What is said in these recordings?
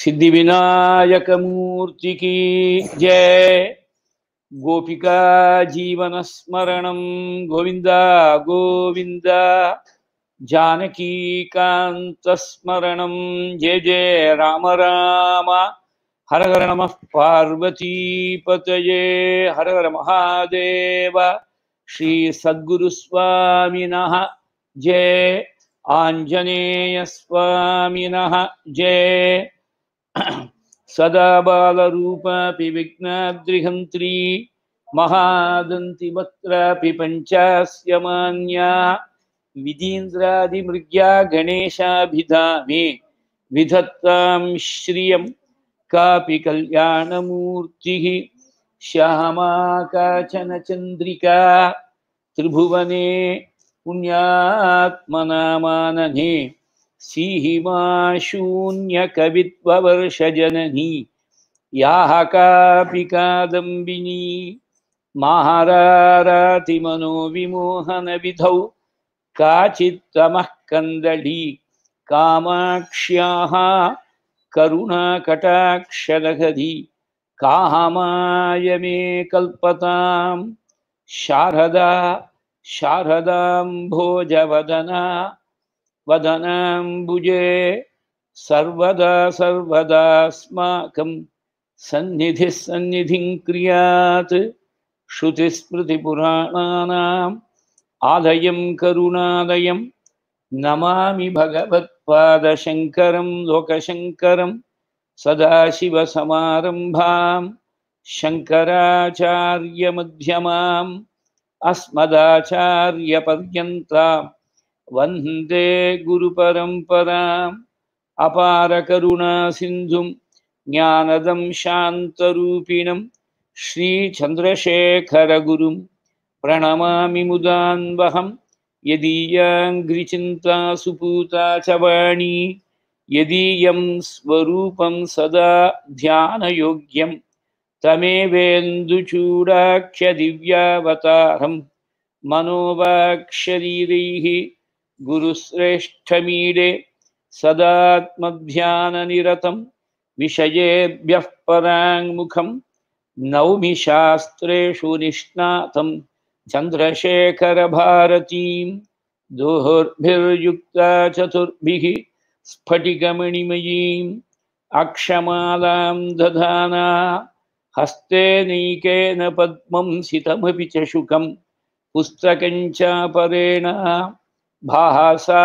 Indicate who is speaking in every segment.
Speaker 1: सिद्धि विनायक मूर्ति की जय गोपिका जीवन स्मरणं गोविंद गोविंद जानकी कांत स्मरणं जय जय राम राम हर हर नमः पार्वती पतये हर हर महादेव श्री सद्गुरु स्वामिनः जय आञ्जनेय स्वामिनः जय सदा बालरूपापि विघ्नाद्रिहन्त्री महादन्तिवक्त्रापि पञ्चास्य मान्या विधीन्द्रादिमृग्या गणेशाभिधामे विधत्तां श्रियं कापि कल्याणमूर्तिः श्यामा काचन चन्द्रिका त्रिभुवने पुण्यात्मनामानने सीहिमा शून्यकवित्ववर्षजननी याः कापि कादम्बिनी माहारातिमनोविमोहनविधौ काचित्तमः कन्दली कामाक्ष्याः करुणाकटाक्षलहरी कामाय मे कल्पतां शारदा शारदाम्भोजवदना वदनाम्बुजे सर्वदा सर्वदास्माकं सन्निधिः सन्निधिं क्रियात् श्रुतिस्मृतिपुराणानाम् आलयं करुणालयं नमामि भगवत्पादशङ्करं लोकशङ्करं सदाशिवसमारम्भां शङ्कराचार्यमध्यमाम् अस्मदाचार्यपर्यन्तां वन्दे गुरुपरम्पराम् अपारकरुणासिन्धुं ज्ञानदं शान्तरूपिणं श्रीचन्द्रशेखरगुरुं प्रणमामि मुदान्वहं यदीयाङ्घ्रिचिन्ता सुपूता च वाणी यदीयं स्वरूपं सदा ध्यानयोग्यं तमेवेन्दुचूडाख्यदिव्यावतारं मनोवाक्शरीरैः गुरुश्रेष्ठमीडे सदात्मध्याननिरतं विषयेभ्यः पराङ्मुखं नौमि शास्त्रेषु निष्णातं चन्द्रशेखरभारतीं दोर्भिर्युक्ता चतुर्भिः स्फटिकमणिमयीम् अक्षमालां दधाना हस्ते नैकेन पद्मं सितमपि च शुकं पुस्तकं चापरेण भासा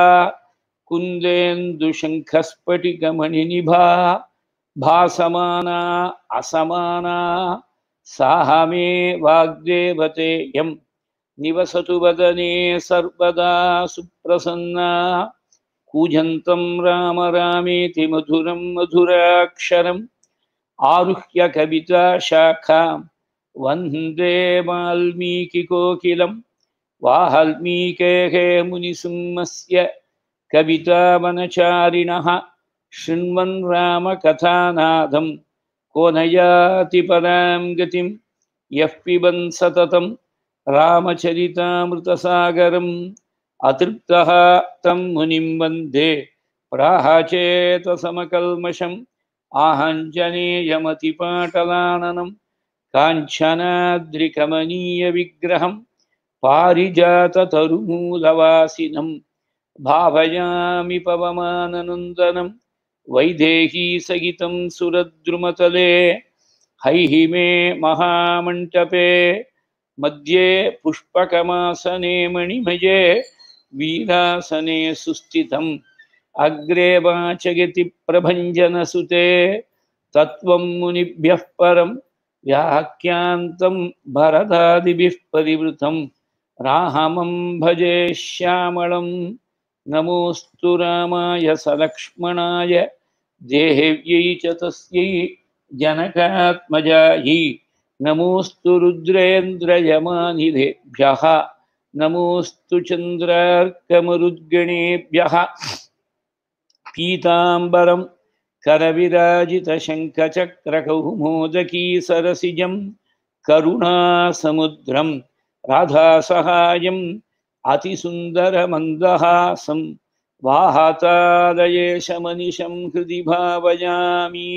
Speaker 1: कुन्देन्दुशङ्खस्फटिकमणिनिभा भासमाना असमाना साह मे वाग्देवतेयं निवसतु वदने सर्वदा सुप्रसन्ना कूजन्तं राम रामेति मधुरं मधुराक्षरम् आरुह्य कविता शाखां वन्दे वाल्मीकिकोकिलं वाल्मीकेः मुनिसिंहस्य कवितावनचारिणः शृण्वन् रामकथानादं को नयाति परां गतिं यः पिबन् सततं रामचरितामृतसागरम् अतृप्तः तं मुनिं वन्दे प्राहचेतसमकल्मषम् आहञ्जनेयमतिपाटलाननं काञ्चनाद्रिकमनीयविग्रहं पारिजाततरुमूलवासिनं भावयामि पवमाननन्दनं वैदेहीसहितं सुरद्रुमतले हैहिमे महामण्टपे मध्ये पुष्पकमासने मणिमये वीरासने सुस्थितम् अग्रे वाचयति प्रभञ्जनसुते तत्त्वं मुनिभ्यः परं व्याख्यान्तं भरदादिभिः परिवृतं रामं भजे श्यामलं नमोऽस्तु रामाय सलक्ष्मणाय देहेव्यै च तस्यै जनकात्मजायै नमोऽस्तु रुद्रेन्द्रयमानिलेभ्यः नमोऽस्तु चन्द्रार्कमरुद्गणेभ्यः पीताम्बरं करविराजितशङ्खचक्रकौमोदकी सरसिजं करुणासमुद्रं राधासहायम् अतिसुन्दरमन्दहासं वाहातादयेशमनिशं हृदि भावयामि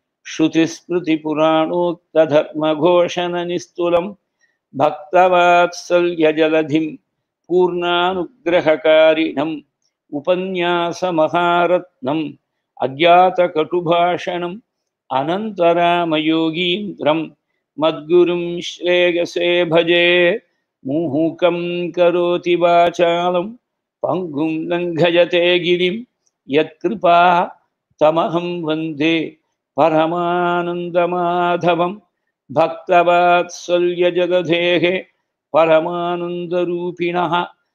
Speaker 1: श्रुतिस्मृतिपुराणोक्तधर्मघोषणनिस्तुलं भक्तवात्सल्यजलधिं पूर्णानुग्रहकारिणम् उपन्यासमहारत्नम् अज्ञातकटुभाषणम् अनन्तरामयोगीन्द्रं मद्गुरुं श्रेयसे भजे मुहुकं करोति वाचालं पङ्गुं लङ्घयते गिरिं यत्कृपा तमहं वन्दे परमानन्दमाधवं भक्तवात्सल्यजगधेः परमानन्दरूपिणः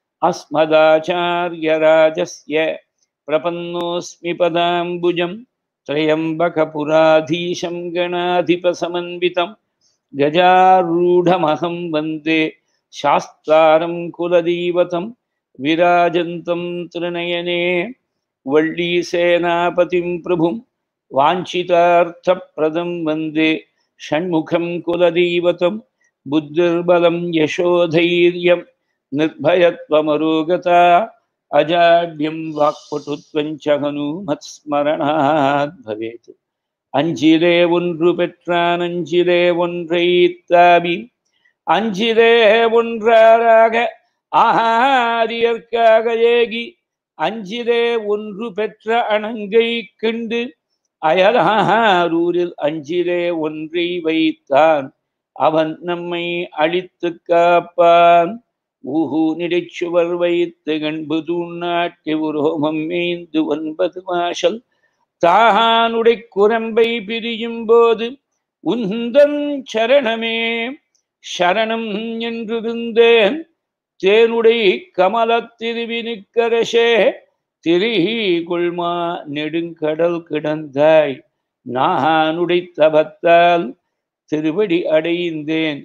Speaker 1: अस्मदाचार्यराजस्य प्रपन्नोऽस्मि पदाम्बुजं त्र्यम्बकपुराधीशं गणाधिपसमन्वितं गजारूढमहं वन्दे शास्तारं कुलदैवतं विराजन्तं त्रिनयने वल्लीसेनापतिं प्रभुं वाञ्छितार्थप्रदं वन्दे षण्मुखं कुलदैवतं बुद्धिर्बलं यशोधैर्यं निर्भयत्वमरोगता अजाड्यं वाक्पटुत्वं च हनुमत्स्मरणात् भवेत् அஞ்சிலே ஒன்று பெற்றான் அஞ்சிலே ஒன்றை தாவி அஞ்சிலே ஒன்றாராக ஆரியற்காக ஏகி அஞ்சிலே ஒன்று பெற்ற அணங்கை கிண்டு அயலாரூரில் அஞ்சிலே ஒன்றை வைத்தான் அவன் நம்மை அழித்து காப்பான் ஊஹு நிடைச்சுவர் வைத்து கண்பு தூண்ணாட்டி உரோமம் மேய்ந்து ஒன்பது மாஷல் தானுடை குரம்பை பிரியும் போது உந்தன் சரணமே சரணம் என்றிருந்தேன் தேனுடை கமல திருவினுக்கரசே திரிஹி கொள்மா நெடுங்கடல் கிடந்தாய் நானுடை தபத்தால் திருவடி அடைந்தேன்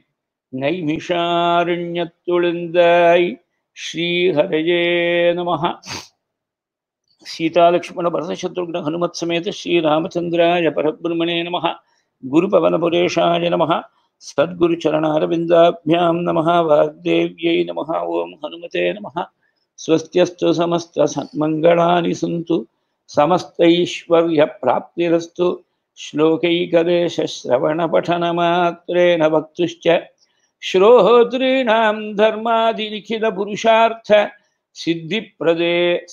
Speaker 1: நைமிஷாரண்யத்துழுந்தாய் ஸ்ரீஹரயே நமஹ சீதாலக்ஷ்மண பரதசத்ருக்ன ஹனுமத் சமேத ஸ்ரீராமச்சந்திராய பரபிரம்மணே நம குருபவனபுரேஷாய நம सद्गुरुचरणारविन्दाभ्यां नमः वाग्देव्यै नमः ॐ हनुमते नमः स्वस्त्यस्तु समस्तसन्मङ्गलानि सन्तु समस्तैश्वर्यप्राप्तिरस्तु श्लोकैकदेशश्रवणपठनमात्रेण वक्तुश्च श्रोतॄणां धर्मादिलिखितपुरुषार्थ सिद्धिप्रदे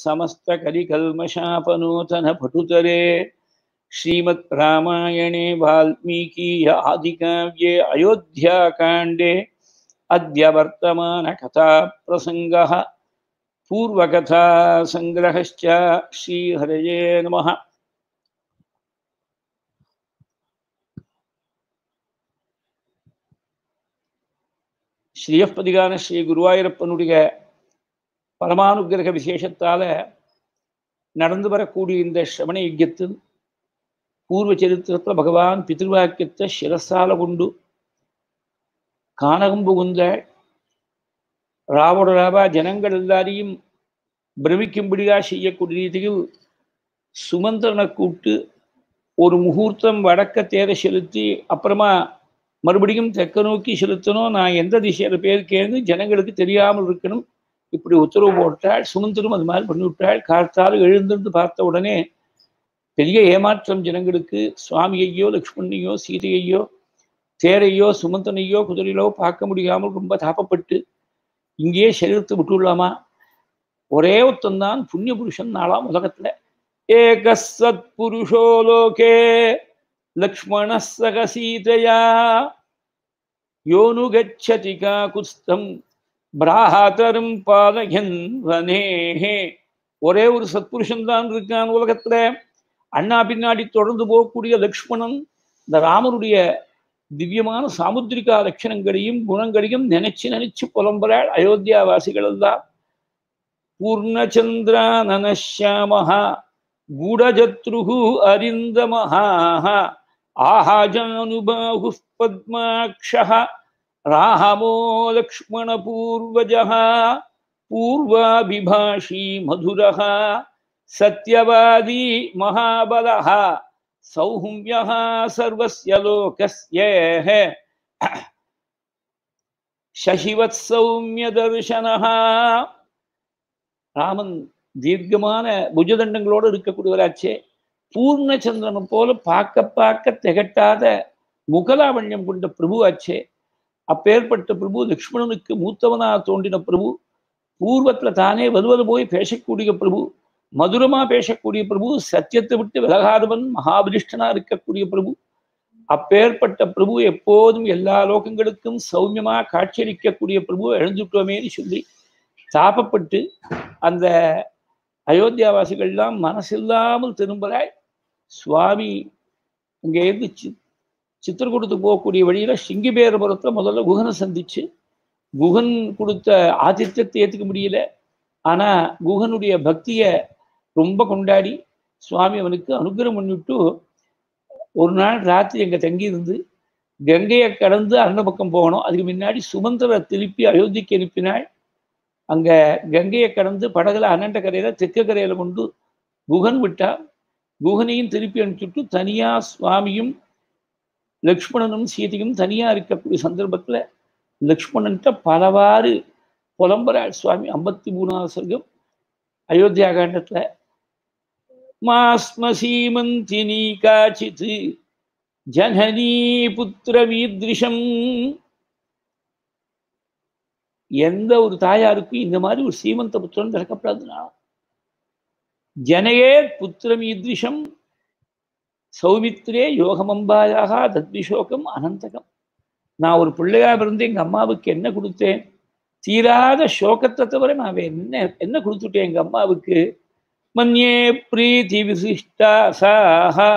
Speaker 1: समस्तकलिकल्मषापनूतनपटुतरे श्रीमद् रामायणे वाल्मीकीय आदिकाव्ये अयोध्याकाण्डे अद्य वर्तमानकथाप्रसङ्गः पूर्वकथासङ्ग्रहश्च श्रीहरये नमः ஸ்ரீயப்பதிகான ஸ்ரீ குருவாயூரப்பனுடைய பரமானுகிரக விசேஷத்தால நடந்து வரக்கூடிய இந்த சிரவண யஜ்யத்தில் பூர்வ சரித்திரத்தில் பகவான் பிதிருவாக்கியத்தை சிரசால கொண்டு கானகம் புகுந்த ராவண ராவா ஜனங்கள் எல்லாரையும் பிரமிக்கும்படியாக செய்யக்கூடிய ரீதியில் சுமந்திரனை கூப்பிட்டு ஒரு முகூர்த்தம் வடக்க தேர செலுத்தி அப்புறமா மறுபடியும் தெற்க நோக்கி செலுத்தணும் நான் எந்த திசையில் பேருக்கேன்னு ஜனங்களுக்கு தெரியாமல் இருக்கணும் இப்படி உத்தரவு போட்டாள் சுமந்திரம் அது மாதிரி பண்ணிவிட்டாள் கார்த்தால் எழுந்திருந்து பார்த்த உடனே பெரிய ஏமாற்றம் ஜனங்களுக்கு சுவாமியையோ லக்ஷ்மணையோ சீதையையோ தேரையோ சுமந்தனையோ குதிரையிலோ பார்க்க முடியாமல் ரொம்ப தாப்பப்பட்டு இங்கேயே சரீரத்தை விட்டுள்ளாமா ஒரே ஒருத்தந்தான் புண்ணிய புருஷன் நாளாம் உலகத்துல ஏக சத் புருஷோ லோகே லக்ஷ்மண சக சீதையா யோனு கச்சதி காகுஸ்தம் பிராஹாதரும் பாலயன் வனேஹே ஒரே ஒரு சத்புருஷன் தான் இருக்கான் உலகத்துல அண்ணா பின்னாடி தொடர்ந்து போகக்கூடிய லக்ஷ்மணன் இந்த ராமனுடைய திவ்யமான சாமுத்திரிகா லட்சணங்களையும் குணங்களையும் நினைச்சு நினைச்சு புலம்புறாள் அயோத்தியாவாசிகள் எல்லாம் பூர்ணச்சந்திரானனஷாமஹா கூடஜத்ருகு அரிந்தமஹா ஆஹாஜானுபாகு பத்மாட்சः ராமோ லக்ஷ்மணபூர்வஜः பூர்வாபிபாஷி மதுரः सत्यवादी महाबलः सौम्यः सर्वस्य लोकस्य शशिवत्सौम्यदर्शनः ராமன் தீர்க்கமான புஜதண்டங்களோடு இருக்கக்கூடியவராச்சே பூர்ண சந்திரனை போல பார்க்க பார்க்க திகட்டாத முகலாவண்யம் கொண்ட பிரபு ஆச்சே அப்பேற்பட்ட பிரபு லக்ஷ்மணனுக்கு மூத்தவனா தோன்றின பிரபு பூர்வத்துல தானே வருவது போய் பேசக்கூடிய பிரபு மதுரமா பேசக்கூடிய பிரபு சத்தியத்தை விட்டு விலகாதவன் மகாபலிஷ்டனா இருக்கக்கூடிய பிரபு அப்பேற்பட்ட பிரபு எப்போதும் எல்லா லோகங்களுக்கும் சௌமியமா காட்சியளிக்கக்கூடிய பிரபு எழுந்துட்டோமேன்னு சொல்லி தாபப்பட்டு அந்த அயோத்தியாவாசிகள்லாம் மனசில்லாமல் திரும்புகிறாய் சுவாமி அங்கேருந்து சி சித்திரக்கூடத்துக்கு போகக்கூடிய வழியில சிங்கிபேரபுரத்துல முதல்ல குகனை சந்திச்சு குகன் கொடுத்த ஆதித்யத்தை ஏற்றுக்க முடியல ஆனா குகனுடைய பக்தியை ரொம்ப கொண்டாடி சுவாமி அவனுக்கு அனுகிரகம் பண்ணிவிட்டு ஒரு நாள் ராத்திரி எங்க தங்கி இருந்து கங்கையை கடந்து அந்த பக்கம் போகணும் அதுக்கு முன்னாடி சுமந்திர திருப்பி அயோத்திக்கு அனுப்பினாள் அங்க கங்கையை கடந்து படகுல அனண்ட கரையில தெற்கு கரையில கொண்டு குகன் விட்டா குகனையும் திருப்பி அனுப்பிச்சுட்டு தனியா சுவாமியும் லக்ஷ்மணனும் சீதையும் தனியா இருக்கக்கூடிய சந்தர்ப்பத்துல லக்ஷ்மணன்ட்ட பலவாறு புலம்புறாள் சுவாமி ஐம்பத்தி மூணாவது சர்க்கம் அயோத்தியா காண்டத்துல மாஸ்மசீமந்தினி காச்சித் ஜனனி புத்திரமீத்ரிஷம் எந்த ஒரு தாயாருக்கும் இந்த மாதிரி ஒரு சீமந்த புத்திரன் பிறக்கப்படாதுனா ஜனயே புத்திரமீத்ரிஷம் சௌமித்ரே யோகமம்பாயாக தத்விசோகம் அனந்தகம் நான் ஒரு பிள்ளையா இருந்து எங்க அம்மாவுக்கு என்ன கொடுத்தேன் தீராத சோகத்தை தவிர நான் என்ன என்ன கொடுத்துட்டேன் எங்க அம்மாவுக்கு மன்யே பிரீத்தி விசிஷ்டா சாஹா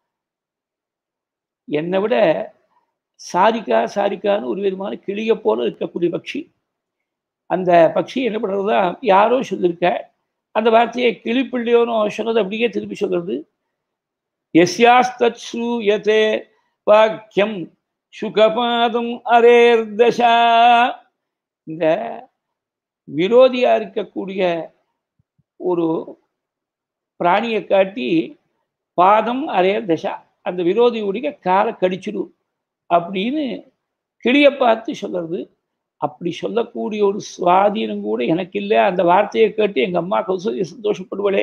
Speaker 1: என்னை விட சாரிக்கா சாரிக்கான்னு ஒரு விதமான கிளிய போல இருக்கக்கூடிய பட்சி அந்த பட்சி என்ன பண்ணுறதா யாரோ சொல்லியிருக்க அந்த வார்த்தையை கிளிப்பிள்ளையோனோ சொன்னது அப்படியே திருப்பி சொல்றது எஸ்யாஸ்தத் சூயதே வாக்கியம் சுகபாதம் அரேர்தசா இந்த விரோதியா இருக்கக்கூடிய ஒரு பிராணியை காட்டி பாதம் அரேர் தசா அந்த விரோதியுடைய காலை கடிச்சிடும் அப்படின்னு கிளியை பார்த்து சொல்றது அப்படி சொல்லக்கூடிய ஒரு சுவாதீனம் கூட எனக்கு இல்லை அந்த வார்த்தையை கேட்டு எங்க அம்மா கௌசல்ய சந்தோஷப்படுவளே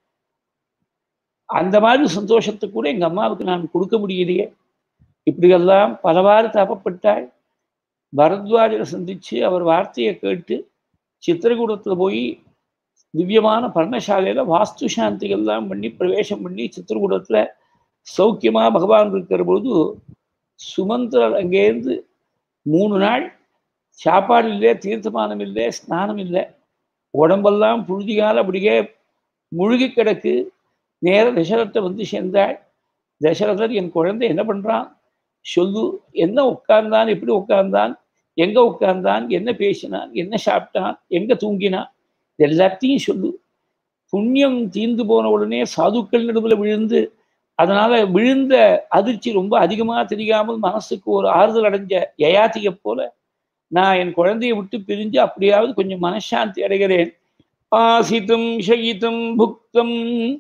Speaker 1: அந்த மாதிரி சந்தோஷத்தை கூட எங்க அம்மாவுக்கு நான் கொடுக்க முடியலையே இப்படியெல்லாம் பலவாறு தாபப்பட்டாள் பரத்வாஜரை சந்திச்சு அவர் வார்த்தையை கேட்டு சித்திரகூடத்தில் போய் திவ்யமான பர்ணசாலையில வாஸ்து சாந்தி எல்லாம் பண்ணி பிரவேசம் பண்ணி சித்திரகூடத்துல சௌக்கியமா பகவான் இருக்கிற பொழுது சுமந்திரர் அங்கேருந்து மூணு நாள் சாப்பாடு இல்லை தீர்த்தமானம் இல்லை ஸ்நானம் இல்லை உடம்பெல்லாம் புழுதிகால அப்படியே முழுகி கிடக்கு நேர தசரத்தை வந்து சேர்ந்தாள் தசரதர் என் குழந்தை என்ன பண்றான் சொல்லு என்ன உட்கார்ந்தான் எப்படி உட்கார்ந்தான் எங்க உட்கார்ந்தான் என்ன பேசினான் என்ன சாப்பிட்டான் எங்க தூங்கினான் எல்லாத்தையும் சொல்லு புண்ணியம் தீர்ந்து போன உடனே சாதுக்கள் நடுவில் விழுந்து அதனால விழுந்த அதிர்ச்சி ரொம்ப அதிகமா தெரியாமல் மனசுக்கு ஒரு ஆறுதல் அடைஞ்ச யயாத்தியை போல நான் என் குழந்தையை விட்டு பிரிஞ்சு அப்படியாவது கொஞ்சம் மனசாந்தி அடைகிறேன் ஆசித்தும் ஷயித்தும் புக்தம்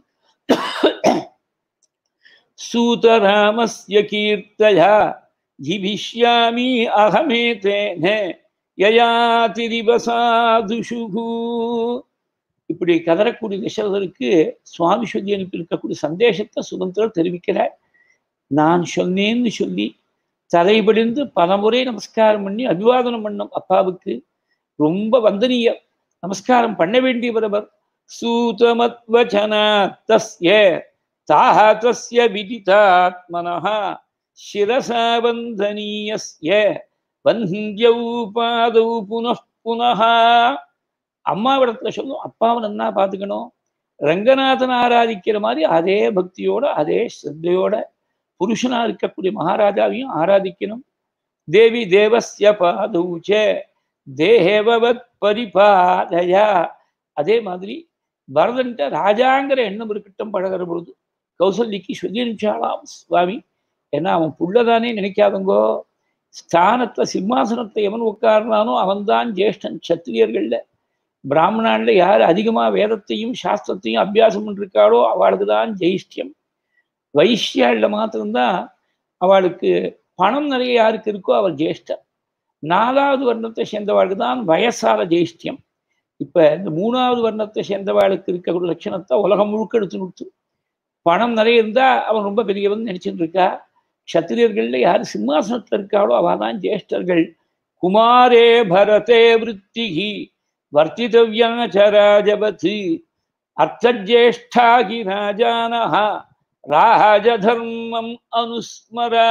Speaker 1: சூதராமஸ்ய கீர்த்தயா ஜிவிஷ்யாமி அகமேதேன யயாதிரிவசாதுஷுகு இப்படி கதறக்கூடிய தசரதருக்கு சுவாமி சொல்லி அனுப்பி இருக்கக்கூடிய சந்தேஷத்தை சுதந்திரம் தெரிவிக்கிறார் நான் சொன்னேன்னு சொல்லி தலைபடிந்து பலமுறை நமஸ்காரம் பண்ணி அபிவாதனம் பண்ணும் அப்பாவுக்கு ரொம்ப வந்தனீய நமஸ்காரம் பண்ண வேண்டியவர் சூதமத்வச்சனா தஸ்ய தாஹ தஸ்ய விதிதாத்மனः சிரசா வந்தனீயஸ்ய வந்தியௌ பாதௌ புனః புனः அம்மாவிடத்துல சொல்லும் அப்பாவை நன்னா பார்த்துக்கணும் ரங்கநாதன் ஆராதிக்கிற மாதிரி அதே பக்தியோட அதே ஸ்ரத்தையோட புருஷனா இருக்கக்கூடிய மகாராஜாவையும் ஆராதிக்கணும் தேவி தேவஸ்ய பாதௌச்ச தேவவத் பரிபாதயா அதே மாதிரி பரதன்ட்ட ராஜாங்கிற எண்ணம் இருக்கட்டும் பழகிற பொழுது கௌசல்யக்கு சொல்லி அனுப்பிச்சாலாம் சுவாமி ஏன்னா அவன் புள்ளதானே நினைக்காதங்கோ ஸ்தானத்துல சிம்மாசனத்தை எவன் உட்கார்றானோ அவன்தான் ஜேஷ்டன் சத்திரியர்கள்ல பிராமணான்ல யார் அதிகமா வேதத்தையும் சாஸ்திரத்தையும் அபியாசம் பண்ணிருக்காளோ அவளுக்கு தான் ஜெயிஷ்டியம் வைஷ்யாள்ல மாத்திரம்தான் அவளுக்கு பணம் நிறைய யாருக்கு இருக்கோ அவள் ஜேஷ்டர் நாலாவது வருடத்தை சேர்ந்தவளுக்கு தான் வயசால ஜெயிஷ்டியம் இப்ப இந்த மூணாவது வர்ணத்தை சேர்ந்தவாளுக்கு இருக்க ஒரு லட்சணத்தை உலகம் முழுக்க எடுத்து நிறுத்து பணம் நிறைய இருந்தா அவன் ரொம்ப பெரியவன் நினைச்சுட்டு இருக்கா க்ஷத்திரியர்கள்ல யார் சிம்மாசனத்துல இருக்காளோ அவ தான் ஜேஷ்டர்கள் குமாரே பரதே விற்த்திகி வர்த்திதவ்யா சராஜபத் அர்த்தஜேஷ்டாகி ராஜானஹா ராஜதர்மம் அனுஸ்மரா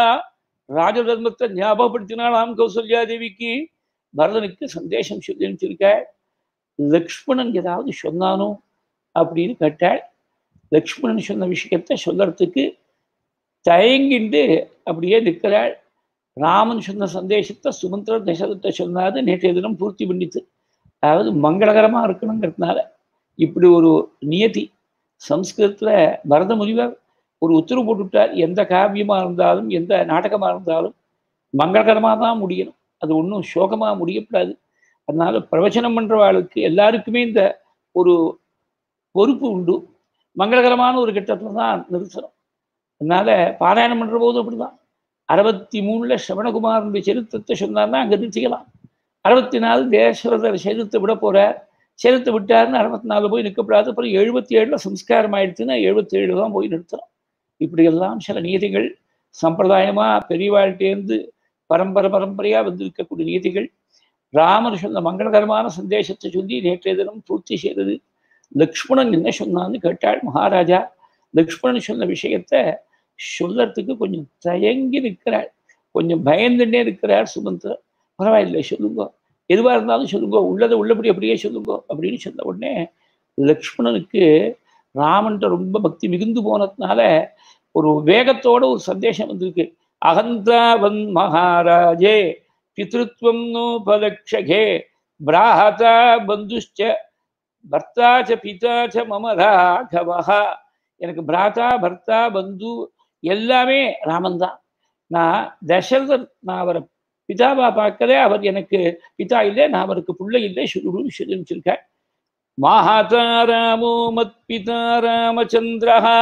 Speaker 1: ராஜதர்மத்தை ஞாபகப்படுத்தினாலாம் கௌசல்யா தேவிக்கு பரதனுக்கு சந்தேசம் சொல்லி அனுப்பிச்சிருக்க லக்ஷ்மணன் ஏதாவது சொன்னானோ அப்படின்னு கேட்டாள் லக்ஷ்மணன் சொன்ன விஷயத்தை சொல்லறதுக்கு தயங்கிண்டு அப்படியே நிற்கிறாள் ராமன் சொன்ன சந்தேசத்தை சுமந்திர தசரத்தை சொன்னாது நேற்றைய தினம் பூர்த்தி பண்ணித்து அதாவது மங்களகரமாக இருக்கணுங்கிறதுனால இப்படி ஒரு நியதி சம்ஸ்கிருதத்தில் பரத முனிவர் ஒரு உத்தரவு போட்டுவிட்டார் எந்த காவியமாக இருந்தாலும் எந்த நாடகமாக இருந்தாலும் மங்களகரமாக தான் முடியணும் அது ஒன்றும் சோகமாக முடியக்கூடாது அதனால பிரவச்சனம் பண்ணுறவாளுக்கு எல்லாருக்குமே இந்த ஒரு பொறுப்பு உண்டு மங்களகரமான ஒரு கட்டத்தில் தான் நிறுத்தணும் அதனால பாராயணம் பண்ணுற போது அப்படிதான் அறுபத்தி மூணுல சிரவணகுமாரனுடைய சரித்திரத்தை சொன்னார்னா அங்கே நிறுத்திக்கலாம் அறுபத்தி நாலு தேசரதர் சரித்தை விட போறார் சரித்தை விட்டாருன்னு அறுபத்தி நாலு போய் நிற்கப்படாது அப்புறம் எழுபத்தி ஏழுல சம்ஸ்காரம் ஆயிடுச்சுன்னா எழுபத்தி ஏழு தான் போய் நிறுத்தணும் இப்படியெல்லாம் சில நீதிகள் சம்பிரதாயமா பெரியவாழ்கிட்டேருந்து பரம்பரை பரம்பரையா வந்திருக்கக்கூடிய நீதிகள் ராமர் சொன்ன மங்களகரமான சந்தேசத்தை சொல்லி நேற்றைய தினம் பூர்த்தி செய்தது லக்ஷ்மணன் என்ன சொன்னான்னு கேட்டாள் மகாராஜா லக்ஷ்மணன் சொன்ன விஷயத்த சொல்லறதுக்கு கொஞ்சம் தயங்கி நிற்கிறாள் கொஞ்சம் பயந்துட்டே இருக்கிறார் சுமந்திரர் பரவாயில்லை சொல்லுங்க எதுவாக இருந்தாலும் சொல்லுங்க உள்ளதை உள்ளபடி அப்படியே சொல்லுங்க அப்படின்னு சொன்ன உடனே லக்ஷ்மணனுக்கு ராமன்ட்ட ரொம்ப பக்தி மிகுந்து போனதுனால ஒரு வேகத்தோட ஒரு சந்தேஷம் வந்திருக்கு அகந்தாவன் மகாராஜே பித்ருத்வம் நோபலக்ஷகே பிராஹதா பந்துஷ்ச பர்த்தா ச பிதா ச மம ராகவஹா எனக்கு பிராத்தா பர்த்தா பந்து எல்லாமே ராமன் தான் நான் தசரதர் நான் அவரை பிதாவா பார்க்கல அவர் எனக்கு பிதா இல்லை நான் அவருக்கு பிள்ளை இல்லை சுருடு சொல்லிருக்கேன் மாஹாதா ராமோ மத் பிதா ராமச்சந்திரஹா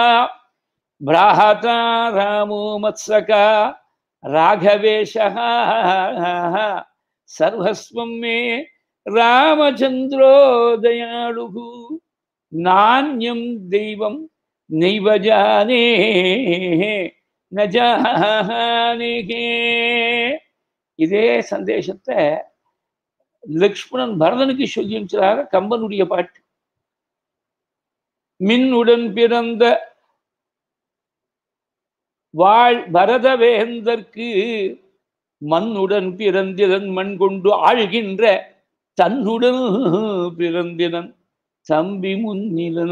Speaker 1: பிராஹதா ராமோ மத்சகா ராகவேஷா சர்வஸ்வம் மே ராமச்சந்திரோ தயாளுகு நானியம் தெய்வம் நைவ ஜானே ந ஜானேகே இதே சந்தேசத்தை லக்ஷ்மணன் பரதனுக்கு சொல்லி அனுப்பிச்சதாக கம்பனுடைய பாட்டு மின்னுடன் பிறந்த வாழ் பரதவேந்தற்கு மண்ணுடன் பிறந்திரன் மண் கொண்டு ஆழ்கின்ற தன்னுடன் பிறந்திரன் தம்பி முன்னிலன்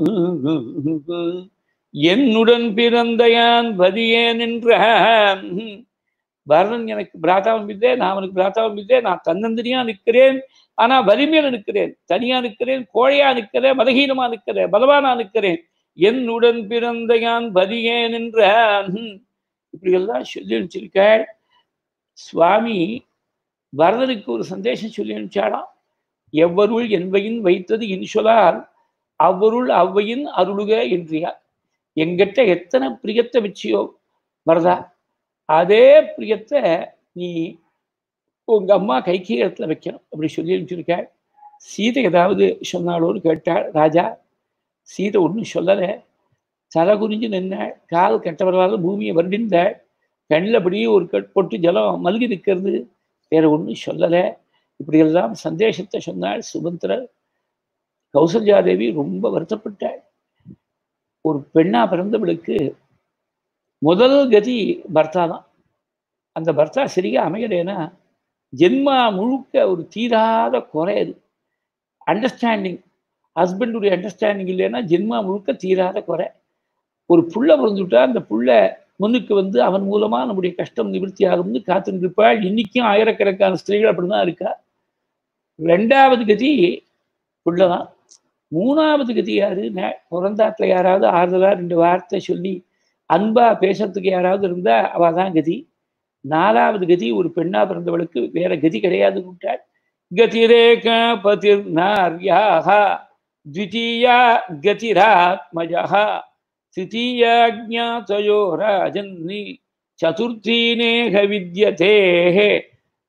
Speaker 1: என்னுடன் பிறந்த யான் பதியேன் என்றான் பரதன் எனக்கு பிராத்தாவும் இல்லை நான் அவனுக்கு பிராத்தாவும் இல்லை நான் தன்னந்தனியா நிற்கிறேன் ஆனா வலிமையில நிற்கிறேன் தனியா நிற்கிறேன் கோழையா நிற்கிறேன் மதகீனமா நிற்கிறேன் பலவானா நிற்கிறேன் என்னுடன் பிறந்த யான் பதியேன் என்றான் இப்படி எல்லாம் சொல்லி அனுப்பிச்சிருக்காள் சுவாமி பரதனுக்கு ஒரு சந்தேஷம் சொல்லி அனுப்பிச்சாடாம் எவ்வருள் என்பையின் வைத்தது இன்சொலால் அவ்வருள் அவ்வையின் அருளுக என்றியார் எங்கிட்ட எத்தனை பிரியத்தை வச்சியோ வரதா அதே பிரியத்தை நீ உங்க அம்மா கைக்கீரத்தில் வைக்கணும் அப்படி சொல்லி அனுப்பிச்சிருக்காள் சீதை ஏதாவது சொன்னாலோன்னு கேட்டாள் ராஜா சீதை ஒன்றும் சொல்லலை தலை குறிஞ்சு நின்னாள் கால் கெட்டவர்களால் பூமியை வருடிந்தாள் கண்ணில் அப்படியே ஒரு பொட்டு ஜலம் மல்கி நிற்கிறது வேற ஒன்றும் சொல்லலை இப்படியெல்லாம் சந்தேஷத்தை சொன்னாள் சுமந்திரர் கௌசல்யாதேவி ரொம்ப வருத்தப்பட்டாள் ஒரு பெண்ணா பிறந்தவளுக்கு முதல் கதி பர்த்தா தான் அந்த பர்த்தா சரியா அமையலைன்னா ஜென்மா முழுக்க ஒரு தீராத குறை அது அண்டர்ஸ்டாண்டிங் ஹஸ்பண்டுடைய அண்டர்ஸ்டாண்டிங் இல்லைன்னா ஜென்மா முழுக்க தீராத குறை ஒரு புள்ள பிறந்துவிட்டா அந்த புள்ள முன்னுக்கு வந்து அவன் மூலமா நம்முடைய கஷ்டம் நிவர்த்தி ஆகும்னு காத்துருப்பாள் இன்னைக்கும் ஆயிரக்கணக்கான ஸ்திரீகள் அப்படிதான் இருக்கா ரெண்டாவது கதி புள்ளதான் மூணாவது கதி யாரு பிறந்தாத்துல யாராவது ஆறுதலா ரெண்டு வார்த்தை சொல்லி அன்பா பேசுறதுக்கு யாராவது இருந்தா அவ தான் கதி நாலாவது கதி ஒரு பெண்ணா பிறந்தவளுக்கு வேற கதி கிடையாது விட்டாள் கதிரேகா பதிர் நார்யாக द्वितीया गतिरात्मजः तृतीया ज्ञातयो राजन्नि चतुर्थी नेह विद्यते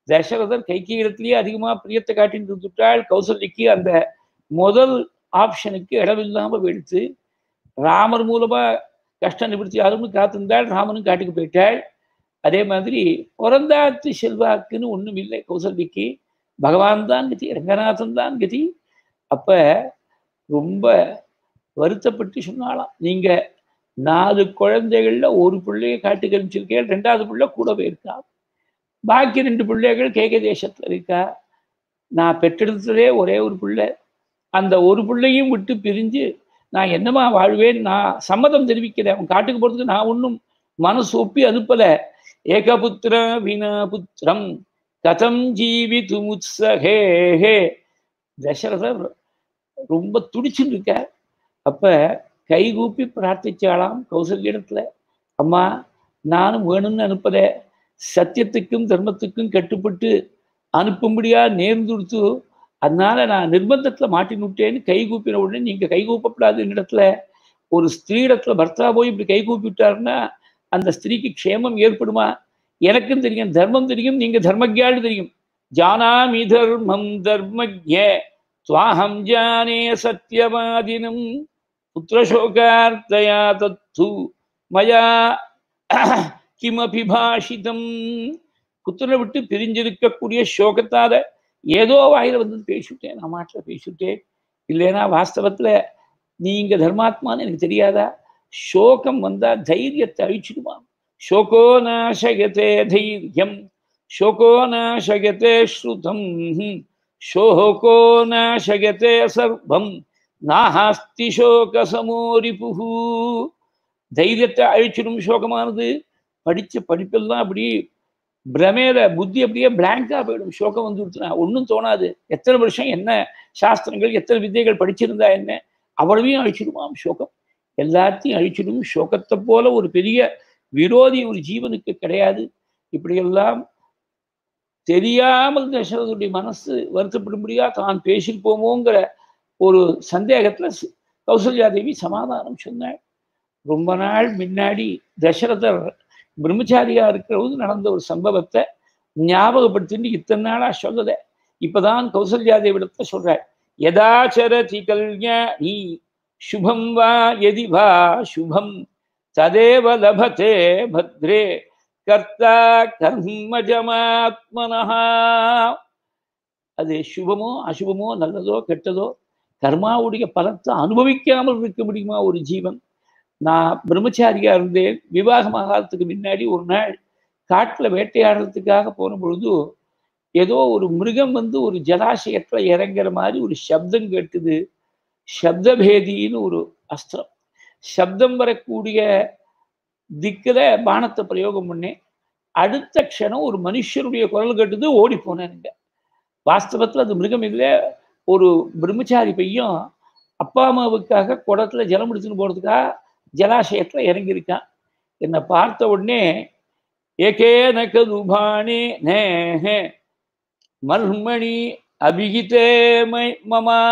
Speaker 1: தசரதர் கைகீரத்திலேயே அதிகமா பிரியத்தை காட்டிட்டு இருந்துட்டாள் கௌசல்யக்கு அந்த முதல் ஆப்ஷனுக்கு இடமில்லாம வெடித்து ராமர் மூலமா கஷ்ட நிவர்த்தி யாரும் காத்திருந்தாள் ராமனும் காட்டுக்கு போயிட்டாள் அதே மாதிரி பிறந்தாத்து செல்வாக்குன்னு ஒண்ணும் இல்லை கௌசல்யக்கு பகவான் தான் கதி ரங்கநாதன் தான் கதி அப்ப ரொம்ப வருத்தப்பட்டு சொன்னாலாம் நீங்க நாலு குழந்தைகள்ல ஒரு பிள்ளைய காட்டுக்கு அனுப்பிச்சிருக்கேன் ரெண்டாவது பிள்ளை கூடவே இருக்கா பாக்கி ரெண்டு பிள்ளைகள் கேக தேசத்துல இருக்கா நான் பெற்றெடுத்ததே ஒரே ஒரு பிள்ளை அந்த ஒரு பிள்ளையும் விட்டு பிரிஞ்சு நான் என்னமா வாழ்வேன் நான் சம்மதம் தெரிவிக்கிறேன் அவன் காட்டுக்கு போறதுக்கு நான் ஒன்றும் மனசு ஒப்பி அனுப்பல ஏகபுத்திர வினா புத்திரம் கதம் ஜீவிது முத்சகே தசரதர் ரொம்ப துடிச்சுட்டு இருக்க அப்ப கைகூப்பி பிரார்த்திச்சாலாம் கௌசல்யிடத்துல அம்மா நானும் வேணும்னு அனுப்பல சத்தியத்துக்கும் தர்மத்துக்கும் கட்டுப்பட்டு அனுப்பும்படியா நேர்ந்துடுத்து அதனால நான் நிர்பந்தத்துல மாட்டின்னு விட்டேன்னு கை கூப்பின உடனே நீங்க கை கூப்பப்படாத இடத்துல ஒரு ஸ்திரீடத்துல பர்த்தா போய் இப்படி கை கூப்பி விட்டாருன்னா அந்த ஸ்திரீக்கு க்ஷேமம் ஏற்படுமா எனக்கும் தெரியும் தர்மம் தெரியும் நீங்க தர்மஜாடு தெரியும் ஜானாமி தர்மம் தர்மஜ துவாஹம் ஜானே சத்தியவாதினம் புத்திரசோகார்த்தயா தத்து மயா கிமபி பாஷிதம் புத்திரனை விட்டு பிரிஞ்சிருக்கக்கூடிய சோகத்தால ஏதோ வாயில வந்து பேசிவிட்டேன் நான் மாட்டில் பேசிவிட்டேன் இல்லைன்னா வாஸ்தவத்துல நீங்க தர்மாத்மான்னு எனக்கு தெரியாதா சோகம் வந்தா தைரியத்தை அழிச்சிடுமா சோகோ நாசகத்தே தைரியம் சோகோ நாசகத்தே ஸ்ருதம் சோகோ நாசகத்தே சர்வம் நாஹாஸ்தி சோக சமோரிபுகு தைரியத்தை அழிச்சிடும் சோகமானது படிச்ச படிப்பெல்லாம் அப்படி பிரமேல புத்தி அப்படியே பிளாங்கா போயிடும் சோகம் வந்து கொடுத்துனா ஒன்றும் தோணாது எத்தனை வருஷம் என்ன சாஸ்திரங்கள் எத்தனை வித்தைகள் படிச்சிருந்தா என்ன அவ்வளவையும் அழிச்சிடுமாம் சோகம் எல்லாத்தையும் அழிச்சிடும் சோகத்தை போல ஒரு பெரிய விரோதி ஒரு ஜீவனுக்கு கிடையாது இப்படியெல்லாம் தெரியாமல் தசரதுடைய மனசு வருத்தப்படும்படியா தான் பேசியிருப்போமோங்கிற ஒரு சந்தேகத்துல கௌசல்யா தேவி சமாதானம் சொன்னாள் ரொம்ப நாள் முன்னாடி தசரதர் பிரம்மச்சாரியா இருக்கிறது நடந்த ஒரு சம்பவத்தை ஞாபகப்படுத்திட்டு இத்தனை நாளா சொல்லத இப்பதான் கௌசல்யா தேவிடத்தை சொல்றாள் யதாச்சரதி கல்யாணி சுபம் வா எதி வா சுபம் ததேவ லபதே பத்ரே கர்த்தா கர்மஜமாத்மனஹா அது சுபமோ அசுபமோ நல்லதோ கெட்டதோ கர்மாவுடைய பலத்தை அனுபவிக்காமல் இருக்க முடியுமா ஒரு ஜீவன் நான் பிரம்மச்சாரியா இருந்தேன் விவாகமாகாததுக்கு முன்னாடி ஒரு நாள் காட்டுல வேட்டையாடுறதுக்காக போன பொழுது ஏதோ ஒரு மிருகம் வந்து ஒரு ஜலாசயத்துல இறங்குற மாதிரி ஒரு சப்தம் கேட்டுது சப்தபேதின்னு ஒரு அஸ்திரம் சப்தம் வரக்கூடிய திக்கில் பானத்தை பிரயோகம் பண்ணேன் அடுத்த க்ஷணம் ஒரு மனுஷருடைய குரல் கேட்டது ஓடி போனேனுங்க வாஸ்தவத்தில் அது மிருகம் இல்லை ஒரு பிரம்மச்சாரி பையன் அப்பா அம்மாவுக்காக குடத்துல ஜலம் எடுத்துன்னு போறதுக்காக ஜலாசயத்துல இறங்கியிருக்கான் என்னை பார்த்த உடனே ஏகே நகதுபானே நேஹே மர்மணி அபிகிதே மை மமா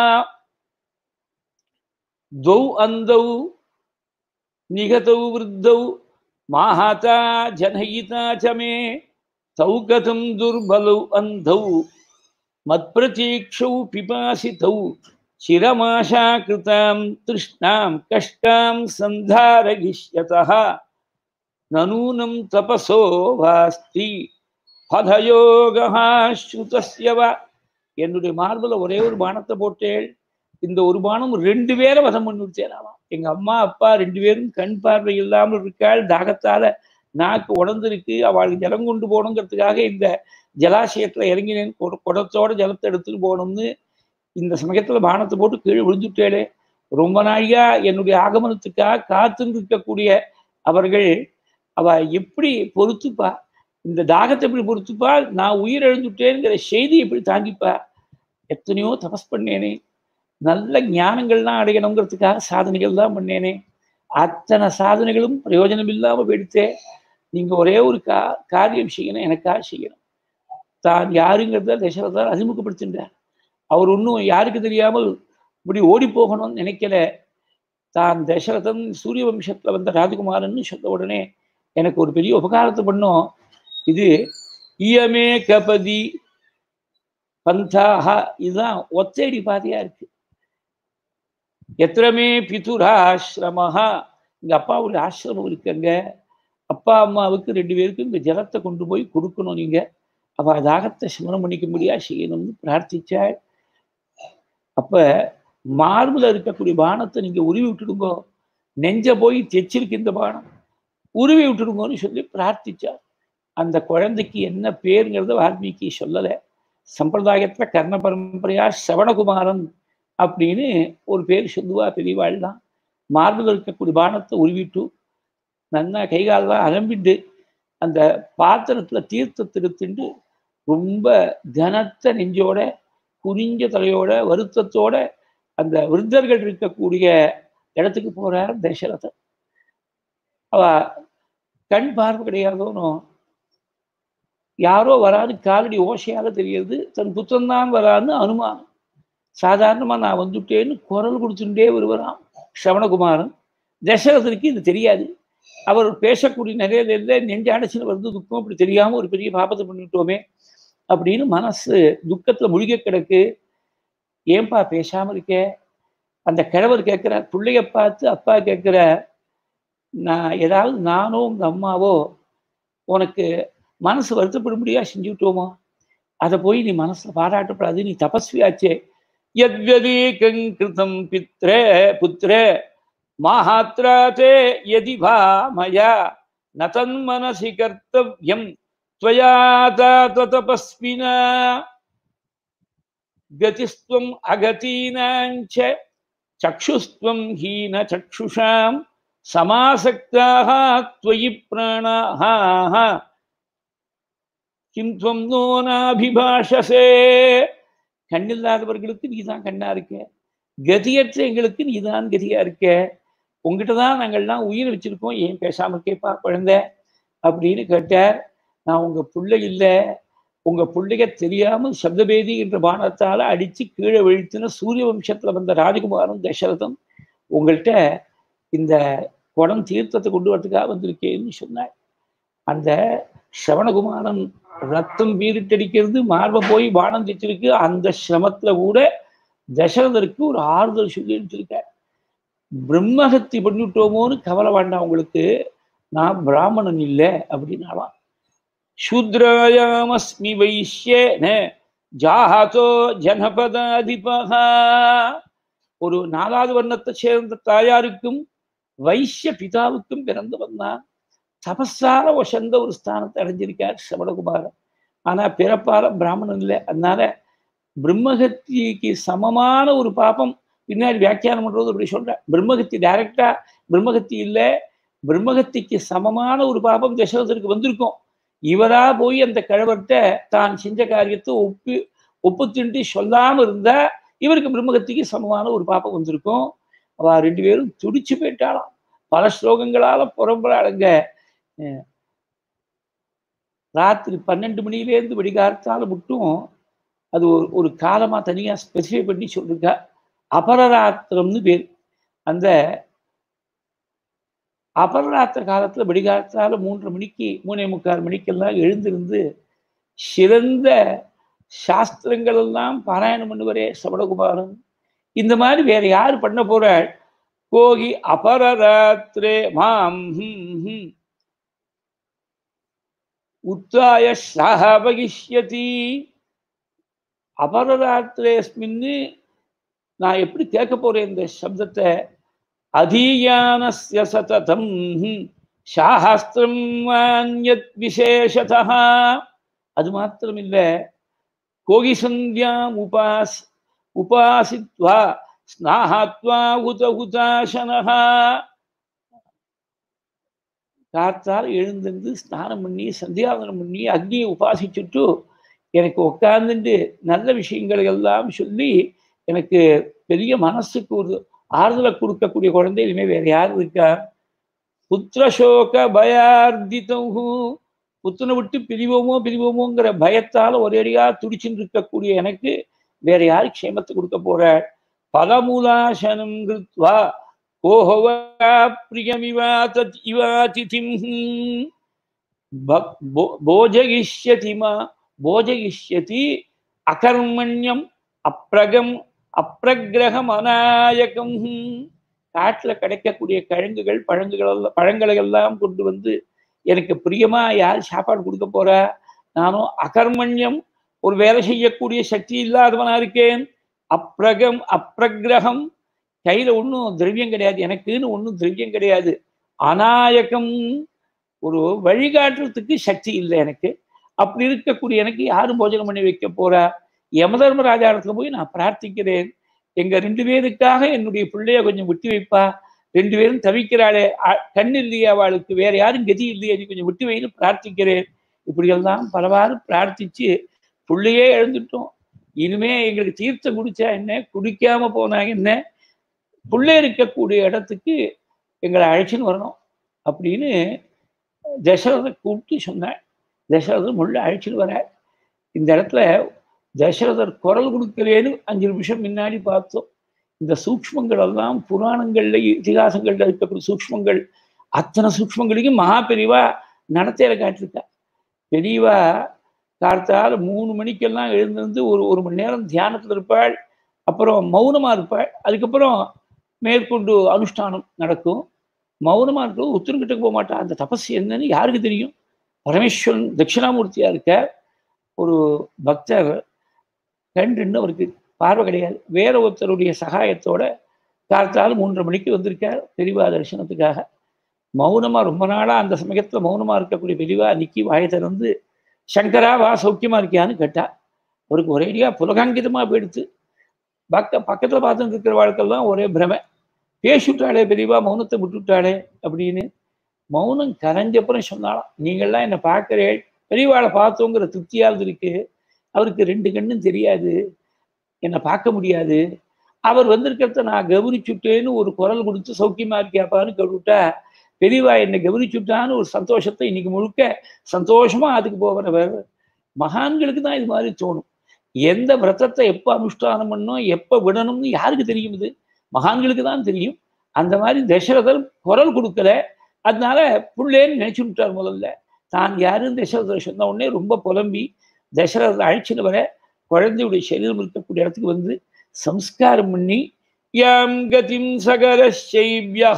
Speaker 1: द्वौ अन्दौ निगतौ वृद्धौ माहाता जनयिता च मे तौ गतं दुर्बलौ अन्धौ मत्प्रतीक्षौ पिपासितौ चिरमाशाकृतां तृष्णां कष्टां सन्धारयिष्यतः ननूनं तपसो वास्ति பதயோகா ஸ்ருதஸ்யவ என்னுடைய மார்பில் ஒரே ஒரு பானத்தை போட்டேள் இந்த ஒரு பானம் ரெண்டு பேரை வதம் பண்ணி விட்டேனாலாம் எங்க அம்மா அப்பா ரெண்டு பேரும் கண் பார்வை இல்லாமல் இருக்காள் தாகத்தால நாக்கு உடந்திருக்கு அவளுக்கு ஜலம் கொண்டு போகணுங்கிறதுக்காக இந்த ஜலாசயத்துல இறங்கினேன் குடத்தோட ஜலத்தை எடுத்துட்டு போகணும்னு இந்த சமயத்துல பானத்தை போட்டு கீழே விழுந்துட்டேளே ரொம்ப நாழியா என்னுடைய ஆகமனத்துக்காக காத்துன்னு இருக்கக்கூடிய அவர்கள் அவ எப்படி பொறுத்துப்பா இந்த தாகத்தை எப்படி பொறுத்துப்பா நான் உயிர் எழுந்துட்டேங்கிற செய்தி எப்படி தாங்கிப்பா எத்தனையோ தபஸ் பண்ணேனே நல்ல ஞானங்கள்லாம் அடையணுங்கிறதுக்காக சாதனைகள் தான் பண்ணேனே அத்தனை சாதனைகளும் பிரயோஜனம் இல்லாம போயிடுத்தே நீங்க ஒரே ஒரு கா காரியம் செய்யணும் எனக்காக செய்யணும் தான் யாருங்கிறத தசரதார் அறிமுகப்படுத்தின்றார் அவர் ஒன்றும் யாருக்கு தெரியாமல் இப்படி ஓடி போகணும்னு நினைக்கல தான் தசரதன் சூரிய வம்சத்துல வந்த ராஜகுமாரன்னு சொன்ன உடனே எனக்கு ஒரு பெரிய உபகாரத்தை பண்ணும் இது இயமே கபதி பந்தாக இதுதான் ஒத்தேடி பாதையா இருக்கு எத்திரமே பிதுராசிரமஹா இங்க அப்பாவுடைய ஆசிரமம் இருக்குங்க அப்பா அம்மாவுக்கு ரெண்டு பேருக்கும் இந்த ஜலத்தை கொண்டு போய் கொடுக்கணும் நீங்க அவ தாகத்தை சிமரம் பண்ணிக்கும்படியா செய்யணும்னு பிரார்த்திச்சாள் அப்ப மார்புல இருக்கக்கூடிய பானத்தை நீங்க உருவி விட்டுடுங்கோ நெஞ்ச போய் தெச்சிருக்கு இந்த பானம் உருவி விட்டுடுங்கோன்னு சொல்லி பிரார்த்திச்சார் அந்த குழந்தைக்கு என்ன பேருங்கிறத வால்மீகி சொல்லலை சம்பிரதாயத்துல கர்ண பரம்பரையா சவணகுமாரன் அப்படின்னு ஒரு பேர் சொல்லுவா பெரியவாள் தான் மார்பில் இருக்கக்கூடிய பானத்தை உருவிட்டு நல்லா கைகாலெல்லாம் அலம்பிட்டு அந்த பாத்திரத்துல தீர்த்தத்தை எடுத்துட்டு ரொம்ப கனத்த நெஞ்சோட குனிஞ்ச தலையோட வருத்தத்தோட அந்த விருத்தர்கள் இருக்கக்கூடிய இடத்துக்கு போறார் தசரதன் அவ கண் பார்வை கிடையாதோனோ யாரோ வராது காலடி ஓசையாக தெரியுது தன் புத்தன்தான் வரான்னு அனுமானம் சாதாரணமா நான் வந்துட்டேன்னு குரல் கொடுத்துட்டே வருவரான் சவணகுமாரன் தசரதனுக்கு இது தெரியாது அவர் பேசக்கூடிய நிலையில இல்லை நெஞ்சு அடைச்சின்னு வருது துக்கம் அப்படி தெரியாம ஒரு பெரிய பாபத்தை பண்ணிட்டோமே அப்படின்னு மனசு துக்கத்துல முழுக கிடக்கு ஏன்பா பேசாம இருக்க அந்த கிழவர் கேட்கிறார் பிள்ளைய பார்த்து அப்பா கேட்கிறார் நான் ஏதாவது நானோ உங்க அம்மாவோ உனக்கு மனசு வருத்தப்படும்படியா செஞ்சுட்டோமோ அதை போய் நீ மனசுல பாராட்டப்படாது நீ தபஸ்வியாச்சே யத்வதீகங் கிருதம் பித்ர புத்திர மாஹாத்ரா தே யதி வா மயா நதன் மனசி கர்த்தவ்யம் त्वया तपस्विना गतिस्त्वम् अगतीनाञ्च चक्षुस्त्वं हीनचक्षुषां समासक्ताः त्वयि प्राणाः கிம் துவம் நோ நாபிபாஷசே கண்ணில்லாதவர்களுக்கு நீதான் கண்ணா இருக்க கதியற்ற எங்களுக்கு நீதான் கதியா இருக்க உங்ககிட்ட தான் நாங்கள்லாம் உயிர் வச்சிருக்கோம் ஏன் பேசாம கேட்பா குழந்தை அப்படின்னு கேட்டார் நான் உங்க பிள்ளை இல்லை உங்க பிள்ளைக தெரியாம சப்தபேதி என்ற பானத்தால அடிச்சு கீழே வீழ்த்தின சூரிய வம்சத்துல வந்த ராஜகுமாரன் தசரதன் உங்கள்கிட்ட இந்த குடம் தீர்த்தத்தை கொண்டு வரதுக்காக வந்திருக்கேன்னு சொன்னார் அந்த சிரவணகுமாரன் ரத்தம் வீரிட்டடிக்கிறது மார்பை போய் பானம் தைச்சிருக்கு அந்த சிரமத்துல கூட தசரதருக்கு ஒரு ஆறுதல் சொல்லி அனுப்பிச்சிருக்கார் பிரம்மஹத்தி பண்ணிவிட்டோமோன்னு கவலை வேண்டாம் உங்களுக்கு நான் பிராமணன் இல்லை அப்படின்னாலாம் சூத்ராயாமஸ்மி வைஷ்யேன ஜாஹாதோ ஜனபதாதிபகா ஒரு நாலாவது வர்ணத்தை சேர்ந்த தாயாருக்கும் வைஷ்ய பிதாவுக்கும் பிறந்து வந்தான் தபஸால வசந்த ஒரு ஸ்தானத்தை அடைஞ்சிருக்கார் சவணகுமாரன் ஆனா பிறப்பால பிராமணன் இல்லை அதனால பிரம்மகத்திக்கு சமமான ஒரு பாப்பம் பின்னாடி வியாக்கியானம் பண்றது அப்படி சொல்றேன் பிரம்மகத்தி டைரக்டா பிரம்மகத்தி இல்லை பிரம்மகத்திக்கு சமமான ஒரு பாப்பம் தசரதருக்கு வந்திருக்கும் இவரா போய் அந்த கிழவர்கிட்ட தான் செஞ்ச காரியத்தை ஒப்பு ஒப்பு திண்டி சொல்லாம இருந்தா இவருக்கு பிரம்மகத்திக்கு சமமான ஒரு பாப்பம் வந்திருக்கும் அவ ரெண்டு பேரும் துடிச்சு போயிட்டாளாம் பல ஸ்லோகங்களால புறம்புறாளுங்க ராத்திரி பன்னெண்டு மணிலேருந்து வெடிகாலத்தால மட்டும் அது ஒரு ஒரு காலமா தனியா ஸ்பெசிஃபை பண்ணி சொல்லிருக்கா அபரராத்திரம்னு பேர் அந்த அபரராத்திர காலத்துல வெடிகாலத்தால மூன்றரை மணிக்கு மூணே முக்கால் மணிக்கெல்லாம் எழுந்திருந்து சிறந்த சாஸ்திரங்கள் எல்லாம் பாராயணம் பண்ணுவரே சபடகுமாரன் இந்த மாதிரி வேற யாரு பண்ண போறாள் கோகி அபரராத்திரே மாம் உத்தாய சகபகிஷ்யதி அபரராத்திரேஸ்மின்னு நான் எப்படி கேட்க போறேன் இந்த சப்தத்தை அதீயானஸ்ய சததம் சாஸ்திரம் வான்யத் விசேஷதா அது மாத்திரமில்லை கோகி சந்தியாம் உபாஸ் உபாசித்வா ஸ்நாஹாத்வா உத உதாசனஹா காத்தால் எழுந்திருந்து ஸ்நானம் பண்ணி சந்தியாவனம் பண்ணி அக்னியை உபாசிச்சுட்டு எனக்கு உட்கார்ந்துட்டு நல்ல விஷயங்களை எல்லாம் சொல்லி எனக்கு பெரிய மனசுக்கு ஒரு ஆறுதலை கொடுக்கக்கூடிய குழந்தை இனிமே வேற யார் இருக்கா புத்திரசோக பயார்த்திதம் புத்தனை விட்டு பிரிவோமோ பிரிவோமோங்கிற பயத்தால ஒரேடியா துடிச்சுட்டு இருக்கக்கூடிய எனக்கு வேற யாரு க்ஷேமத்தை கொடுக்க போற பலமூலாசனம் கிருத்வா கோஹவா பிரியமிவா தத் இவாதிதிம் போஜகிஷ்யதிமா போஜகிஷ்யதி அகர்மண்யம் அப்ரகம் அப்ரகிரகம் அநாயகம் காட்டுல கிடைக்கக்கூடிய கிழங்குகள் பழங்குகள் எல்லாம் பழங்களை எல்லாம் கொண்டு வந்து எனக்கு பிரியமா யார் சாப்பாடு கொடுக்க போறா நானும் அகர்மண்யம் ஒரு வேலை செய்யக்கூடிய சக்தி இல்லாதவனா இருக்கேன் அப்ரகம் அப்ரகிரகம் கையில ஒன்றும் திரவியம் கிடையாது எனக்குன்னு ஒன்றும் திரவியம் கிடையாது அநாயகம் ஒரு வழிகாட்டுறதுக்கு சக்தி இல்லை எனக்கு அப்படி இருக்கக்கூடிய எனக்கு யாரும் போஜனம் பண்ணி வைக்க போறா யமதர்மராஜா இடத்துல போய் நான் பிரார்த்திக்கிறேன் எங்க ரெண்டு பேருக்காக என்னுடைய பிள்ளைய கொஞ்சம் விட்டு வைப்பா ரெண்டு பேரும் தவிக்கிறாளே கண் இல்லையா அவளுக்கு வேற யாரும் கதி இல்லையா நீ கொஞ்சம் விட்டு வைன்னு பிரார்த்திக்கிறேன் இப்படியெல்லாம் பலவாறு பிரார்த்திச்சு பிள்ளையே எழுந்துட்டோம் இனிமே எங்களுக்கு தீர்த்தம் குடிச்சா என்ன குடிக்காம போனா என்ன பிள்ளை இருக்கக்கூடிய இடத்துக்கு எங்களை அழைச்சின்னு வரணும் அப்படின்னு தசரதை கூப்பிட்டு சொன்னேன் தசரதர் முள்ள அழைச்சிட்டு வர இந்த இடத்துல தசரதர் குரல் கொடுக்கலேன்னு அஞ்சு நிமிஷம் முன்னாடி பார்த்தோம் இந்த சூக்மங்கள் எல்லாம் புராணங்கள்ல இதிகாசங்கள்ல இருக்கக்கூடிய சூக்மங்கள் அத்தனை சூக்மங்களையும் மகா பெரியவா நடத்தையில காட்டிருக்கா பெரியவா கார்த்தால மூணு மணிக்கெல்லாம் எழுந்திருந்து ஒரு ஒரு மணி நேரம் தியானத்தில் இருப்பாள் அப்புறம் மௌனமா இருப்பாள் அதுக்கப்புறம் மேற்கொண்டு அனுஷ்டானம் நடக்கும் மௌனமா இருக்கிறது உத்தரங்கிட்ட போக மாட்டா அந்த தபஸ் என்னன்னு யாருக்கு தெரியும் பரமேஸ்வரன் தட்சிணாமூர்த்தியா இருக்க ஒரு பக்தர் கண்டுன்னு அவருக்கு பார்வை கிடையாது வேற ஒருத்தருடைய சகாயத்தோட காலத்தால் மூன்றரை மணிக்கு வந்திருக்கார் பெரியவா தரிசனத்துக்காக மௌனமா ரொம்ப நாளா அந்த சமயத்துல மௌனமா இருக்கக்கூடிய பெரியவா நிக்கி வாய திறந்து சங்கரா வா சௌக்கியமா இருக்கியான்னு கேட்டா அவருக்கு ஒரேடியா புலகாங்கிதமா போயிடுத்து பக்க பக்கத்துல பார்த்து இருக்கிற வாழ்க்கெல்லாம் ஒரே பிரமை பேசிவிட்டாளே பெரியவா மௌனத்தை விட்டுவிட்டாளே அப்படின்னு மௌனம் கரைஞ்சப்புறம் சொன்னாலாம் நீங்கள்லாம் என்னை பார்க்கிறேன் பெரியவாளை பார்த்தோங்கிற திருப்தியாவது இருக்கு அவருக்கு ரெண்டு கண்ணும் தெரியாது என்னை பார்க்க முடியாது அவர் வந்திருக்கிறத நான் கவனிச்சுட்டேன்னு ஒரு குரல் கொடுத்து சௌக்கியமா இருக்கியாப்பான்னு கேட்டுவிட்டா பெரியவா என்னை கவனிச்சுட்டான்னு ஒரு சந்தோஷத்தை இன்னைக்கு முழுக்க சந்தோஷமா அதுக்கு போகிறவர் மகான்களுக்கு தான் இது மாதிரி தோணும் எந்த விரதத்தை எப்போ அனுஷ்டானம் பண்ணணும் எப்போ விடணும்னு யாருக்கு தெரியும் இது மகான்களுக்கு தான் தெரியும் அந்த மாதிரி தசரதர் குரல் கொடுக்கல அதனால புள்ளேன்னு நினைச்சு விட்டார் முதல்ல தான் யாருன்னு தசரதர் சொன்ன உடனே ரொம்ப புலம்பி தசரதர் அழைச்சிட்டு வர குழந்தையுடைய சரீரம் இருக்கக்கூடிய இடத்துக்கு வந்து சம்ஸ்காரம் பண்ணி யாம் கதிம் சகர செய்வியா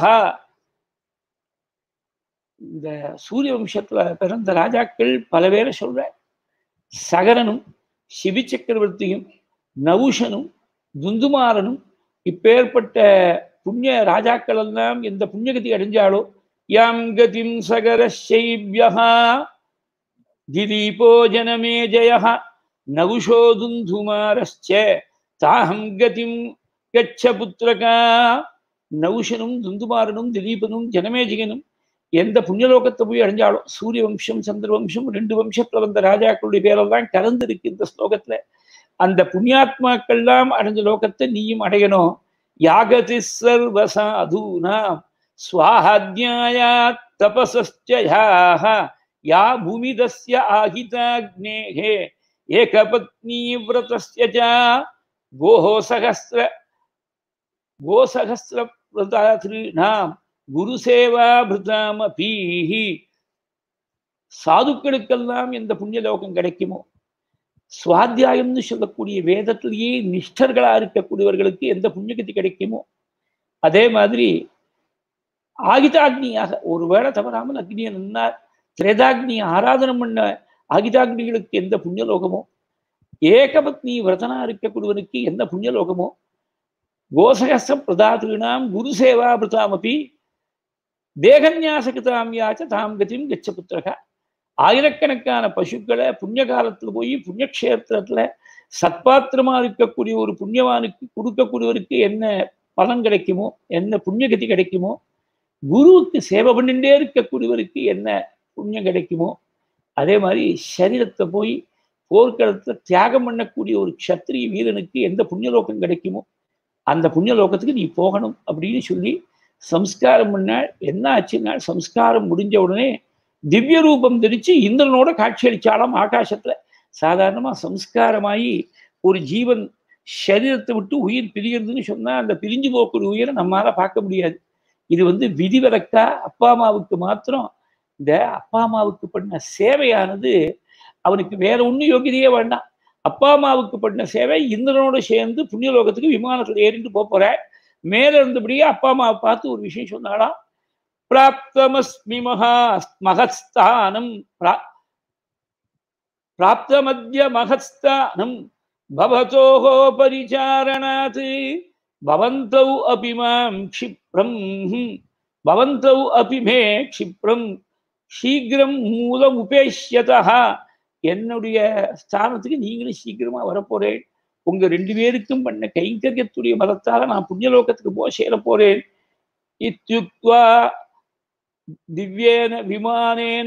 Speaker 1: இந்த சூரிய வம்சத்துல பிறந்த ராஜாக்கள் பல பேரை சொல்ற சகரனும் சிவி சக்கரவர்த்தியும் நவுஷனும் துந்துமாரனும் இப்பேற்பட்ட புண்ணிய ராஜாக்கள் எல்லாம் எந்த புண்ணியகதி அடைஞ்சாலோ யாம் கதிம் சகர செய்வியா திலீபோ ஜனமே ஜய நவுஷோ துந்துமாரஸ்ச தாஹம் கதிம் கச்ச புத்திரகா நவுஷனும் துந்துமாரனும் திலீபனும் ஜனமேஜிகனும் எந்த புண்ணியலோகத்தை போய் அடைஞ்சாலும் சூரிய வம்சம் சந்திர வம்சம் ரெண்டு வம்சத்துல வந்த ராஜாக்களுடைய பேரெல்லாம் கலந்து இருக்கு இந்த ஸ்லோகத்துல அந்த புண்ணியாத்மாக்கள்லாம் அடைஞ்ச லோகத்தை நீயும் அடையணும் யாகதி சர்வசாதூனா ஸ்வாஹாத்யாயா தபசஸ்யாக யா பூமிதஸ்ய ஆகிதாக்னேகே ஏகபத்னி விரதஸ்ய ச கோஹோ சகஸ்ர கோசகஸ்ர விரதாதிருநாம் குரு சேவா பிருதாமபீஹி சாதுக்களுக்கெல்லாம் எந்த புண்ணிய லோகம் கிடைக்குமோ சுவாத்தியாயம்னு சொல்லக்கூடிய வேதத்திலேயே நிஷ்டர்களா இருக்கக்கூடியவர்களுக்கு எந்த புண்ணியகதி கிடைக்குமோ அதே மாதிரி ஆகிதாக்னியாக ஒருவேளை தவறாமல் அக்னியை நின்னார் திரேதாக்னியை ஆராதனம் பண்ண ஆகிதாக்னிகளுக்கு எந்த புண்ணியலோகமோ ஏகபத்னி விரதனா இருக்கக்கூடியவனுக்கு எந்த புண்ணியலோகமோ கோசகச பிரதாதிருணாம் குரு சேவா பிரதாமபி தேகன்யாசகிதாம் யாச்ச தாம் கதிம் கச்ச புத்திரகா ஆயிரக்கணக்கான பசுக்களை புண்ணிய காலத்துல போய் புண்ணியக்ஷேத்திரத்துல சத்பாத்திரமா இருக்கக்கூடிய ஒரு புண்ணியவானுக்கு கொடுக்கக்கூடியவருக்கு என்ன பலன் கிடைக்குமோ என்ன புண்ணியகதி கிடைக்குமோ குருவுக்கு சேவை பண்ணிட்டே இருக்கக்கூடியவருக்கு என்ன புண்ணியம் கிடைக்குமோ அதே மாதிரி சரீரத்தை போய் போர்க்களத்தை தியாகம் பண்ணக்கூடிய ஒரு க்ஷத்திரிய வீரனுக்கு எந்த புண்ணியலோகம் கிடைக்குமோ அந்த புண்ணியலோகத்துக்கு நீ போகணும் அப்படின்னு சொல்லி சம்ஸ்காரம் பண்ணால் என்ன ஆச்சுன்னா சம்ஸ்காரம் முடிஞ்ச உடனே திவ்ய ரூபம் தரிச்சு இந்திரனோட காட்சி அளிச்சாலாம் ஆகாசத்துல சாதாரணமா சம்ஸ்காரமாயி ஒரு ஜீவன் சரீரத்தை விட்டு உயிர் பிரிகிறதுன்னு சொன்னா அந்த பிரிஞ்சு போகக்கூடிய உயிரை நம்மளால பார்க்க முடியாது இது வந்து விதிவிலக்கா அப்பா அம்மாவுக்கு மாத்திரம் இந்த அப்பா அம்மாவுக்கு பண்ண சேவையானது அவனுக்கு வேற ஒன்றும் யோகியதையே வேண்டாம் அப்பா அம்மாவுக்கு பண்ண சேவை இந்திரனோட சேர்ந்து புண்ணியலோகத்துக்கு விமானத்தில் ஏறிட்டு போக போற மேல இருந்தபடியே அப்பா அம்மாவை பார்த்து ஒரு விஷயம் சொன்னாலாம் பிராப்தமஸ்மி மகா மகஸ்தானம் பிராப்தமத்ய மகஸ்தானம் பவதோஹோ பரிச்சாரணாத் பவந்தௌ அபி மாம் க்ஷிப்ரம் பவந்தௌ அபி மே க்ஷிப்ரம் சீக்கிரம் மூலம் உபேஷ்யதா என்னுடைய ஸ்தானத்துக்கு நீங்களும் சீக்கிரமா வரப்போறேன் உங்க ரெண்டு பேருக்கும் பண்ண கைங்கரியத்துடைய பலத்தால நான் புண்ணியலோகத்துக்கு போக சேர போறேன் இத்யுக்வா திவ்யேன விமானேன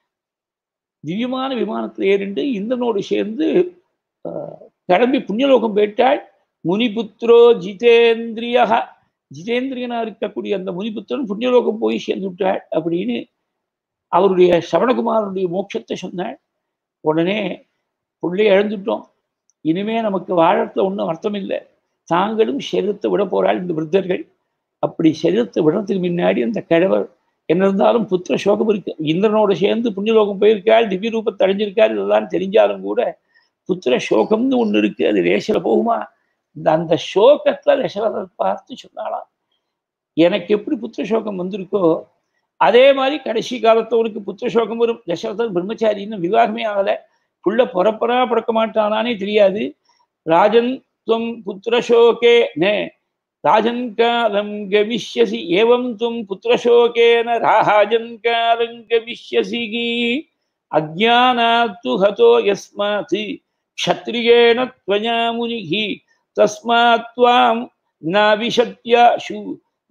Speaker 1: திவ்யமான விமானத்தில் ஏறிண்டு இந்திரனோடு சேர்ந்து கிளம்பி புண்ணியலோகம் போயிட்டாள் முனிபுத்திரோ ஜிதேந்திரியா ஜிதேந்திரியனா இருக்கக்கூடிய அந்த முனிபுத்திரன் புண்ணியலோகம் போய் சேர்ந்து விட்டாள் அப்படின்னு அவருடைய சவணகுமாரனுடைய மோட்சத்தை சொன்னாள் உடனே புள்ளை இழந்துட்டோம் இனிமே நமக்கு வாழத்துல ஒன்றும் அர்த்தம் இல்லை தாங்களும் சரீரத்தை விட போறாள் இந்த விருத்தர்கள் அப்படி சரீரத்தை விடுறதுக்கு முன்னாடி அந்த கிழவர் என்ன இருந்தாலும் புத்திர சோகம் இருக்கு இந்திரனோட சேர்ந்து புண்ணியலோகம் போயிருக்காள் திவ்ய ரூபத்தை அடைஞ்சிருக்காள் இதெல்லாம் தெரிஞ்சாலும் கூட புத்திர சோகம்னு ஒன்று இருக்கு அது ரேஷில் போகுமா இந்த அந்த சோகத்துல தசரதர் பார்த்து சொன்னாலாம் எனக்கு எப்படி புத்திர சோகம் வந்திருக்கோ அதே மாதிரி கடைசி காலத்தவனுக்கு புத்திர சோகம் வரும் தசரதர் பிரம்மச்சாரின்னு விவாகமே ஆகலை புள்ள பிறப்பரா பிறக்க மாட்டானானே தெரியாது ராஜன் துவம் புத்திரசோகே நே ராஜன் காலம் கவிஷ்யசி ஏவம் துவம் புத்திரசோகேன ராஜன் காலம் கவிஷ்யசி அஜானாத்து ஹதோ யஸ்மாத் க்ஷத்ரியேன त्वया முனிः தஸ்மாத் त्वां நாவிஷத்யாஷு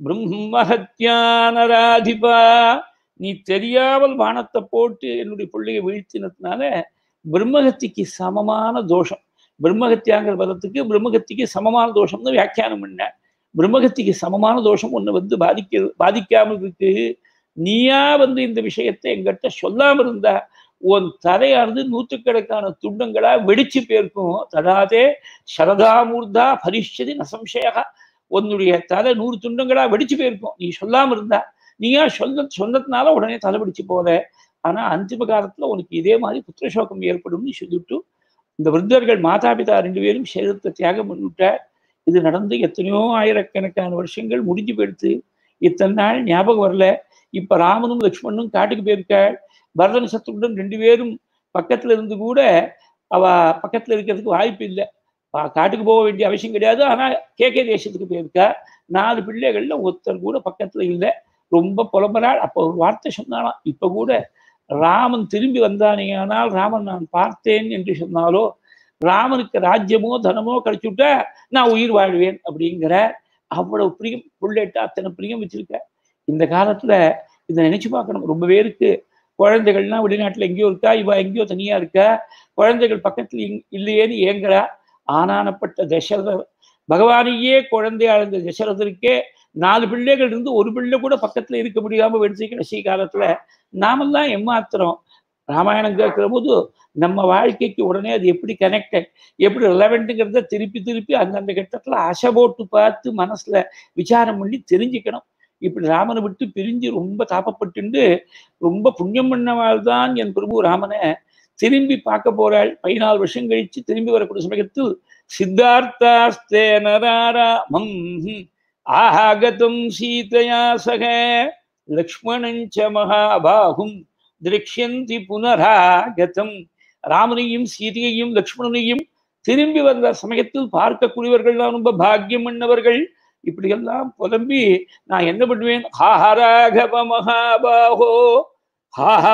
Speaker 1: பிரம்மஹத்யானராதிபா நீ தெரியாமல் வானத்தை போட்டு என்னுடைய பிள்ளையை வீழ்த்தினதுனால பிரம்மகத்திக்கு சமமான தோஷம் பிரம்மகத்தியாங்கிற பதத்துக்கு பிரம்மகத்திக்கு சமமான தோஷம்னு வியாக்கியானம் பண்ண பிரம்மகத்திக்கு சமமான தோஷம் ஒன்று வந்து பாதிக்க பாதிக்காமல் இருக்கு நீயா வந்து இந்த விஷயத்தை எங்கிட்ட சொல்லாம இருந்தா உன் தலையானது நூற்றுக்கணக்கான துண்டங்களா வெடிச்சு போயிருக்கும் தடாதே சரதாமூர்தா பரிஷதி நசம்சயா உன்னுடைய தலை நூறு துண்டங்களா வெடிச்சு போயிருக்கும் நீ சொல்லாம இருந்தா நீயா சொல்ல சொன்னதுனால உடனே தலை வெடிச்சு போல ஆனா அந்திம காலத்துல உனக்கு இதே மாதிரி புத்திரசோகம் ஏற்படும்னு சொல்லிட்டு இந்த விருத்தர்கள் மாதாபிதா ரெண்டு பேரும் சரீரத்தை தியாகம் பண்ணிவிட்ட இது நடந்து எத்தனையோ ஆயிரக்கணக்கான வருஷங்கள் முடிஞ்சு போயிடுத்து இத்தனை நாள் ஞாபகம் வரல இப்ப ராமனும் லக்ஷ்மணனும் காட்டுக்கு போயிருக்காள் பரதன் சத்துருடன் ரெண்டு பேரும் பக்கத்துல இருந்து கூட அவ பக்கத்துல இருக்கிறதுக்கு வாய்ப்பு இல்லை காட்டுக்கு போக வேண்டிய அவசியம் கிடையாது ஆனா கே கே தேசத்துக்கு போயிருக்கா நாலு பிள்ளைகள்ல ஒருத்தர் கூட பக்கத்துல இல்லை ரொம்ப புலம்புறாள் அப்போ ஒரு வார்த்தை சொன்னாலாம் இப்ப கூட ராமன் திரும்பி வந்தானே ஆனால் ராமன் நான் பார்த்தேன் என்று சொன்னாலோ ராமனுக்கு ராஜ்யமோ தனமோ கிடைச்சுட்டா நான் உயிர் வாழ்வேன் அப்படிங்கிற அவ்வளவு பிரியம் புள்ளேட்டா அத்தனை பிரியம் வச்சிருக்க இந்த காலத்துல இதை நினைச்சு பார்க்கணும் ரொம்ப பேருக்கு குழந்தைகள்லாம் வெளிநாட்டுல எங்கேயோ இருக்கா இவ எங்கேயோ தனியா இருக்கா குழந்தைகள் பக்கத்துல இல்லையேன்னு ஏங்குறா ஆனானப்பட்ட தசரதர் பகவானையே குழந்தையா இருந்த தசரதருக்கே நாலு பிள்ளைகள் இருந்து ஒரு பிள்ளை கூட பக்கத்துல இருக்க முடியாம வெடிச்சு கடைசி காலத்துல நாமெல்லாம் எம்மாத்திரம் ராமாயணம் கேட்கிற போது நம்ம வாழ்க்கைக்கு உடனே அது எப்படி கனெக்டட் எப்படி ரிலவெண்ட்டுங்கிறத திருப்பி திருப்பி அந்தந்த கட்டத்துல அசை போட்டு பார்த்து மனசுல விசாரம் பண்ணி தெரிஞ்சுக்கணும் இப்படி ராமனை விட்டு பிரிஞ்சு ரொம்ப தாப்பப்பட்டு ரொம்ப புண்ணியம் பண்ணவாள் தான் என் பிரபு ராமனை திரும்பி பார்க்க போறாள் பதினாலு வருஷம் கழிச்சு திரும்பி வரக்கூடிய சமயத்தில் சித்தார்த்தாஸ்தே நராராமம் ஆகதம் சீதையா சக லக்ஷ்மணஞ்ச மகாபாகும் திரக்ஷந்தி புனராகதம் ராமனையும் சீதையையும் லக்ஷ்மணனையும் திரும்பி வந்த சமயத்தில் பார்க்கக்கூடியவர்கள் தான் ரொம்ப பாக்கியம் பண்ணவர்கள் இப்படியெல்லாம் புலம்பி நான் என்ன பண்ணுவேன் ஹாஹராகவ மகாபாகோ ஹாஹா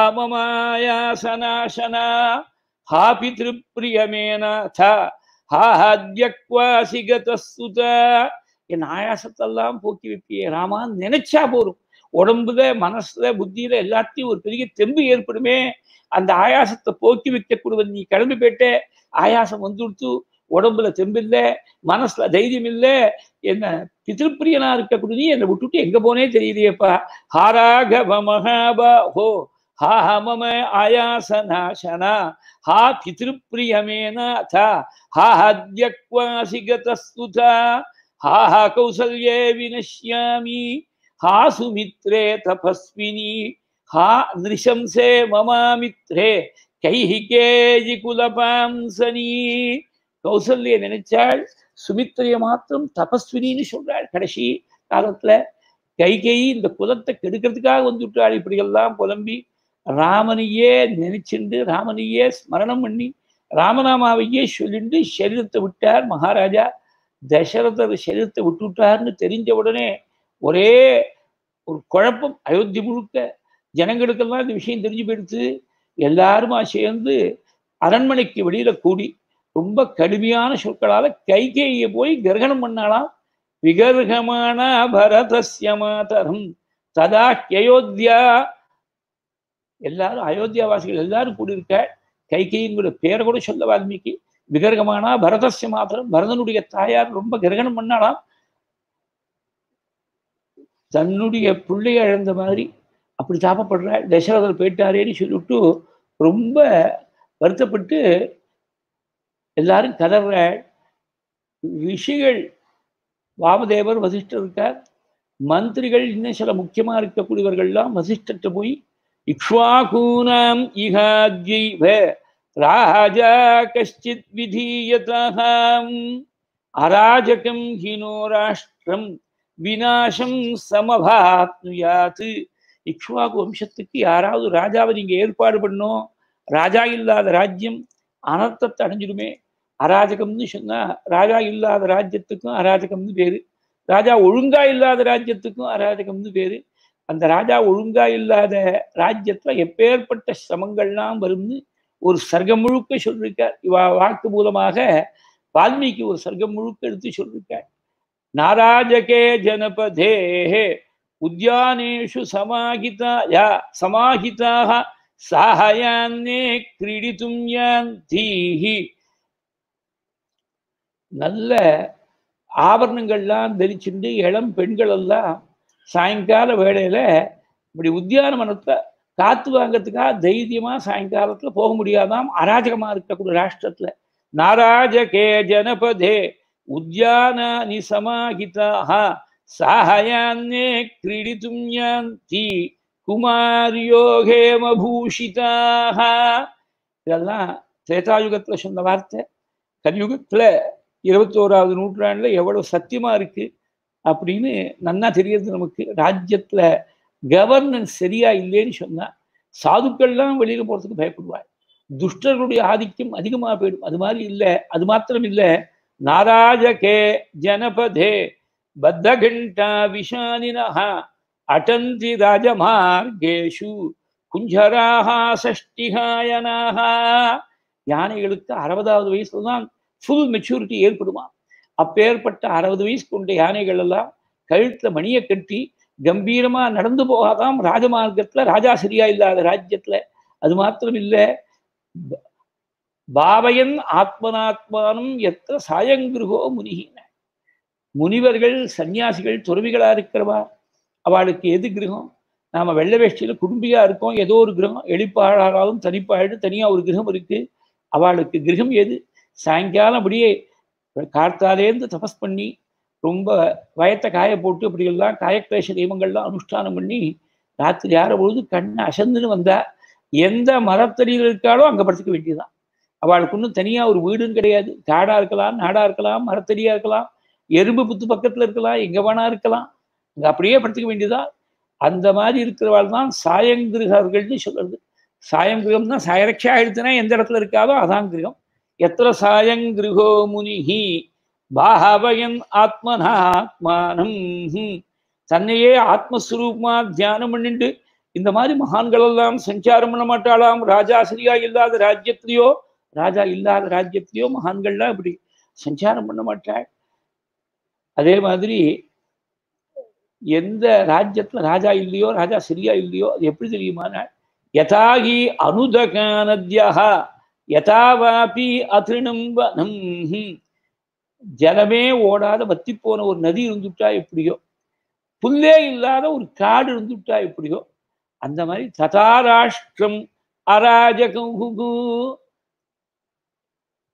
Speaker 1: மமாயாசனாசனா ஹா பிதிருப்பிரியமேனாத ஹாஹத்யக்வாசி கதஸ்துத என் ஆயாசத்தெல்லாம் போக்கி வைப்பியே ராமான் நினைச்சா போரும் உடம்புல மனசுல புத்தியில எல்லாத்தையும் ஒரு பெரிய தெம்பு ஏற்படுமே அந்த ஆயாசத்தை போக்கி வைக்கக்கூடியவன் நீ கிளம்பி போயிட்ட ஆயாசம் வந்துடுத்து உடம்புல தெம்பில்ல மனசுல தைரியம் இல்ல என்ன பிதிருப்பிரியனா இருக்கக்கூடிய நீ என்னை விட்டுட்டு எங்க போனே தெரியலையேப்பா ஹாராகவ மகாபாஹோ ஹா மம ஆயாசநாசனா ஹா பிதிருப்பிரியமேனாத ஹா ஹத்யக்வாசி கதஸ்துதா ஹா ஹா கௌசல்யே வினஷ்யாமி ஹா சுமித்ரே தபஸ்வினி ஹா நிருஷம்சே மமாமித்ரே கைஹிகேஜி குலபாம்சனி கௌசல்ய நினைச்சாள் சுமித்திரைய மாத்திரம் தபஸ்வினின்னு சொல்றாள் கடைசி காலத்துல கைகை இந்த குலத்தை கெடுக்கிறதுக்காக வந்துவிட்டாள் இப்படியெல்லாம் புலம்பி ராமனையே நினைச்சுண்டு ராமனையே ஸ்மரணம் பண்ணி ராமநாமாவையே சொல்லிண்டு சரீரத்தை விட்டார் மகாராஜா தசரதர் சரீரத்தை விட்டு விட்டார்னு தெரிஞ்ச உடனே ஒரே ஒரு குழப்பம் அயோத்தி முழுக்க ஜனங்களுக்கெல்லாம் இந்த விஷயம் தெரிஞ்சு போயிடுத்து எல்லாருமா சேர்ந்து அரண்மனைக்கு வெளியில கூடி ரொம்ப கடுமையான சொற்களால கைகேயை போய் கிரகணம் பண்ணாலாம் விகர்கமான பரதஸ்ய மாதரம் ததா அயோத்தியா எல்லாரும் அயோத்தியாவாசிகள் எல்லாரும் கூடியிருக்க கைகைங்கிற பேரை கூட சொல்ல வால்மீகி விகர்கமானா பரதஸ்ய மாத்திரம் பரதனுடைய தாயார் ரொம்ப கிரகணம் பண்ணாலாம் தன்னுடைய பிள்ளைய இழந்த மாதிரி அப்படி தாபப்படுற தசரதர் போயிட்டாரேன்னு சொல்லிவிட்டு ரொம்ப வருத்தப்பட்டு எல்லாரும் கதற ரிஷிகள் வாமதேவர் வசிஷ்டர் இருக்கார் மந்திரிகள் இன்னும் சில முக்கியமா இருக்கக்கூடியவர்கள்லாம் வசிஷ்டர்கிட்ட போய் இக்ஷ்வாகூனாம் இஹாத்யைவ ராஜா கஷ்டித் விதீயதாம் அராஜகம் ஹினோ ராஷ்டிரம் விநாசம் சமபாத்னுயாத் இக்ஷ்வாகு வம்சத்துக்கு யாராவது ராஜாவை நீங்க ஏற்பாடு பண்ணோம் ராஜா இல்லாத ராஜ்யம் அனர்த்தத்தை அடைஞ்சிடுமே அராஜகம்னு சொன்னா ராஜா இல்லாத ராஜ்யத்துக்கும் அராஜகம்னு பேரு ராஜா ஒழுங்கா இல்லாத ராஜ்யத்துக்கும் அராஜகம்னு பேரு அந்த ராஜா ஒழுங்கா இல்லாத ராஜ்யத்துல எப்பேற்பட்ட சிரமங்கள்லாம் வரும்னு ஒரு சர்க்கம் முழுக்க சொல்லியிருக்கார் இவா வாக்கு மூலமாக வால்மீகி ஒரு சர்க்கம் முழுக்க எடுத்து சொல்லியிருக்கார் நாராஜகே ஜனபதே உத்யானேஷு சமாஹிதாயா சமாஹிதாக சாஹயான்னே கிரீடித்தும் யாந்தீஹி நல்ல ஆபரணங்கள்லாம் தரிச்சுண்டு இளம் பெண்கள் எல்லாம் சாயங்கால வேளையில இப்படி உத்தியானவனத்தை காத்து வாங்கிறதுக்காக தைரியமா சாயங்காலத்துல போக முடியாதாம் அராஜகமா இருக்கக்கூடிய ராஷ்டிரத்துல நாராஜகே ஜனபதே உத்யானானி சமாஹிதாக சாஹயான்னே கிரீடித்தும் யாந்தி குமாரியோ ஹேமபூஷிதாக இதெல்லாம் திரேதாயுகத்துல சொன்ன வார்த்தை கலியுகத்துல இருபத்தோராவது நூற்றாண்டுல எவ்வளவு சத்தியமா இருக்கு அப்படின்னு நன்னா தெரியுது நமக்கு ராஜ்யத்துல கவர்னன்ஸ் சரியா இல்லைன்னு சொன்னா சாதுக்கள்லாம் வெளியில போறதுக்கு பயப்படுவாள் துஷ்டர்களுடைய ஆதிக்கம் அதிகமா போயிடும் அது மாதிரி இல்லை அது மாத்திரம் இல்லை நாராஜகே ஜனபதே பத்தகண்டா விஷானினஹா அடந்தி ராஜமார்கேஷு குஞ்சராகா சஷ்டிகாயனாகா யானைகளுக்கு அறுபதாவது வயசுல தான் ஃபுல் மெச்சூரிட்டி ஏற்படுமா அப்பேற்பட்ட அறுபது வயசு கொண்ட யானைகள் எல்லாம் கழுத்துல மணியை கட்டி கம்பீரமா நடந்து போகாதாம் ராஜமார்க்கத்துல ராஜா சரியா இல்லாத ராஜ்யத்துல அது மாத்திரம் இல்லை பாவயன் ஆத்மனாத்மானம் எத்த சாயங்கிருகோ முனிகின முனிவர்கள் சன்னியாசிகள் துறவிகளா இருக்கிறவா அவளுக்கு எது கிரகம் நாம வெள்ளை வேஷ்டியில குடும்பியா இருக்கோம் ஏதோ ஒரு கிரகம் எளிப்பாளாலும் தனிப்பாடு தனியா ஒரு கிரகம் இருக்கு அவளுக்கு கிரகம் எது சாயங்காலம் அப்படியே கார்த்தாலேருந்து தபஸ் பண்ணி ரொம்ப வயத்தை காய போட்டு அப்படியெல்லாம் காயக்லேஷ தெய்வங்கள்லாம் அனுஷ்டானம் பண்ணி ராத்திரி ஆற பொழுது கண்ணை அசந்துன்னு வந்தா எந்த மரத்தடியில் இருக்காளோ அங்கே படுத்துக்க வேண்டியதுதான் அவளுக்கு ஒன்றும் தனியாக ஒரு வீடுன்னு கிடையாது காடாக இருக்கலாம் நாடாக இருக்கலாம் மரத்தடியாக இருக்கலாம் எறும்பு புத்து பக்கத்தில் இருக்கலாம் எங்கே வேணா இருக்கலாம் அங்கே அப்படியே படுத்துக்க வேண்டியதா அந்த மாதிரி இருக்கிறவாள் தான் சாயங்கிரகர்கள்னு சொல்றது சாயங்கிரகம் தான் சாயரட்சா எடுத்துனா எந்த இடத்துல இருக்காதோ அதான் கிரகம் எத்திர சாயங்கிருகோ முனிஹி பாகவயன் ஆத்மனாத்மானம் தன்னையே ஆத்மஸ்வரூபமா தியானம் பண்ணிட்டு இந்த மாதிரி மகான்கள் எல்லாம் சஞ்சாரம் பண்ண மாட்டாளாம் ராஜா சரியா இல்லாத ராஜ்யத்திலேயோ ராஜா இல்லாத ராஜ்யத்திலேயோ மகான்கள்லாம் இப்படி சஞ்சாரம் பண்ண மாட்டாள் அதே மாதிரி எந்த ராஜ்யத்துல ராஜா இல்லையோ ராஜா சரியா இல்லையோ அது எப்படி தெரியுமானா யதாகி அனுதகா நத்யா யதாவாபி அதிருணம் வனம் ஜலமே ஓடாத வத்தி போன ஒரு நதி இருந்துட்டா எப்படியோ புல்லே இல்லாத ஒரு காடு இருந்துட்டா எப்படியோ அந்த மாதிரி ததாராஷ்டிரம் அராஜகம்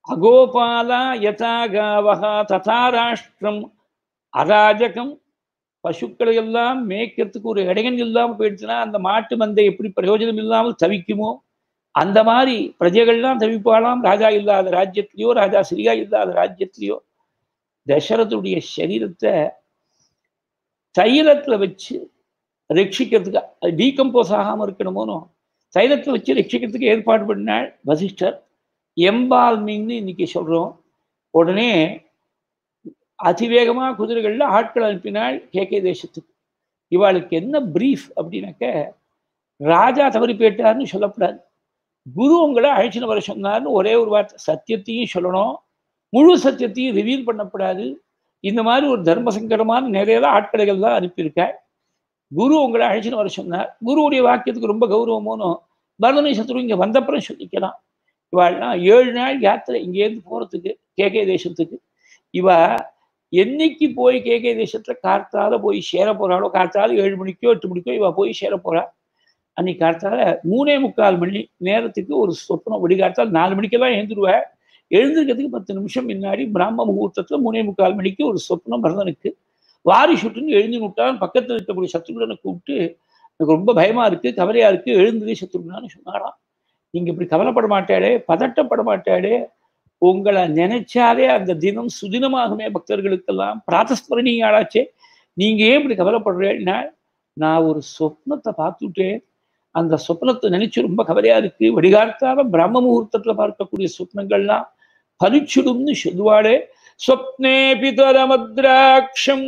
Speaker 1: அகோபாலா யதா காவகா ததாராஷ்டிரம் அராஜகம் பசுக்களை எல்லாம் மேய்க்கிறதுக்கு ஒரு இடையன் இல்லாமல் போயிடுச்சுன்னா அந்த மாட்டு மந்தை எப்படி பிரயோஜனம் இல்லாமல் தவிக்குமோ அந்த மாதிரி பிரஜைகள்லாம் தவிப்பாளாம் ராஜா இல்லாத ராஜ்யத்திலேயோ ராஜா சிறியா இல்லாத ராஜ்யத்திலேயோ தசரதுடைய சரீரத்தை தைலத்துல வச்சு ரட்சிக்கிறதுக்கு அது டீகம்போஸ் ஆகாமல் இருக்கணுமோனோ தைலத்தை வச்சு ரட்சிக்கிறதுக்கு ஏற்பாடு பண்ணாள் வசிஷ்டர் எம்பால்மிங்னு இன்னைக்கு சொல்றோம் உடனே அதிவேகமாக குதிரைகள்ல ஆட்கள் அனுப்பினாள் கேகே தேசத்துக்கு இவாளுக்கு என்ன பிரீஃப் அப்படின்னாக்க ராஜா தவறி போயிட்டார்னு சொல்லக்கூடாது குரு உங்களை அழைச்சின்னு வர சொன்னார்னு ஒரே ஒரு வார்த்தை சத்தியத்தையும் சொல்லணும் முழு சத்தியத்தையும் ரிவீல் பண்ணக்கூடாது இந்த மாதிரி ஒரு தர்ம சங்கடமான நிறைய ஆட்களைகள் தான் அனுப்பியிருக்காள் குரு உங்களை அழைச்சின்னு வர சொன்னார் குருவுடைய வாக்கியத்துக்கு ரொம்ப கௌரவமோனும் பரதனை சத்ரு இங்கே வந்தப்புறம் சொல்லிக்கலாம் இவாள்லாம் ஏழு நாள் யாத்திரை இங்கேருந்து போகிறதுக்கு கேகே தேசத்துக்கு இவ என்னைக்கு போய் கேகே தேசத்துல கார்த்தால போய் சேர போறாளோ கார்த்தால ஏழு மணிக்கோ எட்டு மணிக்கோ இவ போய் சேர போறா அன்னைக்கு கார்த்தால மூணே முக்கால் மணி நேரத்துக்கு ஒரு சொப்பனம் விடிகார்த்தால் நாலு மணிக்கெல்லாம் எழுந்துருவேன் எழுந்திருக்கிறதுக்கு பத்து நிமிஷம் முன்னாடி பிராம முகூர்த்தத்துல மூணே முக்கால் மணிக்கு ஒரு சொப்பனம் பரதனுக்கு வாரி சுட்டுன்னு எழுந்து விட்டான் பக்கத்தில் இருக்கக்கூடிய சத்ருகுணனை கூப்பிட்டு எனக்கு ரொம்ப பயமா இருக்கு கவலையா இருக்கு எழுந்ததே சத்ருகுணான்னு சொன்னாராம் நீங்க இப்படி கவலைப்பட மாட்டாடே பதட்டப்பட மாட்டாடே உங்களை நினைச்சாலே அந்த தினம் சுதினமாகுமே பக்தர்களுக்கெல்லாம் பிராத்தஸ்மரணியாளாச்சே நீங்க ஏன் இப்படி கவலைப்படுறேன்னா நான் ஒரு சொப்னத்தை பார்த்துட்டேன் அந்த சொப்னத்தை நினைச்சு ரொம்ப கவலையா இருக்கு வடிகார்த்தால பிரம்ம முகூர்த்தத்துல பார்க்கக்கூடிய சொப்னங்கள்லாம் பலிச்சுடும்னு சொல்லுவாளே ஸ்வப்னே பிதரமத்ராட்சம்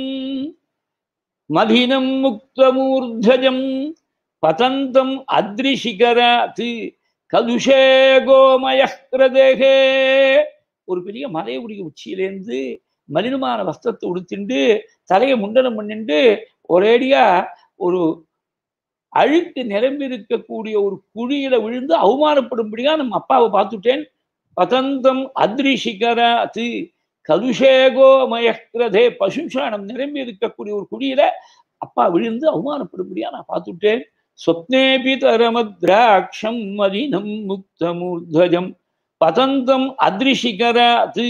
Speaker 1: மதினம் முக்தமூர்தஜம் பதந்தம் அத்ரிசிகராத் கதுஷே கோமய கிரதேகே ஒரு பெரிய மலையுடைய உச்சியிலேருந்து மலினமான வஸ்திரத்தை உடுத்திண்டு தலையை முண்டனம் பண்ணிண்டு ஒரேடியா ஒரு அழுக்கு நிரம்பி இருக்கக்கூடிய ஒரு குழியில விழுந்து அவமானப்படும்படியா நம்ம அப்பாவை பார்த்துட்டேன் பதந்தம் அத்ரிசிகராத் கலுஷேகோ மயக்கிரதே பசுஷானம் நிரம்பி இருக்கக்கூடிய ஒரு குழியில அப்பா விழுந்து அவமானப்படும்படியா நான் பார்த்துட்டேன் ஸ்வப்னேபி தரமத்ராட்சம் மதினம் முக்தமூர்தஜம் பதந்தம் அத்ரிசிகராத்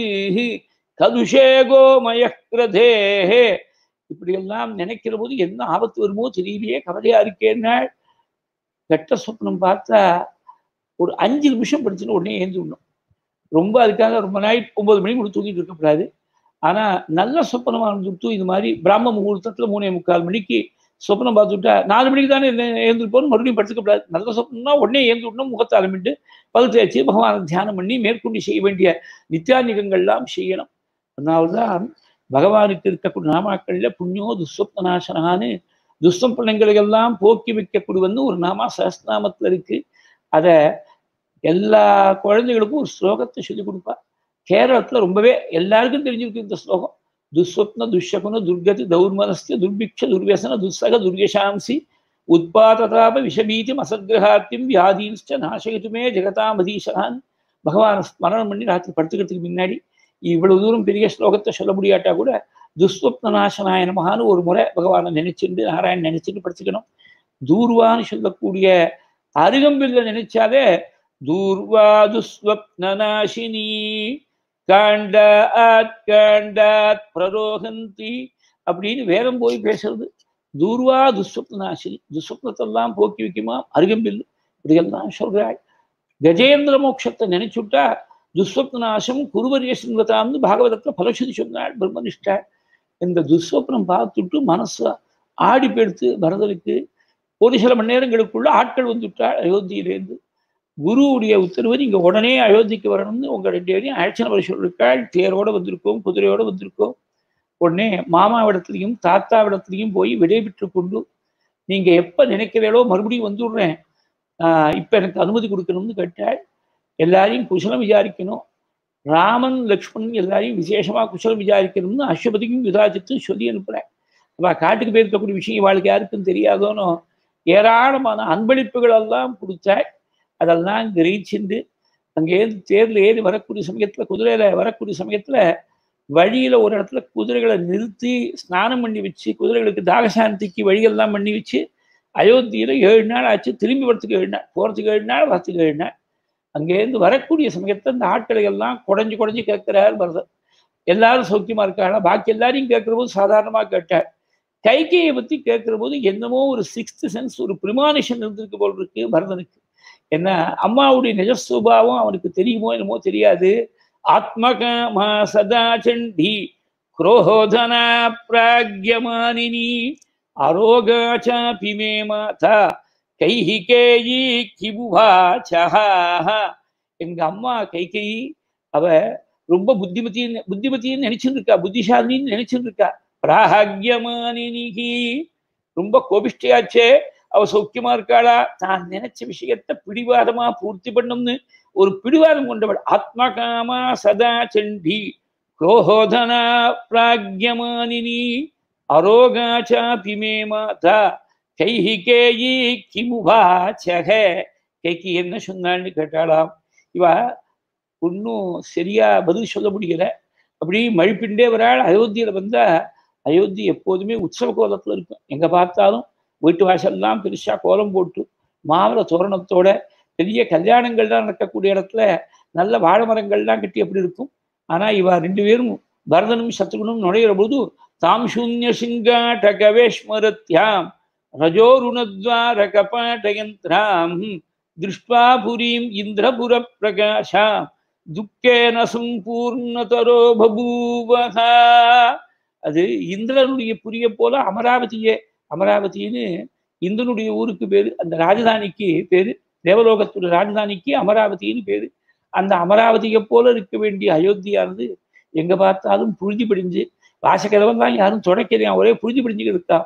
Speaker 1: கதுஷேகோ மயக்கிரதேஹே இப்படியெல்லாம் நினைக்கிற போது என்ன ஆபத்து வருமோ தெரியலையே கவலையா இருக்கேன்னா கெட்ட சொப்னம் பார்த்தா ஒரு அஞ்சு நிமிஷம் படிச்சுன்னு உடனே ஏந்து விடணும் ரொம்ப அதுக்காக ரொம்ப நைட் ஒன்பது மணி கூட தூங்கிட்டு இருக்கக்கூடாது ஆனா நல்ல சொப்பனமா இருந்துட்டு இது மாதிரி பிராம முகூர்த்தத்துல மூணே முக்கால் மணிக்கு சொப்னம் பார்த்துட்டா நாலு மணிக்கு தானே எழுந்துருப்போம் மறுபடியும் படுத்துக்கப்படாது நல்ல சொப்னம்னா உடனே எழுந்து விடணும் முகத்தை அலமிட்டு பல் தேய்ச்சி பகவானை தியானம் பண்ணி மேற்கொண்டு செய்ய வேண்டிய நித்தியானிகங்கள்லாம் செய்யணும் அதனால்தான் பகவானுக்கு இருக்கக்கூடிய நாமாக்கள்ல புண்ணியோ துஸ்வப்னாசனான்னு துஸ்வப்பனங்களுக்கெல்லாம் போக்கி வைக்கக்கூடியவன்னு ஒரு நாமா சஹஸ்நாமத்துல இருக்கு அதை எல்லா குழந்தைகளுக்கும் ஒரு ஸ்லோகத்தை சொல்லி கொடுப்பா கேரளத்துல ரொம்பவே எல்லாருக்கும் தெரிஞ்சிருக்கு இந்த ஸ்லோகம் துஸ்வப்ன துஷகுன துர்கதி தௌர்மனஸ்ய துர்பிக்ஷ துர்வியசன துஸ்ஸக துர்யசாம்சி உத்பாததாப விஷபீதிம் அசத்கிரகாத்தியம் வியாதீன்ஸ்ட நாசகத்துமே ஜெகதாமதீசகான் பகவான் ஸ்மரணம் பண்ணி ராத்திரி படுத்துக்கிறதுக்கு முன்னாடி இவ்வளவு தூரம் பெரிய ஸ்லோகத்தை சொல்ல முடியாட்டா கூட துஸ்வப்ன நாசனாய நமகான்னு ஒரு முறை பகவானை நினைச்சுட்டு நாராயணன் நினைச்சுட்டு படுத்துக்கணும் தூர்வான்னு சொல்லக்கூடிய அருகம்பில்ல நினைச்சாலே தூர்வா துஸ்வப்னநாசினி காண்டாத் காண்டாத் பிரரோகந்தி அப்படின்னு வேதம் போய் பேசுறது தூர்வா துஸ்வப்னாசினி துஸ்வப்னத்தெல்லாம் போக்கி வைக்குமா அருகம்பில் இப்படியெல்லாம் சொல்றாள் கஜேந்திர மோட்சத்தை நினைச்சுட்டா துஸ்வப்னாசம் குருவரிய சிங்கதாம்னு பாகவதத்துல பலசுதி சொன்னாள் பிரம்மனிஷ்டா இந்த துஸ்வப்னம் பார்த்துட்டு மனசு ஆடி போயிடுத்து பரதனுக்கு ஒரு சில மணி நேரங்களுக்குள்ள ஆட்கள் வந்துவிட்டாள் அயோத்தியிலேருந்து குருவுடைய உத்தரவு நீங்க உடனே அயோத்திக்கு வரணும்னு உங்க ரெண்டு பேரையும் அழைச்சன வர சொல்லிருக்காள் தேரோட வந்திருக்கோம் குதிரையோட வந்திருக்கோம் உடனே மாமாவிடத்துலையும் தாத்தாவிடத்துலையும் போய் விடைபெற்று கொண்டு நீங்க எப்ப நினைக்கிறீங்களோ மறுபடியும் வந்துடுறேன் ஆஹ் இப்ப எனக்கு அனுமதி கொடுக்கணும்னு கேட்டாள் எல்லாரையும் குசலம் விசாரிக்கணும் ராமன் லக்ஷ்மணன் எல்லாரையும் விசேஷமா குசலம் விசாரிக்கணும்னு அஸ்வபதிக்கும் யுதாஜித்தும் சொல்லி அனுப்புறேன் அவ காட்டுக்கு போயிருக்கக்கூடிய விஷயம் இவாளுக்கு யாருக்கும் தெரியாதோனோ ஏராளமான அன்பளிப்புகள் எல்லாம் கொடுத்தாள் அதெல்லாம் கிரகிச்சுண்டு அங்கேருந்து தேர்ல ஏறி வரக்கூடிய சமயத்துல குதிரையில வரக்கூடிய சமயத்துல வழியில ஒரு இடத்துல குதிரைகளை நிறுத்தி ஸ்நானம் பண்ணி வச்சு குதிரைகளுக்கு தாகசாந்திக்கு வழியெல்லாம் பண்ணி வச்சு அயோத்தியில ஏழு நாள் ஆச்சு திரும்பி வரத்துக்கு ஏழு நாள் போறதுக்கு ஏழு நாள் வரத்துக்கு ஏழு நாள் அங்கேருந்து வரக்கூடிய சமயத்துல இந்த ஆட்களை எல்லாம் குடஞ்சு குடஞ்சு கேட்கிறார் பரதர் எல்லாரும் சௌக்கியமா இருக்காங்களா பாக்கி எல்லாரையும் கேட்கிற போது சாதாரணமா கேட்டார் கைகையை பத்தி கேட்கிற போது என்னமோ ஒரு சிக்ஸ்த் சென்ஸ் ஒரு பிரிமானிஷன் இருந்திருக்கு போல் இருக்கு பரதனுக்கு என்ன அம்மாவுடைய நிஜஸ்வபாவம் அவனுக்கு தெரியுமோ என்னமோ தெரியாது ஆத்மகாமா சதா சண்டி குரோதனா பிராக்யமானினி அரோகாச்சாபி மே மாதா கைஹிகேயி கிபுவாச்சா எங்க அம்மா கைகை அவ ரொம்ப புத்திமதின்னு புத்திமதின்னு நினைச்சுட்டு இருக்கா புத்திசாலின்னு நினைச்சுட்டு இருக்கா பிராகியமானினிகி ரொம்ப கோபிஷ்டியாச்சே அவ சௌக்கியமா இருக்காளா தான் நினைச்ச விஷயத்த பிடிவாதமா பூர்த்தி பண்ணும்னு ஒரு பிடிவாதம் கொண்டவள் ஆத்மகாமா சதா சண்டி குரோதனா பிராக்யமானினி அரோகாச்சாபி மே மாதா கைஹிகேயி கிமுபாச்சக கைக்கு என்ன சொன்னான்னு கேட்டாளாம் இவா ஒன்றும் சரியா பதில் சொல்ல முடியல அப்படி மழிப்பிண்டே வராள் அயோத்தியில வந்தா அயோத்தி எப்போதுமே உற்சவ கோலத்துல இருக்கும் எங்க பார்த்தாலும் வீட்டு வாசல்லாம் பெருசா கோலம் போட்டு மாவள தோரணத்தோட பெரிய கல்யாணங்கள்லாம் நடக்கக்கூடிய இடத்துல நல்ல வாழை மரங்கள்லாம் கட்டி எப்படி இருக்கும் ஆனா இவா ரெண்டு பேரும் பரதனும் சத்ருகனும் நுழையிற போது தாம் சூன்ய சிங்காட்டகவேஷ்மரத்யாம் ரஜோருணத்வார கபாட்டயந்திராம் திருஷ்டுவா புரீம் இந்திரபுர பிரகாஷாம் துக்கேன சம்பூர்ணதரோ பபூவகா அது இந்திரனுடைய புரிய போல அமராவதியே அமராவதின்னு இந்திரனுடைய ஊருக்கு பேரு அந்த ராஜதானிக்கு பேரு தேவலோகத்துடைய ராஜதானிக்கு அமராவதின்னு பேரு அந்த அமராவதியை போல இருக்க வேண்டிய அயோத்தியானது எங்க பார்த்தாலும் புழுதி பிடிஞ்சு வாசக்கதவெல்லாம் யாரும் தொடக்கிறேன் ஒரே புழுதி பிடிஞ்சுக்கிட்டு இருக்கான்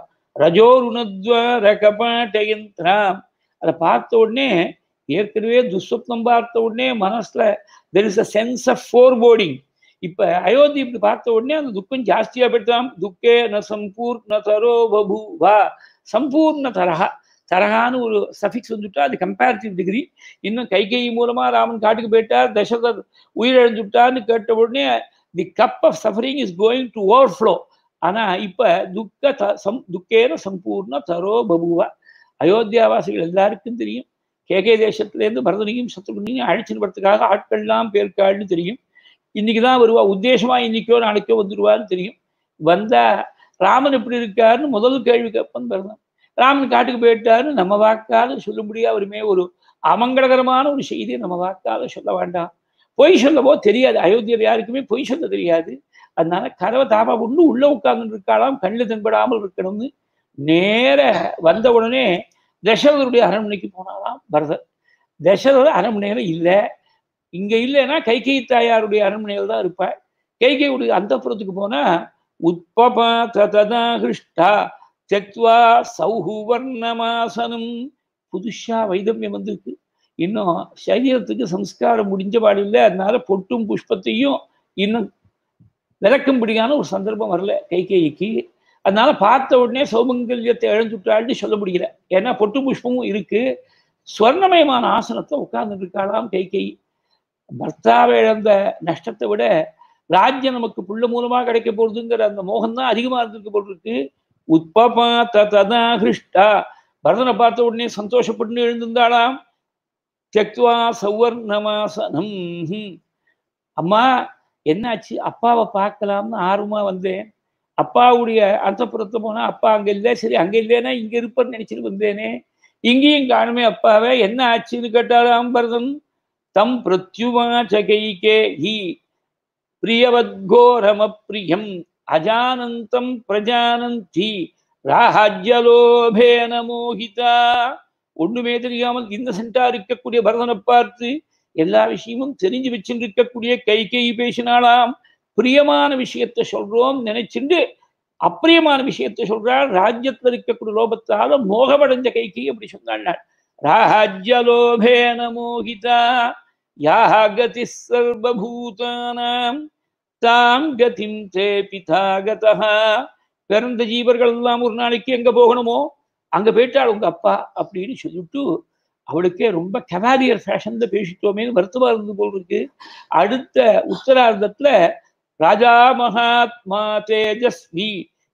Speaker 1: ரஜோருணத்வர கபாட்டயந்திராம் அதை பார்த்த உடனே ஏற்கனவே துஸ்வப்னம் பார்த்த உடனே மனசுல there is a sense of foreboding இப்ப அயோத்தி இப்படி பார்த்த உடனே அந்த துக்கம் ஜாஸ்தியா போயிட்டான் துக்கே ந சம்பூர்ண தரோ பபூவா சம்பூர்ண தரகா தரகான்னு ஒரு சஃபிக்ஸ் வந்துட்டா அது கம்பேரிட்டிவ் டிகிரி இன்னும் கைகை மூலமா ராமன் காட்டுக்கு போயிட்டார் தசரதர் உயிரிழந்துட்டார்னு கேட்ட உடனே the cup of suffering is going to overflow ஆனா இப்ப துக்க த சம் துக்கேன சம்பூர்ண தரோ பபுவா அயோத்தியாவாசிகள் எல்லாருக்கும் தெரியும் கேகே தேசத்திலேருந்து பரதனையும் சத்ருகனையும் அழைச்சின்னு வரத்துக்காக ஆட்கள்லாம் பேர்க்காள்னு தெரியும் இன்னைக்கு தான் வருவா உத்தேசமா இன்னைக்கோ நாளைக்கோ வந்துடுவான்னு தெரியும் வந்தா ராமன் எப்படி இருக்காருன்னு முதல் கேள்வி கேட்பன் பரதன் ராமன் காட்டுக்கு போயிட்டாருன்னு நம்ம வாக்கால சொல்ல முடியாது அவருமே ஒரு அமங்கடகரமான ஒரு செய்தியை நம்ம வாக்கால சொல்ல வேண்டாம் பொய் சொல்லவோ தெரியாது அயோத்தியில் யாருக்குமே பொய் சொல்ல தெரியாது அதனால கதவை தாபா கொண்டு உள்ள உட்கார்ந்து இருக்காளாம் கண்ணில் தென்படாமல் இருக்கணும்னு நேர வந்த உடனே தசரதருடைய அரண்மனைக்கு போனாலாம் பரதர் தசரதர் அரண்மனையில இல்லை இங்க இல்லைன்னா கைகை தாயாருடைய அரண்மனையில் தான் இருப்பாள் கைகையுடைய அந்த புறத்துக்கு போனா உத்பபா ததா ஹிருஷ்டா தெக்வா சௌஹு வர்ணமாசனம் புதுசா வைதமியம் வந்திருக்கு இன்னும் சரீரத்துக்கு சம்ஸ்காரம் முடிஞ்ச பாடு இல்லை அதனால பொட்டும் புஷ்பத்தையும் இன்னும் விளக்கும்படியான ஒரு சந்தர்ப்பம் வரல கைகேயிக்கு அதனால பார்த்த உடனே சௌமங்கல்யத்தை இழந்துட்டாள்னு சொல்ல முடியல ஏன்னா பொட்டு புஷ்பமும் இருக்கு ஸ்வர்ணமயமான ஆசனத்தை உட்கார்ந்து இருக்காளாம் கைகை பர்த்தாவை இழந்த நஷ்டத்தை விட ராஜ்யம் நமக்கு புள்ள மூலமா கிடைக்க போறதுங்கிற அந்த மோகம் தான் அதிகமா இருந்திருக்க போல் இருக்கு உத்பபா ததா ஹிருஷ்டா பரதனை பார்த்த உடனே சந்தோஷப்பட்டு எழுந்திருந்தாளாம் தெக்வா சௌவர்ணமாசனம் அம்மா என்னாச்சு அப்பாவை பார்க்கலாம்னு ஆர்வமா வந்தேன் அப்பாவுடைய அந்தப்புறத்தை போனா அப்பா அங்க இல்லை சரி அங்க இல்லைன்னா இங்க இருப்பன்னு நினைச்சிட்டு வந்தேனே இங்கேயும் காணுமே அப்பாவை என்ன ஆச்சுன்னு கேட்டாராம் பரதன் தம் பிரத்யுவாச்ச கைகே ஹி பிரியவத்கோரமப்பிரியம் அஜானந்தம் பிரஜானந்தி ராஜ்யலோபேன மோகிதா ஒண்ணுமே தெரியாமல் இன்னசென்டா இருக்கக்கூடிய பரதனை பார்த்து எல்லா விஷயமும் தெரிஞ்சு வச்சுட்டு இருக்கக்கூடிய கை கை பேசினாலாம் பிரியமான விஷயத்தை சொல்றோம் நினைச்சுண்டு அப்பிரியமான விஷயத்தை சொல்றாள் ராஜ்யத்துல இருக்கக்கூடிய லோபத்தால மோகமடைஞ்ச கைகை அப்படி சொன்னாள் ராஜ்யலோபேன மோகிதா யாக கதி சர்வபூதானாம் தாம் கதிம் தே பிதாகதா பிறந்த ஜீவர்கள் எல்லாம் ஒரு நாளைக்கு எங்க போகணுமோ அங்க போயிட்டாள் உங்க அப்பா அப்படின்னு சொல்லிட்டு அவளுக்கே ரொம்ப கவாலியர் ஃபேஷன்ல பேசிட்டோமேனு வருத்தமா இருந்து போல் இருக்கு அடுத்த உத்தரார்த்தத்துல ராஜா மகாத்மா தேஜஸ்வி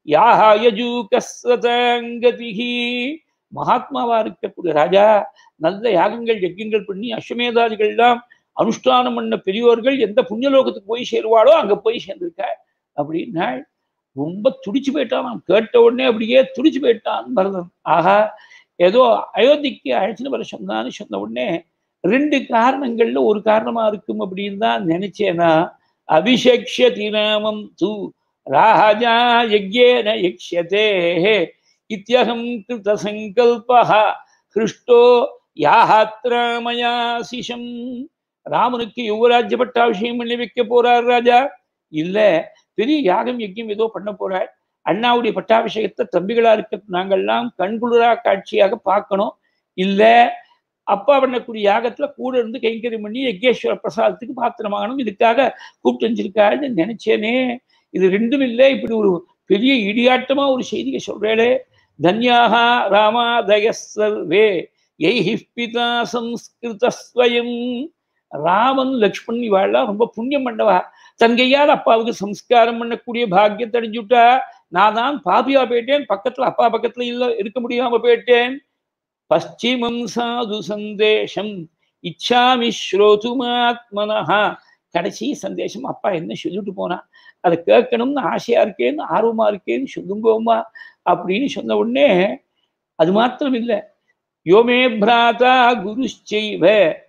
Speaker 1: யாஹாயஜூகஸ்வதங்கதிஹி மகாத்மாவா இருக்கக்கூடிய ராஜா நல்ல யாகங்கள் யஜ்யங்கள் பண்ணி அஸ்வமேதாதிகள்லாம் அனுஷ்டானம் பண்ண பெரியோர்கள் எந்த புண்ணியலோகத்துக்கு போய் சேருவாளோ அங்க போய் சேர்ந்திருக்க அப்படின்னா ரொம்ப துடிச்சு போயிட்டான் கேட்ட உடனே அப்படியே துடிச்சு போயிட்டான் பரதன் ஆஹா ஏதோ அயோத்திக்கு அழைச்சின்னு வர சொன்னான்னு சொன்ன உடனே ரெண்டு காரணங்கள்ல ஒரு காரணமா இருக்கும் அப்படின்னு தான் நினைச்சேனா அபிஷக்ஷதி நாமம் தூ ராஜா யஜ்யேன யக்ஷதே இத்தியகம் கிருத சங்கல்பா ஹிருஷ்டோ யாத்ராமயா சிஷம் ராமனுக்கு யுவராஜ்ய பட்டாபிஷேகம் பண்ணி வைக்க போறார் ராஜா இல்ல பெரிய யாகம் யஜ்யம் ஏதோ பண்ண போறார் அண்ணாவுடைய பட்டாபிஷேகத்தை தம்பிகளா இருக்க நாங்கள்லாம் கண்குளிரா காட்சியாக பார்க்கணும் இல்ல அப்பா பண்ணக்கூடிய யாகத்துல கூட இருந்து கைங்கரியம் பண்ணி யஜ்யேஸ்வர பிரசாதத்துக்கு பாத்திரமாகணும் இதுக்காக கூப்பிட்டு வச்சிருக்காருன்னு நினைச்சேனே இது ரெண்டும் இல்லை இப்படி ஒரு பெரிய இடியாட்டமா ஒரு செய்தியை சொல்றேளே தன்யாக ராமாதய சர்வே எய்ஹி பிதா சம்ஸ்கிருதஸ்வயம் ராமன் லக்ஷ்மண் இவாள்லாம் ரொம்ப புண்ணியம் பண்ணவா தன் கையால் அப்பாவுக்கு சம்ஸ்காரம் பண்ணக்கூடிய பாக்கியத்தை அடைஞ்சுட்டா நான் தான் பாபியா போயிட்டேன் பக்கத்துல அப்பா பக்கத்துல இல்ல இருக்க முடியாம போயிட்டேன் பశ్చిமம் சாது சந்தேஷம் இச்சாமி ஸ்ரோதுமாத்மனஹா கடைசி சந்தேஷம் அப்பா என்ன சொல்லிட்டு போனா அதை கேட்கணும்னு ஆசையா இருக்கேன்னு ஆர்வமா இருக்கேன்னு சொல்லுங்கோமா அப்படின்னு சொன்ன உடனே அது மாத்திரம் இல்லை யோமே பிராதா குருஷ்சைவ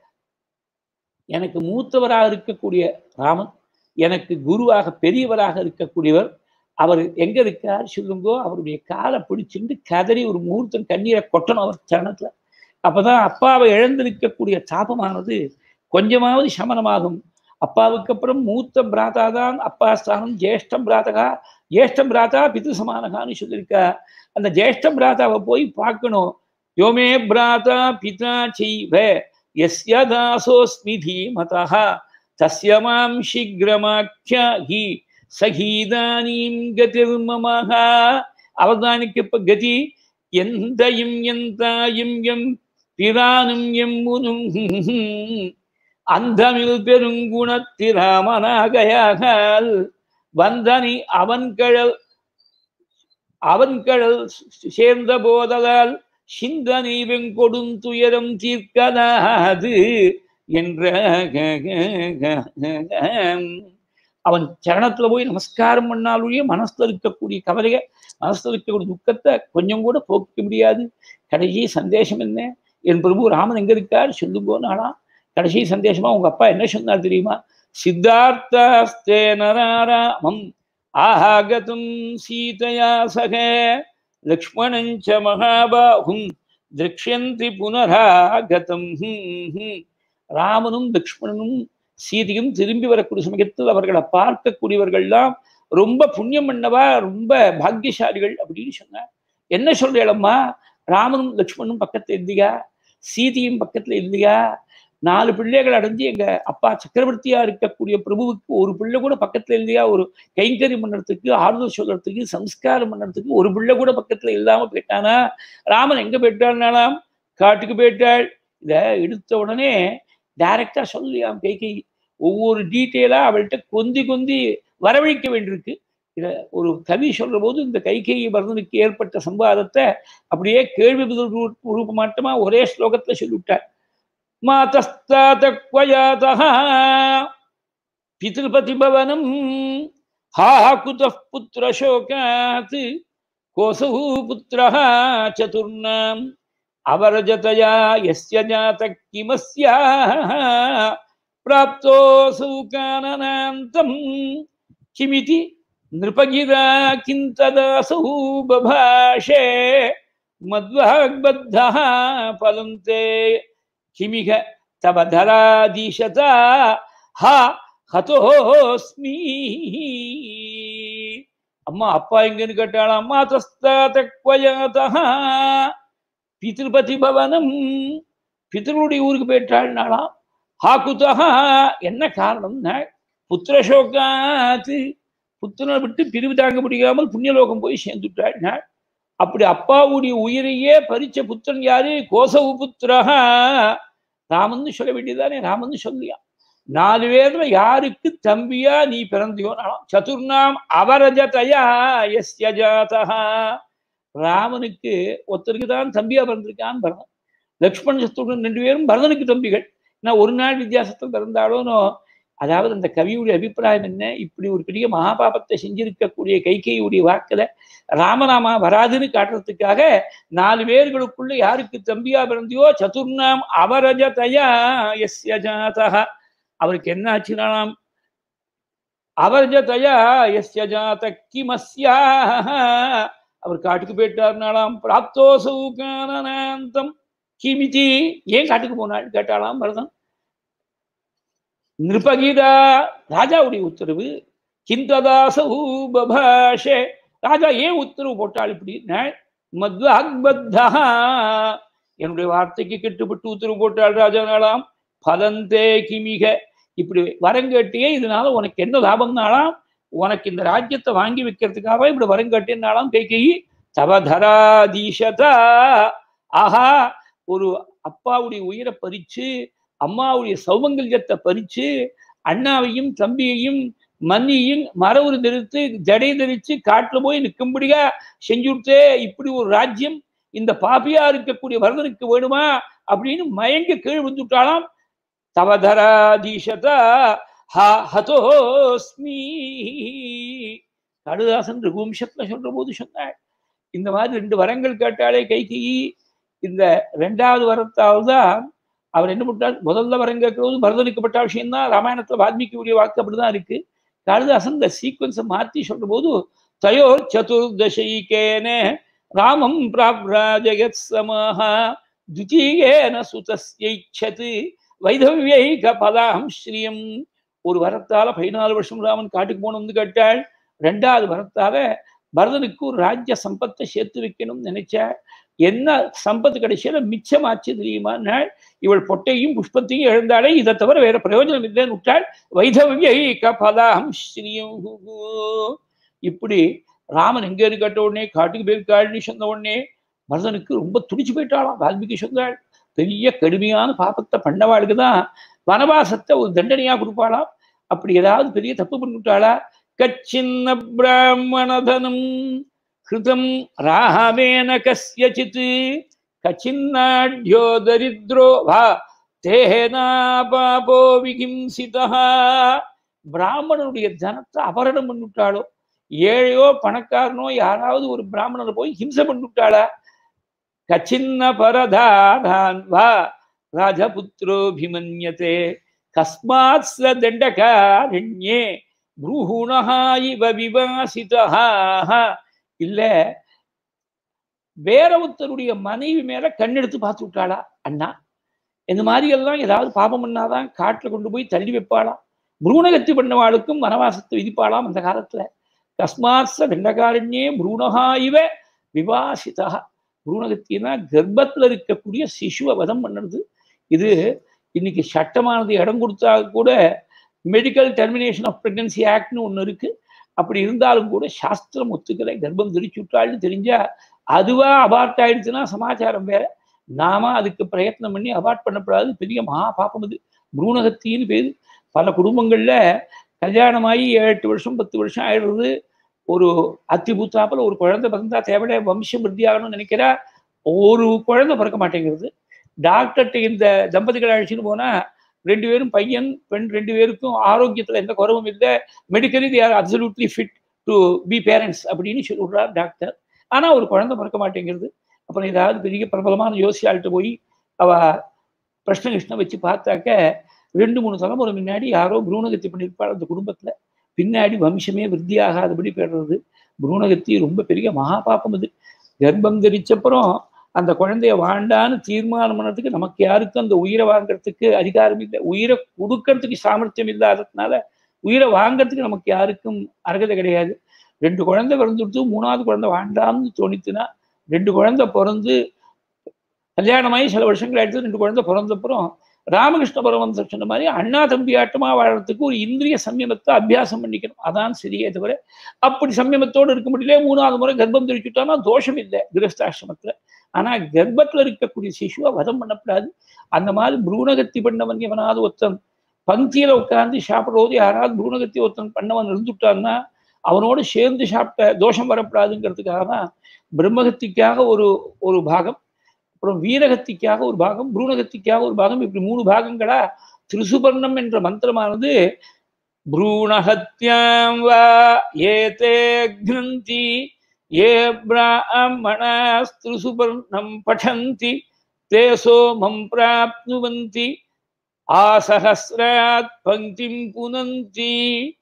Speaker 1: எனக்கு மூத்தவராக இருக்கக்கூடிய ராமன் எனக்கு குருவாக பெரியவராக இருக்கக்கூடியவர் அவர் எங்க இருக்கார் சொல்லுங்கோ அவருடைய காலை பிடிச்சிட்டு கதறி ஒரு முகூர்த்தம் கண்ணீரை கொட்டணும் அவர் சரணத்துல அப்பதான் அப்பாவை இழந்திருக்கக்கூடிய தாபமானது கொஞ்சமாவது சமனமாகும் அப்பாவுக்கு அப்புறம் மூத்த பிராதா தான் அப்பா ஸ்தானம் ஜேஷ்டம் பிராதகா ஜேஷ்டம் பிராதா பிது சமானகான்னு சொல்லியிருக்கா அந்த ஜேஷ்டம் பிராதாவை போய் பார்க்கணும் யோமே பிராதா பிதா செய்வ எஸ்ய தாசோஸ்மி தீமதः தஸ்ய மாம் சீக்கிரமாக்கியாகி சகீதானீம் கதிர்மமஹ அவதானிக்கப்ப கதி எந்தையும் எந்தாயும் எம் பிரானும் எம்முனும் அந்தமில் பெருங்குணத்திராமனாகையாகால் வந்தனி அவன் கழல் அவன் கழல் சேர்ந்த போதலால் சிந்தனை வெங்கொடும் துயரம் தீர்க்கலாது என்ற அவன் சரணத்துல போய் நமஸ்காரம் பண்ணாலுடைய மனசுல இருக்கக்கூடிய கவலைய மனசுல இருக்கக்கூடிய துக்கத்தை கொஞ்சம் கூட போக்க முடியாது கடைசி சந்தேஷம் என்ன என் பிரபு ராமன் எங்க இருக்கார் சொல்லுங்கோனாலா கடைசி சந்தேஷமா உங்க அப்பா என்ன சொன்னார் தெரியுமா சித்தார்த்தாஸ்தே நராராமம் ஆஹாகதும் சீதையா சக லக்ஷ்மணஞ்ச மகாபாகும் திரக்ஷந்தி புனராகதம் ராமனும் லக்ஷ்மணனும் சீதையும் திரும்பி வரக்கூடிய சமயத்தில் அவர்களை பார்க்கக்கூடியவர்கள்லாம் ரொம்ப புண்ணியம் பண்ணவா ரொம்ப பாக்கியசாலிகள் அப்படின்னு சொன்னார் என்ன சொல்றேளம்மா ராமனும் லக்ஷ்மணனும் பக்கத்துல இல்லையா சீதையும் பக்கத்துல இல்லையா நாலு பிள்ளைகள் அடைஞ்சு எங்க அப்பா சக்கரவர்த்தியா இருக்கக்கூடிய பிரபுவுக்கு ஒரு பிள்ளை கூட பக்கத்துல இல்லையா ஒரு கைங்கரியம் பண்ணுறதுக்கு ஆறுதல் சொல்றதுக்கு சம்ஸ்காரம் பண்ணுறதுக்கு ஒரு பிள்ளை கூட பக்கத்துல இல்லாம போயிட்டானா ராமன் எங்க போயிட்டாள்னாலாம் காட்டுக்கு போயிட்டாள் இத எடுத்த உடனே டைரக்டா சொல்லியாம் கைகை ஒவ்வொரு டீட்டெயிலா அவள்கிட்ட கொந்தி கொந்தி வரவழைக்க வேண்டியிருக்கு இத ஒரு கவி சொல்ற போது இந்த கைகை பரதனுக்கு ஏற்பட்ட சம்பாதத்தை அப்படியே கேள்வி ரூபமாட்டமா ஒரே ஸ்லோகத்துல சொல்லிவிட்டார் மாதஸ்தாத்தக்வயாதः பிதృపతిభవనం ஹா குதः புத்திரசோகாத் கோசௌ புத்திரः சதுர்ணாம் அவரஜதயா யஸ்ய ஜாத கிமஸ்யாः பிராப்தோऽसौ கானனாந்தம் கிமிதி நிருபகிரா கிந்ததாசௌ பபாஷே மத்வாக்பத்தः பலம் தே கிமிக தவ தராதீஷதா ஹா ஹதோஸ்மி அம்மா அப்பா எங்கன்னு கேட்டாளா அம்மா தஸ்தாத்தக்வயாதா பிதிருபதி பவனம் பிதருடைய ஊருக்கு போயிட்டாள்னாலாம் ஹாக்குதா என்ன காரணம்னா புத்திரசோகாத்து புத்திரனை விட்டு பிரிவு தாங்க முடியாமல் புண்ணியலோகம் போய் சேர்ந்துட்டாள் அப்படி அப்பாவுடைய உயிரையே பறிச்ச புத்திரன் யாரு கோசவு புத்திரஹா ராமன் சொல்ல வேண்டியதானே ராமன் சொல்லியா நாலு பேர்ல யாருக்கு தம்பியா நீ பிறந்தியோ சதுர்ணாம் அவரஜதயா எஸ்ய ஜாதா ராமனுக்கு ஒருத்தருக்கு தான் தம்பியா பிறந்திருக்கான் பரதன் லக்ஷ்மண சத்ருகன் ரெண்டு பேரும் பரதனுக்கு தம்பிகள் நான் ஒரு நாள் வித்தியாசத்தில் பிறந்தாலும் அதாவது அந்த கவியுடைய அபிப்பிராயம் என்ன இப்படி ஒரு பெரிய மகாபாபத்தை செஞ்சிருக்கக்கூடிய கைகையுடைய வாக்குல ராமநாமா வராதுன்னு காட்டுறதுக்காக நாலு பேர்களுக்குள்ள யாருக்கு தம்பியா பிறந்தியோ சதுர்ணாம் அவரஜதயா எஸ்ய ஜாதா அவருக்கு என்ன ஆச்சுனாம் அவர்ஜதயா எஸ்ய ஜாத கிமஸ்யா அவர் காட்டுக்கு போயிட்டார்னாலாம் பிராப்தோசௌ கானனாந்தம் கிமிதி ஏன் காட்டுக்கு போனாள் கேட்டாலாம் பரதன் நிருபகீதா ராஜாவுடைய உத்தரவு கிந்ததாசௌ பபாஷே ராஜா ஏன் உத்தரவு போட்டாள் இப்படி மத்வாக்பத்தா என்னுடைய வார்த்தைக்கு கெட்டுப்பட்டு உத்தரவு போட்டாள் ராஜானாலாம் பலந்தே கிமிக இப்படி வரங்கட்டியே இதனால உனக்கு என்ன லாபம்னாலாம் உனக்கு இந்த ராஜ்யத்தை வாங்கி வைக்கிறதுக்காக இப்படி வரங்கட்டினாலாம் கை தவதராதீஷதா ஆஹா ஒரு அப்பாவுடைய உயிரை பறிச்சு அம்மாவுடைய சௌமங்கல்யத்தை பறிச்சு அண்ணாவையும் தம்பியையும் மன்னியும் மரவுரு தரித்து ஜடை தரிச்சு காட்டுல போய் நிற்கும்படியா செஞ்சுட்டே இப்படி ஒரு ராஜ்யம் இந்த பாப்பியா இருக்கக்கூடிய வரதனுக்கு வேணுமா அப்படின்னு மயங்க கீழ் வந்துட்டாலாம் தவதராதீஷதா ஹதோஸ்மி கடுதாசன் ரகுவம்சத்துல சொல்ற போது சொன்னாள் இந்த மாதிரி ரெண்டு வரங்கள் கேட்டாலே கைகி இந்த ரெண்டாவது வரத்தாவது தான் அவர் என்ன பண்ணார் முதல்ல வரம் கேட்கறது பரதனுக்கப்பட்ட விஷயம் தான் ராமாயணத்துல வால்மீகி உரிய வாக்கு அப்படிதான் இருக்கு காளிதாசன் இந்த சீக்வன்ஸை மாற்றி சொல்ற போது தயோர் சதுர்தசைக்கேன ராமம் பிராப்ராஜகத் சமஹா துத்தீயேன சுதஸ்யைச்சது வைதவியைக பதாம் ஸ்ரீயம் ஒரு வரத்தால பதினாலு வருஷம் ராமன் காட்டுக்கு போகணும்னு கேட்டாள் ரெண்டாவது வரத்தால பரதனுக்கு ஒரு ராஜ்ய சம்பத்தை சேர்த்து வைக்கணும்னு நினைச்சா என்ன சம்பத்து கடைசியில மிச்சமாச்சு தெரியுமா இவள் பொட்டையும் புஷ்பத்தையும் எழுந்தாலே இதை தவிர வேற பிரயோஜனம் இல்லைன்னு விட்டாள் வைதவியை பதாம் ஸ்ரீயம் இப்படி ராமன் எங்க இருக்கட்ட உடனே காட்டுக்கு போயிருக்காள்னு சொன்ன உடனே பரதனுக்கு ரொம்ப துடிச்சு போயிட்டாளாம் வால்மீகி சொன்னாள் பெரிய கடுமையான பாப்பத்தை பண்ணவாளுக்கு தான் வனவாசத்தை ஒரு தண்டனையா கொடுப்பாளாம் அப்படி ஏதாவது பெரிய தப்பு பண்ணிவிட்டாளா கச்சின்ன பிராமணதனம் ஹிருதம் ராமேன கசியச்சித் கச்சின்னாட்யோ தரித்ரோ வா தேனா பாபோ விகிம்சிதா பிராமணனுடைய தனத்தை அபரணம் பண்ணிவிட்டாளோ ஏழையோ பணக்காரனோ யாராவது ஒரு பிராமணனை போய் ஹிம்சை பண்ணிவிட்டாளா கச்சின்ன பரதாதான் வா ராஜபுத்திரோபிமன்யதே கஸ்மாத் ச தண்டகாரண்யே ப்ரூஹுணஹா இவ விவாசிதா இல்ல வேற ஒருத்தருடைய மனைவி மேல கண்ணெடுத்து பார்த்து விட்டாளா அண்ணா இந்த மாதிரி எல்லாம் ஏதாவது பாபம் பண்ணாதான் காட்டுல கொண்டு போய் தள்ளி வைப்பாளாம் புரூணகத்தி பண்ணவாளுக்கும் வனவாசத்தை விதிப்பாளாம் அந்த காலத்துல கஸ்மாத்ச தண்டகாரண்யே புரூணஹா இவ விவாசிதா புரூணகத்தினா கர்ப்பத்துல இருக்கக்கூடிய சிசுவை வதம் பண்ணுறது இது இன்னைக்கு சட்டமானது இடம் கொடுத்தா கூட மெடிக்கல் டெர்மினேஷன் ஆஃப் பிரெக்னன்சி ஆக்ட்னு ஒன்று இருக்கு அப்படி இருந்தாலும் கூட சாஸ்திரம் ஒத்துக்கலை கர்ப்பம் திரிச்சு விட்டாள்னு தெரிஞ்சா அதுவா அபார்ட் ஆயிடுச்சுன்னா சமாச்சாரம் வேற நாம அதுக்கு பிரயத்னம் பண்ணி அபார்ட் பண்ணக்கூடாது பெரிய மகா பாப்பம் இது புரூணகத்தின்னு பேர் பல குடும்பங்கள்ல கல்யாணமாகி ஏழு எட்டு வருஷம் பத்து வருஷம் ஆயிடுறது ஒரு அத்தி பூத்தாப்பில் ஒரு குழந்தை பிறந்தா தேவையில்ல வம்சம் விருத்தி ஆகணும்னு நினைக்கிறா ஒரு குழந்தை பிறக்க மாட்டேங்கிறது டாக்டர்கிட்ட இந்த தம்பதிகள் அழைச்சின்னு போனா ரெண்டு பேரும் பையன் பெண் ரெண்டு பேருக்கும் ஆரோக்கியத்துல எந்த குறவும் இல்லை medically they are absolutely fit to be parents அப்படின்னு சொல்லிடுறார் டாக்டர் ஆனா ஒரு குழந்தை பிறக்க மாட்டேங்கிறது அப்புறம் ஏதாவது பெரிய பிரபலமான யோசியாள்கிட்ட போய் அவ பிரஷ்ன கிருஷ்ண வச்சு பார்த்தாக்க ரெண்டு மூணு தலைமுறை முன்னாடி யாரோ புரூணகத்தி பண்ணியிருப்பாள் அந்த குடும்பத்துல பின்னாடி வம்சமே விருத்தி ஆகாதபடி பெறுறது புரூணகத்தி ரொம்ப பெரிய மகாபாப்பம் அது கர்ப்பம் தரிச்சப்புறம் அந்த குழந்தைய வாண்டான்னு தீர்மானம் பண்ணதுக்கு நமக்கு யாருக்கும் அந்த உயிரை வாங்குறதுக்கு அதிகாரம் இல்லை உயிரை கொடுக்கறதுக்கு சாமர்த்தியம் இல்லாததுனால உயிரை வாங்குறதுக்கு நமக்கு யாருக்கும் அர்ஹதை கிடையாது ரெண்டு குழந்தை பிறந்துட்டு மூணாவது குழந்தை வாண்டாம்னு தோணித்துனா ரெண்டு குழந்தை பிறந்து கல்யாணமாகி சில வருஷங்கள் ஆயிடுத்து ரெண்டு குழந்தை பிறந்தப்புறம் ராமகிருஷ்ண பரமந்தர் சொன்ன மாதிரி அண்ணா தம்பி ஆட்டமா வாழறதுக்கு ஒரு இந்திரிய சம்யமத்தை அபியாசம் பண்ணிக்கணும் அதான் சரியே தவிர அப்படி சம்யமத்தோடு இருக்க முடியல மூணாவது முறை கர்ப்பம் தெரிவிச்சுட்டோம்னா தோஷம் இல்லை கிரஸ்தாசிரமத்துல ஆனா கர்ப்பத்துல இருக்கக்கூடிய சிசுவை வதம் பண்ணக்கூடாது அந்த மாதிரி புரூணகத்தி பண்ணவன் எவனாவது ஒருத்தன் பங்கியில உட்கார்ந்து சாப்பிடும்போது யாராவது புரூணகத்தி ஒருத்தன் பண்ணவன் இருந்துட்டான்னா அவனோடு சேர்ந்து சாப்பிட்ட தோஷம் வரக்கூடாதுங்கிறதுக்காக தான் பிரம்மகத்திக்காக ஒரு ஒரு பாகம் அப்புறம் வீரகத்திக்காக ஒரு பாகம் புரூணகத்திக்காக ஒரு பாகம் இப்படி மூணு பாகங்களா திருசுபர்ணம் என்ற மந்திரமானது ப்ரூணஹத்யாம் வா ஏதே கிரந்தி ஏ பிராமணாஸ்திருசுபர்ணம் படந்தி தே சோமம் பிராப்னுவந்தி ஆசகசிராத் பங்கிம் புனந்தி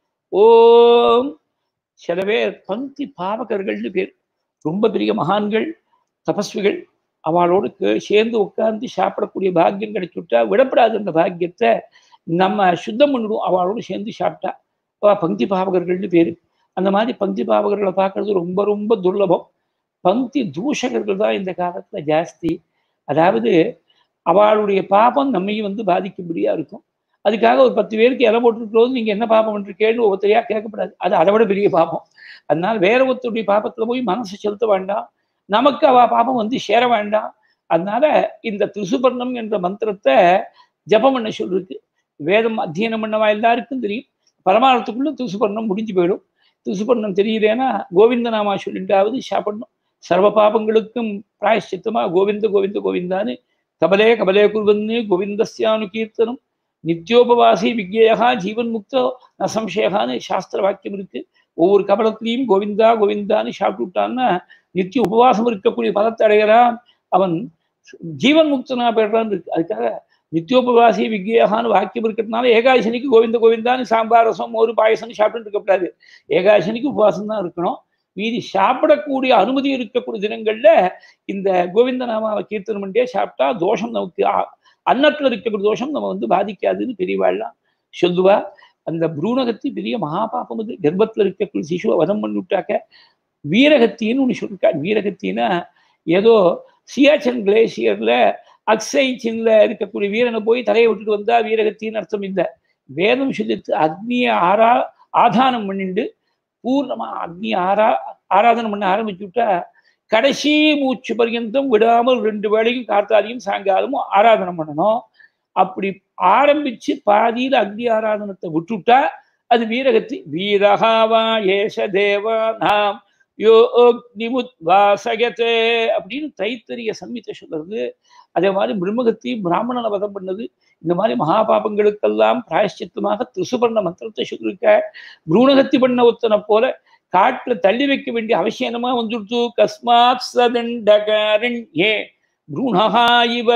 Speaker 1: ஓம் சில பேர் பங்கி பாவகர்கள்னு பேர் ரொம்ப பெரிய மகான்கள் தபஸ்விகள் அவளோடு கே- சேர்ந்து உட்கார்ந்து சாப்பிடக்கூடிய பாக்கியம் கிடைச்சுட்டா விடப்படாது அந்த பாக்கியத்தை நம்ம சுத்தம் பண்ணிடுவோம் அவளோடு சேர்ந்து சாப்பிட்டா அவ பங்கி பாவகர்கள்னு பேரு அந்த மாதிரி பங்கி பாவகர்களை பார்க்கறது ரொம்ப ரொம்ப துர்லபம் பங்கி தூஷகர்கள் தான் இந்த காலத்துல ஜாஸ்தி அதாவது அவளுடைய பாபம் நம்மையும் வந்து பாதிக்கும்படியா இருக்கும் அதுக்காக ஒரு பத்து பேருக்கு இலை போட்டுருக்கிறது நீங்க என்ன பாபம் பண்ணிருக்கேன்னு ஒவ்வொருத்தரையா கேட்கப்படாது அது அதை விட பெரிய பாபம் அதனால வேற ஒருத்தருடைய பாபத்துல போய் மனசை செலுத்த வேண்டாம் நமக்கு அவ பாபம் வந்து சேர வேண்டாம் அதனால இந்த திருசுபர்ணம் என்ற மந்திரத்தை ஜபம் பண்ண சொல்லிருக்கு வேதம் அத்தியனம் பண்ணவா எல்லாருக்கும் தெரியும் பரமார்த்தத்துக்குள்ள திருசுபர்ணம் முடிஞ்சு போயிடும் திருசுபர்ணம் தெரியலேன்னா கோவிந்த நாமா சொல்லிட்டாவது சாப்பிடணும் சர்வ பாபங்களுக்கும் பிராயஷ்சித்தமா கோவிந்த கோவிந்த கோவிந்தான்னு கபலே கபலே குருவன்னு கோவிந்தஸ்யானு கீர்த்தனம் நித்யோபவாசி விக்னேயா ஜீவன் முக்தோ ந சம்சயகான்னு சாஸ்திர வாக்கியம் இருக்கு ஒவ்வொரு கபலத்திலையும் கோவிந்தா கோவிந்தான்னு சாப்பிட்டு விட்டான்னா நித்திய உபவாசம் இருக்கக்கூடிய பலத்தை அடைகிறான் அவன் ஜீவன் முக்தனா பெறான் இருக்கு அதுக்காக நித்தியோபவாசி விக்னேகான்னு வாக்கியம் இருக்கிறதுனால ஏகாதசனிக்கு கோவிந்த கோவிந்தான்னு சாம்பார் ரசம் ஒரு பாயசம் சாப்பிட்டு இருக்கக்கூடாது ஏகாதசனிக்கு உபவாசம் தான் இருக்கணும் மீதி சாப்பிடக்கூடிய அனுமதி இருக்கக்கூடிய தினங்கள்ல இந்த கோவிந்த நாமாவை கீர்த்தனம் பண்ணிட்டே சாப்பிட்டா தோஷம் நமக்கு ஆ- அன்னத்துல இருக்கக்கூடிய தோஷம் நம்ம வந்து பாதிக்காதுன்னு பெரியவாள்லாம் சொல்லுவா அந்த புரூணகத்தி பெரிய மகாபாபம் அது கர்ப்பத்துல இருக்கக்கூடிய சிசுவை வதம் பண்ணிவிட்டாக்க வீரகத்தின்னு ஒன்று சொல்லிருக்கா வீரகத்தின்னா ஏதோ சியாச்சன் கிளேசியர்ல அக்ஸை சின்ல இருக்கக்கூடிய வீரனை போய் தலையை விட்டுட்டு வந்தா வீரகத்தின்னு அர்த்தம் இல்லை வேதம் சொல்லித்து அக்னியை ஆரா ஆதானம் பண்ணிண்டு பூர்ணமா அக்னி ஆரா ஆராதனை பண்ண ஆரம்பிச்சு விட்டா கடைசி மூச்சு பர்யந்தம் விடாமல் ரெண்டு வேளையும் கார்த்தாலையும் சாயங்காலமும் ஆராதனை பண்ணணும் அப்படி ஆரம்பிச்சு பாதியில அக்னி ஆராதனத்தை விட்டுட்டா அது வீரகத்தி வீரகாவா ஏஷ தேவா நாம் யோ அக்னிமுத் வாசகத்தே அப்படின்னு தைத்தரிய சம்மித்தை சொல்றது அதே மாதிரி பிரம்மகத்தி பிராமணனை வதம் பண்ணது இந்த மாதிரி மகாபாபங்களுக்கெல்லாம் பிராயஷ்சித்தமாக திரிசுபர்ண மந்திரத்தை சொல்லியிருக்க புரூணகத்தி பண்ண ஒத்தனை போல காட்டுல தள்ளி வைக்க வேண்டிய அவசியமா வந்துடுத்து கஸ்மாத் சதண்டகாரன் ஏ புருணஹா இவ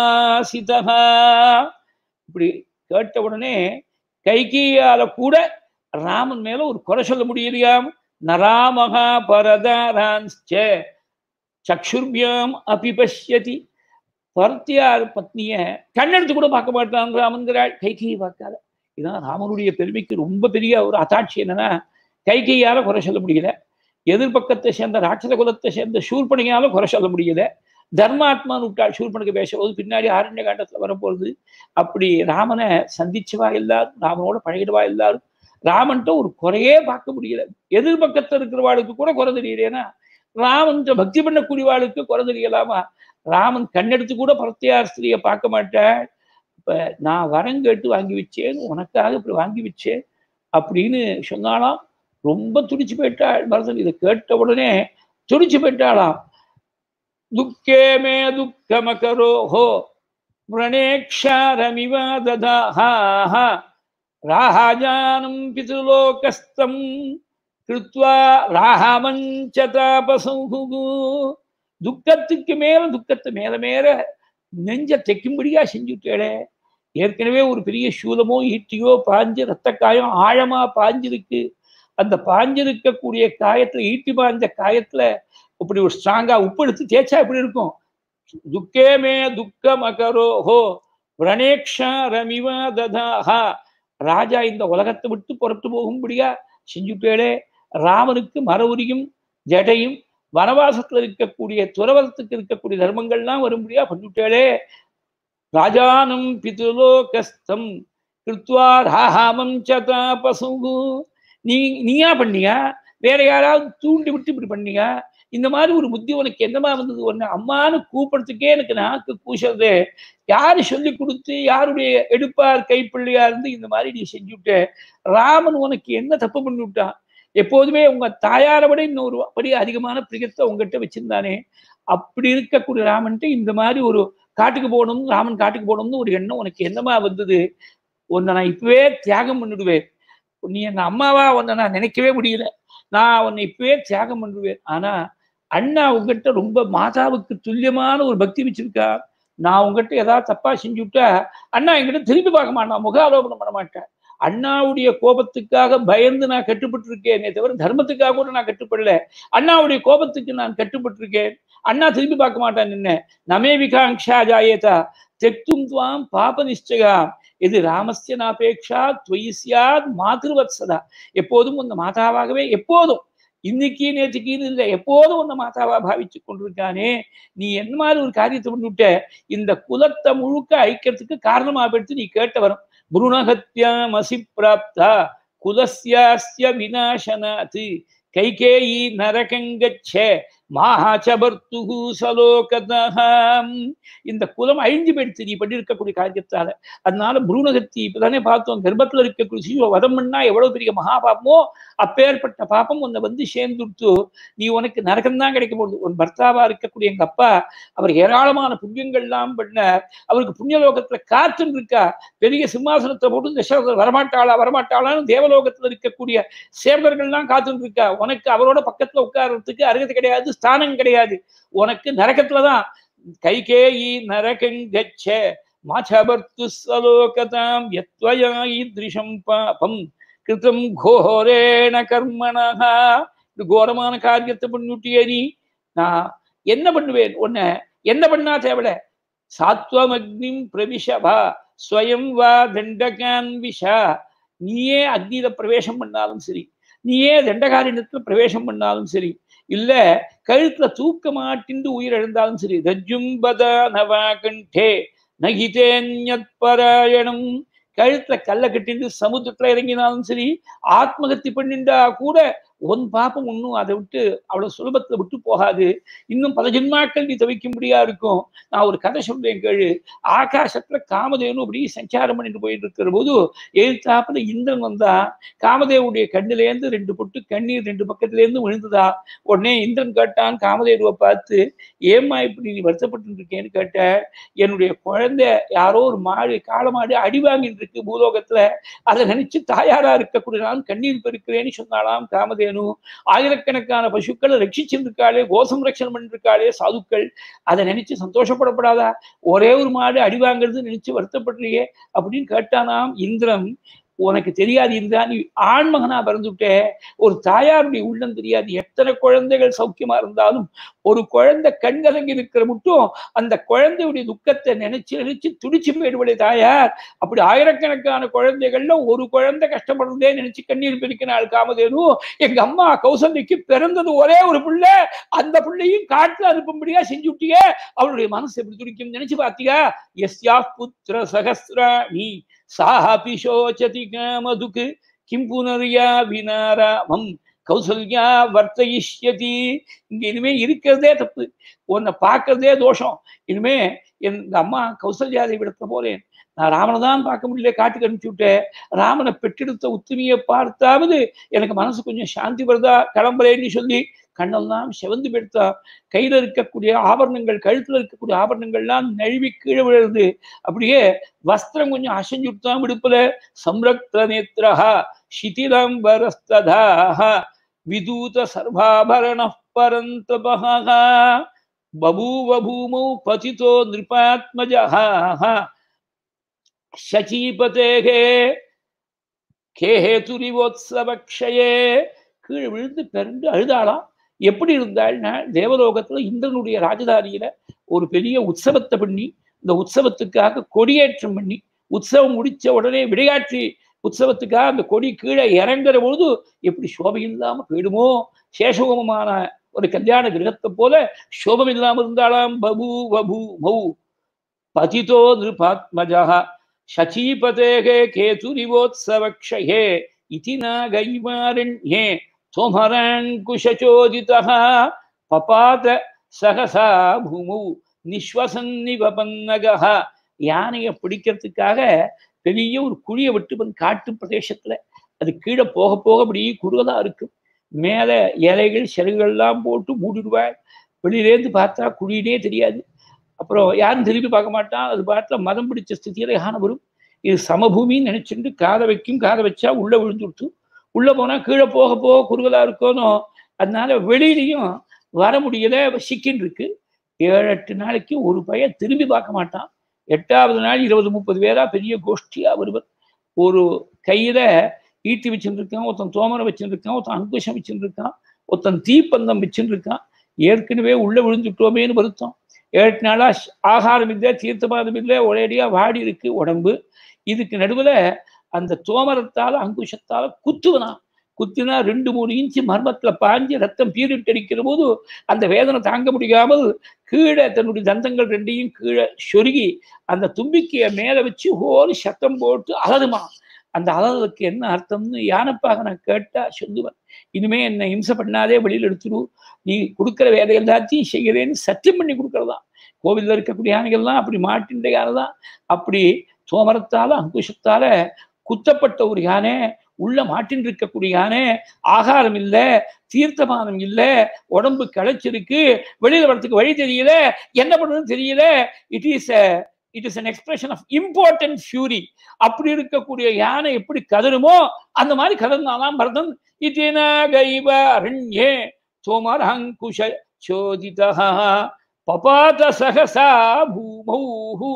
Speaker 1: விவாசிதா இப்படி கேட்ட உடனே கைகியால கூட ராமன் மேல ஒரு குறை சொல்ல முடியலையாம் நராமகா பரதாரான்ச்ச சக்ஷுர்பியாம் அபி பஷ்யதி பர்த்தியார் பத்னிய கண்ணெடுத்து கூட பார்க்க மாட்டான் ராமன்கிறாள் கைகையை பார்க்காத இதான் ராமனுடைய பெருமைக்கு ரொம்ப பெரிய ஒரு அத்தாட்சி என்னன்னா கைகையால குறை சொல்ல முடியல எதிர்பக்கத்தை சேர்ந்த ராட்சத குலத்தை சேர்ந்த சூர்பணியால குறை சொல்ல முடியல தர்மாத்மான்னு விட்டாள் சூர்பனுக்கு பேசும்போது பின்னாடி ஆரண்ய காண்டத்துல வரப்போகுது அப்படி ராமனை சந்திச்சவா எல்லாரும் ராமனோட பழகிடுவா எல்லாரும் ராமன்ட்ட ஒரு குறையே பார்க்க முடியல எதிர்பக்கத்துல இருக்கிறவாளுக்கு கூட குறை தெரியலையேனா ராமன் பக்தி பண்ணக்கூடியவாளுக்கு குறை தெரியலாமா ராமன் கண்ணெடுத்து கூட பரத்தியார் ஸ்திரியை பார்க்க மாட்டாள் இப்ப நான் வரம் கேட்டு வாங்கி வச்சேன் உனக்காக இப்படி வாங்கி வச்சேன் அப்படின்னு சொன்னாலாம் ரொம்ப துடிச்சு போயிட்டாள் பரதன் இதை கேட்ட உடனே துடிச்சு போயிட்டாளாம் துக்கே மே துக்கமகரோஹோ व्रणेक्षारमिव ददाः राहाजानं पितृलोकस्थं कृत्वा ராமஞ்ச தாபசௌகு துக்கத்துக்கு மேல துக்கத்தை மேல மேல நெஞ்ச தைக்கும்படியா செஞ்சுட்டேளே ஏற்கனவே ஒரு பெரிய சூலமோ ஈட்டியோ பாஞ்சு ரத்த காயம் ஆழமா பாஞ்சிருக்கு அந்த பாஞ்சிருக்கக்கூடிய காயத்துல ஈட்டி பாஞ்ச காயத்துல இப்படி ஒரு ஸ்ட்ராங்கா உப்பு எடுத்து தேய்ச்சா எப்படி இருக்கும் துக்கே மே துக்கம் அகரோஹோ விரணேக்ஷா ரமிவா ததாஹா ராஜா இந்த உலகத்தை விட்டு புறத்து போகும்படியா செஞ்சுட்டேளே ராமனுக்கு மரவுரியும் ஜடையும் வனவாசத்துல இருக்கக்கூடிய துறவரத்துக்கு இருக்கக்கூடிய தர்மங்கள்லாம் வரும்படியா பண்ணிவிட்டேளே ராஜானம் பிதுலோகஸ்தம் கிருத்வா ராகாமம் சதா பசுகு நீ நீயா பண்ணியா வேற யாராவது தூண்டி விட்டு இப்படி பண்ணியா இந்த மாதிரி ஒரு புத்தி உனக்கு என்னமா வந்தது ஒண்ணு அம்மான்னு கூப்பிடுறதுக்கே எனக்கு நாக்கு கூசுறது யாரு சொல்லி கொடுத்து யாருடைய எடுப்பார் கைப்பிள்ளையா இருந்து இந்த மாதிரி நீ செஞ்சுட்ட ராமன் உனக்கு என்ன தப்பு பண்ணி விட்டான் எப்போதுமே உங்க தாயாரை விட இன்னொரு படி அதிகமான பிரியத்தை உங்ககிட்ட வச்சிருந்தானே அப்படி இருக்கக்கூடிய ராமன்ட்டு இந்த மாதிரி ஒரு காட்டுக்கு போகணும் ராமன் காட்டுக்கு போகணும்னு ஒரு எண்ணம் உனக்கு என்னமா வந்தது உன்னை நான் இப்பவே தியாகம் பண்ணிடுவேன் நீ என் அம்மாவா உன்னை நான் நினைக்கவே முடியல நான் உன்னை இப்பவே தியாகம் பண்ணிடுவேன் ஆனா அண்ணா உங்ககிட்ட ரொம்ப மாதாவுக்கு துல்லியமான ஒரு பக்தி வச்சிருக்கா நான் உங்ககிட்ட ஏதாவது தப்பா செஞ்சு விட்டா அண்ணா என்கிட்ட திரும்பி பார்க்க மாட்டான் முகாரோபணம் பண்ண மாட்டேன் அண்ணாவுடைய கோபத்துக்காக பயந்து நான் கட்டுப்பட்டு இருக்கேனே தவிர தர்மத்துக்காக கூட நான் கட்டுப்படல அண்ணாவுடைய கோபத்துக்கு நான் கட்டுப்பட்டு இருக்கேன் அண்ணா திரும்பி பார்க்க மாட்டான் என்ன நமே விகாங்ஷா ஜாயேதா தெக்தும் துவாம் பாப நிச்சயா இது ராமஸ்ய நாபேக்ஷா துவயி சியாத் மாதிருவத்சதா எப்போதும் உந்த மாதாவாகவே எப்போதும் இன்னைக்கு நேற்றுக்குன்னு இல்லை எப்போதும் உன்னை மாதாவா பாவிச்சு கொண்டிருக்கானே நீ என்ன மாதிரி ஒரு காரியத்தை பண்ணிவிட்ட இந்த குலத்தை முழுக்க ஐக்கியத்துக்கு காரணமா போயிடுத்து நீ கேட்ட வரும் புருணகத்யாமசி பிராப்தா குலஸ்யாஸ்ய விநாசனாத் கைகேயி நரகங்கச்ச மாஹாச்சபர்த்துகு சலோகதம் இந்த குலம் அழிஞ்சு போயிடுச்சு நீ பண்ணியிருக்கக்கூடிய காரியத்தால அதனால புருணகத்தி இப்பதானே பார்த்தோம் கர்ப்பத்துல இருக்கக்கூடிய சிசுவை வதம் பண்ணா எவ்வளவு பெரிய மகா பாப்பமோ அப்பேற்பட்ட பாப்பம் உன்னை வந்து சேர்ந்துடுத்து நீ உனக்கு நரகம் தான் கிடைக்க போகுது உன் பர்த்தாவா இருக்கக்கூடிய எங்க அப்பா அவர் ஏராளமான புண்ணியங்கள்லாம் பண்ண அவருக்கு புண்ணியலோகத்துல காத்துன்னு இருக்கா பெரிய சிம்மாசனத்தை போட்டு தசரதர் வரமாட்டாளா வரமாட்டாளான்னு தேவலோகத்துல இருக்கக்கூடிய சேவகர்கள்லாம் காத்துன்னு இருக்கா உனக்கு அவரோட பக்கத்துல உட்கார்றதுக்கு அருகதை கிடையாது ஸ்தானம் கிடையாது உனக்கு நரகத்துலதான் கைகேயி நரகங்கச்ச மாச்சபர்த்து சலோகதாம் யத்வயா ஈத்ரிஷம் பாபம் கிருதம் கோரேண கர்மணா இது கோரமான காரியத்தை பண்ணிவிட்டியே நீ நான் என்ன பண்ணுவேன் உன்னை என்ன பண்ணா தேவல சாத்வமக்னிம் பிரவிஷபா ஸ்வயம் வா தண்டகான் விஷா நீயே அக்னியில பிரவேசம் பண்ணாலும் சரி நீயே தண்டகாரிணத்துல பிரவேசம் பண்ணாலும் சரி இல்ல கழுத்துல தூக்க மாட்டிண்டு உயிரிழந்தாலும் சரி ரஜும்பத நவா கண்டே நகிதேன்யத் பராயணம் கழுத்துல கல்லை கட்டிண்டு சமுத்திரத்துல இறங்கினாலும் சரி ஆத்மகத்தி பண்ணிண்டா கூட உன் பாப்பம் ஒன்றும் அதை விட்டு அவ்வளவு சுலபத்துல விட்டு போகாது இன்னும் பல ஜென்மாக்கள் நீ தவிக்கும்படியா இருக்கும் நான் ஒரு கதை சொல்றேன் கேளு ஆகாசத்துல காமதேவனும் அப்படி சஞ்சாரம் பண்ணிட்டு போயிட்டு இருக்கிற போது எழுத்தாப்புல இந்திரன் வந்தா காமதேவனுடைய கண்ணிலேருந்து ரெண்டு பொட்டு கண்ணீர் ரெண்டு பக்கத்துல இருந்து விழுந்துதா உடனே இந்திரன் கேட்டான் காமதேவனை பார்த்து ஏம்மா இப்படி நீ வருத்தப்பட்டு இருக்கேன்னு கேட்ட என்னுடைய குழந்தை யாரோ ஒரு மாடு காளை மாடு அடி வாங்கிட்டு இருக்கு பூலோகத்துல அதை நினைச்சு தாயாரா இருக்கக்கூடிய நான் கண்ணீர் பெருக்கிறேன்னு சொன்னாலாம் காமதேனு ஆயிரக்கணக்கான பசுக்களை ரட்சிச்சிருக்காளே கோசம் ரட்சணம் பண்ணிருக்காளே சாதுக்கள் அதை நினைச்சு சந்தோஷப்படப்படாதா ஒரே ஒரு மாடு அடி வாங்குறது நினைச்சு வருத்தப்படுறியே அப்படின்னு கேட்டானாம் இந்திரன் உனக்கு தெரியாது இந்திரா நீ ஆண்மகனா பிறந்துட்டே ஒரு தாயாருடைய உள்ளம் தெரியாது எத்தனை குழந்தைகள் சௌக்கியமா இருந்தாலும் ஒரு குழந்தை கண்கலங்கி இருக்கிற மட்டும் அந்த குழந்தையுடைய துக்கத்தை நினைச்சு நினைச்சு துடிச்சு போயிடுவடைய தாயார் அப்படி ஆயிரக்கணக்கான குழந்தைகள்ல ஒரு குழந்தை கஷ்டப்படுறதே நினைச்சு கண்ணீர் பிரிக்கினாள் காமதேனு எங்க அம்மா கௌசல்யக்கு பிறந்தது ஒரே ஒரு பிள்ளை அந்த பிள்ளையும் காட்டுல அனுப்பும்படியா செஞ்சு விட்டியே அவளுடைய மனசு எப்படி துடிக்கும் நினைச்சு பாத்தியா எஸ்யா புத்திர சகசிராணி சாஹபி சோச்சதி காமதுக்கு கிம் புனரியா வினாராமம் கௌசல்யா வர்த்தயிஷ்யதி இங்க இனிமே இருக்கிறதே தப்பு உன்னை பார்க்கறதே தோஷம் இனிமே எங்க அம்மா கௌசல்யாதை விடத்த போறேன் நான் ராமனை தான் பார்க்க முடியல காட்டுக்கு அனுப்பிச்சு விட்டேன் ராமனை பெற்றெடுத்த உத்துமியை பார்த்தாவது எனக்கு மனசு கொஞ்சம் சாந்தி வருதா கிளம்புறேன்னு சொல்லி கண்ணெல்லாம் செவந்து பெடுத்தா கையில இருக்கக்கூடிய ஆபரணங்கள் கழுத்துல இருக்கக்கூடிய ஆபரணங்கள்லாம் நழுவி கீழே விழுது அப்படியே வஸ்திரம் கொஞ்சம் அசைஞ்சுட்டான் விடுப்புல சம்ரக்த நேத்திரஹா சிதிலம்பரஸ்ததாக விதூத சர்வாபரண பரந்தபஹ பபூவ பூமௌ பதிதோ நிருபாத்மஜஹ சச்சீபதேகே கேஹேதுரிவோத்சவக்ஷயே கீழே விழுந்து பிறண்டு அழுதாளாம் எப்படி இருந்தாள்னா தேவலோகத்துல இந்திரனுடைய ராஜதானியில ஒரு பெரிய உற்சவத்தை பண்ணி இந்த உற்சவத்துக்காக கொடியேற்றம் பண்ணி உற்சவம் முடிச்ச உடனே விளையாட்டு உற்சவத்துக்காக அந்த கொடி கீழே இறங்குற பொழுது எப்படி சோபை இல்லாம போயிடுமோ சேஷோமமான ஒரு கல்யாண கிரகத்தை போல சோபம் இல்லாம இருந்தாலாம் பபு வபு மௌ பதிதோ நிருபாத்மஜா சச்சீபதேகே கேதுரிவோத்சவக்ஷயே இதி நாகைவாரண்யே சோமராங்குஷச்சோதிதः பபாத சகசா பூமௌ நிஸ்வசன்னிவபன்னகः யானையை பிடிக்கிறதுக்காக பெரிய ஒரு குழியை விட்டு காட்டு பிரதேசத்துல அது கீழே போக போக அப்படி குறுகலா இருக்கும் மேல இலைகள் சிறகுகள்லாம் போட்டு மூடிடுவாள் வெளியிலேருந்து பார்த்தா குழியினே தெரியாது அப்புறம் யாரும் திரும்பி பார்க்க மாட்டான் அது பாட்டில் மதம் பிடிச்ச ஸ்திதியில யானை வரும் இது சமபூமின்னு நினைச்சுட்டு காதை வைக்கும் காதை வச்சா உள்ள விழுந்துடுத்து உள்ள போனா கீழே போக போக குறுகலா இருக்கணும் அதனால வெளியிலையும் வர முடியல சிக்கின்னு இருக்கு ஏழு எட்டு நாளைக்கு ஒரு பையன் திரும்பி பார்க்க மாட்டான் எட்டாவது நாள் இருபது முப்பது பேரா பெரிய கோஷ்டியா வருவர் ஒரு கையில ஈட்டி வச்சுட்டு இருக்கான் ஒருத்தன் தோமரை வச்சுட்டு இருக்கான் ஒருத்தன் அங்குஷம் வச்சுட்டு இருக்கான் ஒருத்தன் தீப்பந்தம் வச்சுட்டு இருக்கான் ஏற்கனவே உள்ள விழுந்துட்டோமேன்னு வருத்தம் ஏழு நாளா ஆகாரம் இல்லை தீர்த்தபாதம் இல்லை ஒரேடியா வாடி இருக்கு உடம்பு இதுக்கு நடுவுல அந்த தோமரத்தால அங்குஷத்தால குத்துவனா குத்தினா ரெண்டு மூணு இன்ச்சு மர்மத்துல பாஞ்சு ரத்தம் பீரிட்டு அடிக்கிற போது அந்த வேதனை தாங்க முடியாமல் கீழே தன்னுடைய தந்தங்கள் ரெண்டையும் கீழே சொருகி அந்த தும்பிக்கைய மேல வச்சு ஹோல் சத்தம் போட்டு அலதுமா அந்த அலறதுக்கு என்ன அர்த்தம்னு யானைப்பாக நான் கேட்டா சொல்லுவேன் இனிமே என்னை இம்சை பண்ணாதே வெளியில் எடுத்துரு நீ கொடுக்குற வேலை எல்லாத்தையும் செய்கிறேன்னு சத்தியம் பண்ணி கொடுக்கறதா கோவில்ல இருக்கக்கூடிய யானைகள்லாம் அப்படி மாட்டின்ற யானை தான் அப்படி சோமரத்தால அங்குஷத்தால குத்தப்பட்ட ஒரு யானை உள்ள மாட்டின் இருக்கக்கூடிய யானை ஆகாரம் இல்லை தீர்த்தமானம் இல்லை உடம்பு களைச்சிருக்கு வெளியில வரத்துக்கு வழி தெரியல என்ன பண்ணுறதுன்னு தெரியல it is it is an expression of important fury அப்படி இருக்கக்கூடிய யானை எப்படி கதருமோ அந்த மாதிரி கதர்னாலாம் பரதன் இத்தின கைவ அரண்யே சோமரங்குஷ சோதிதா பபாத சகசா பூமௌ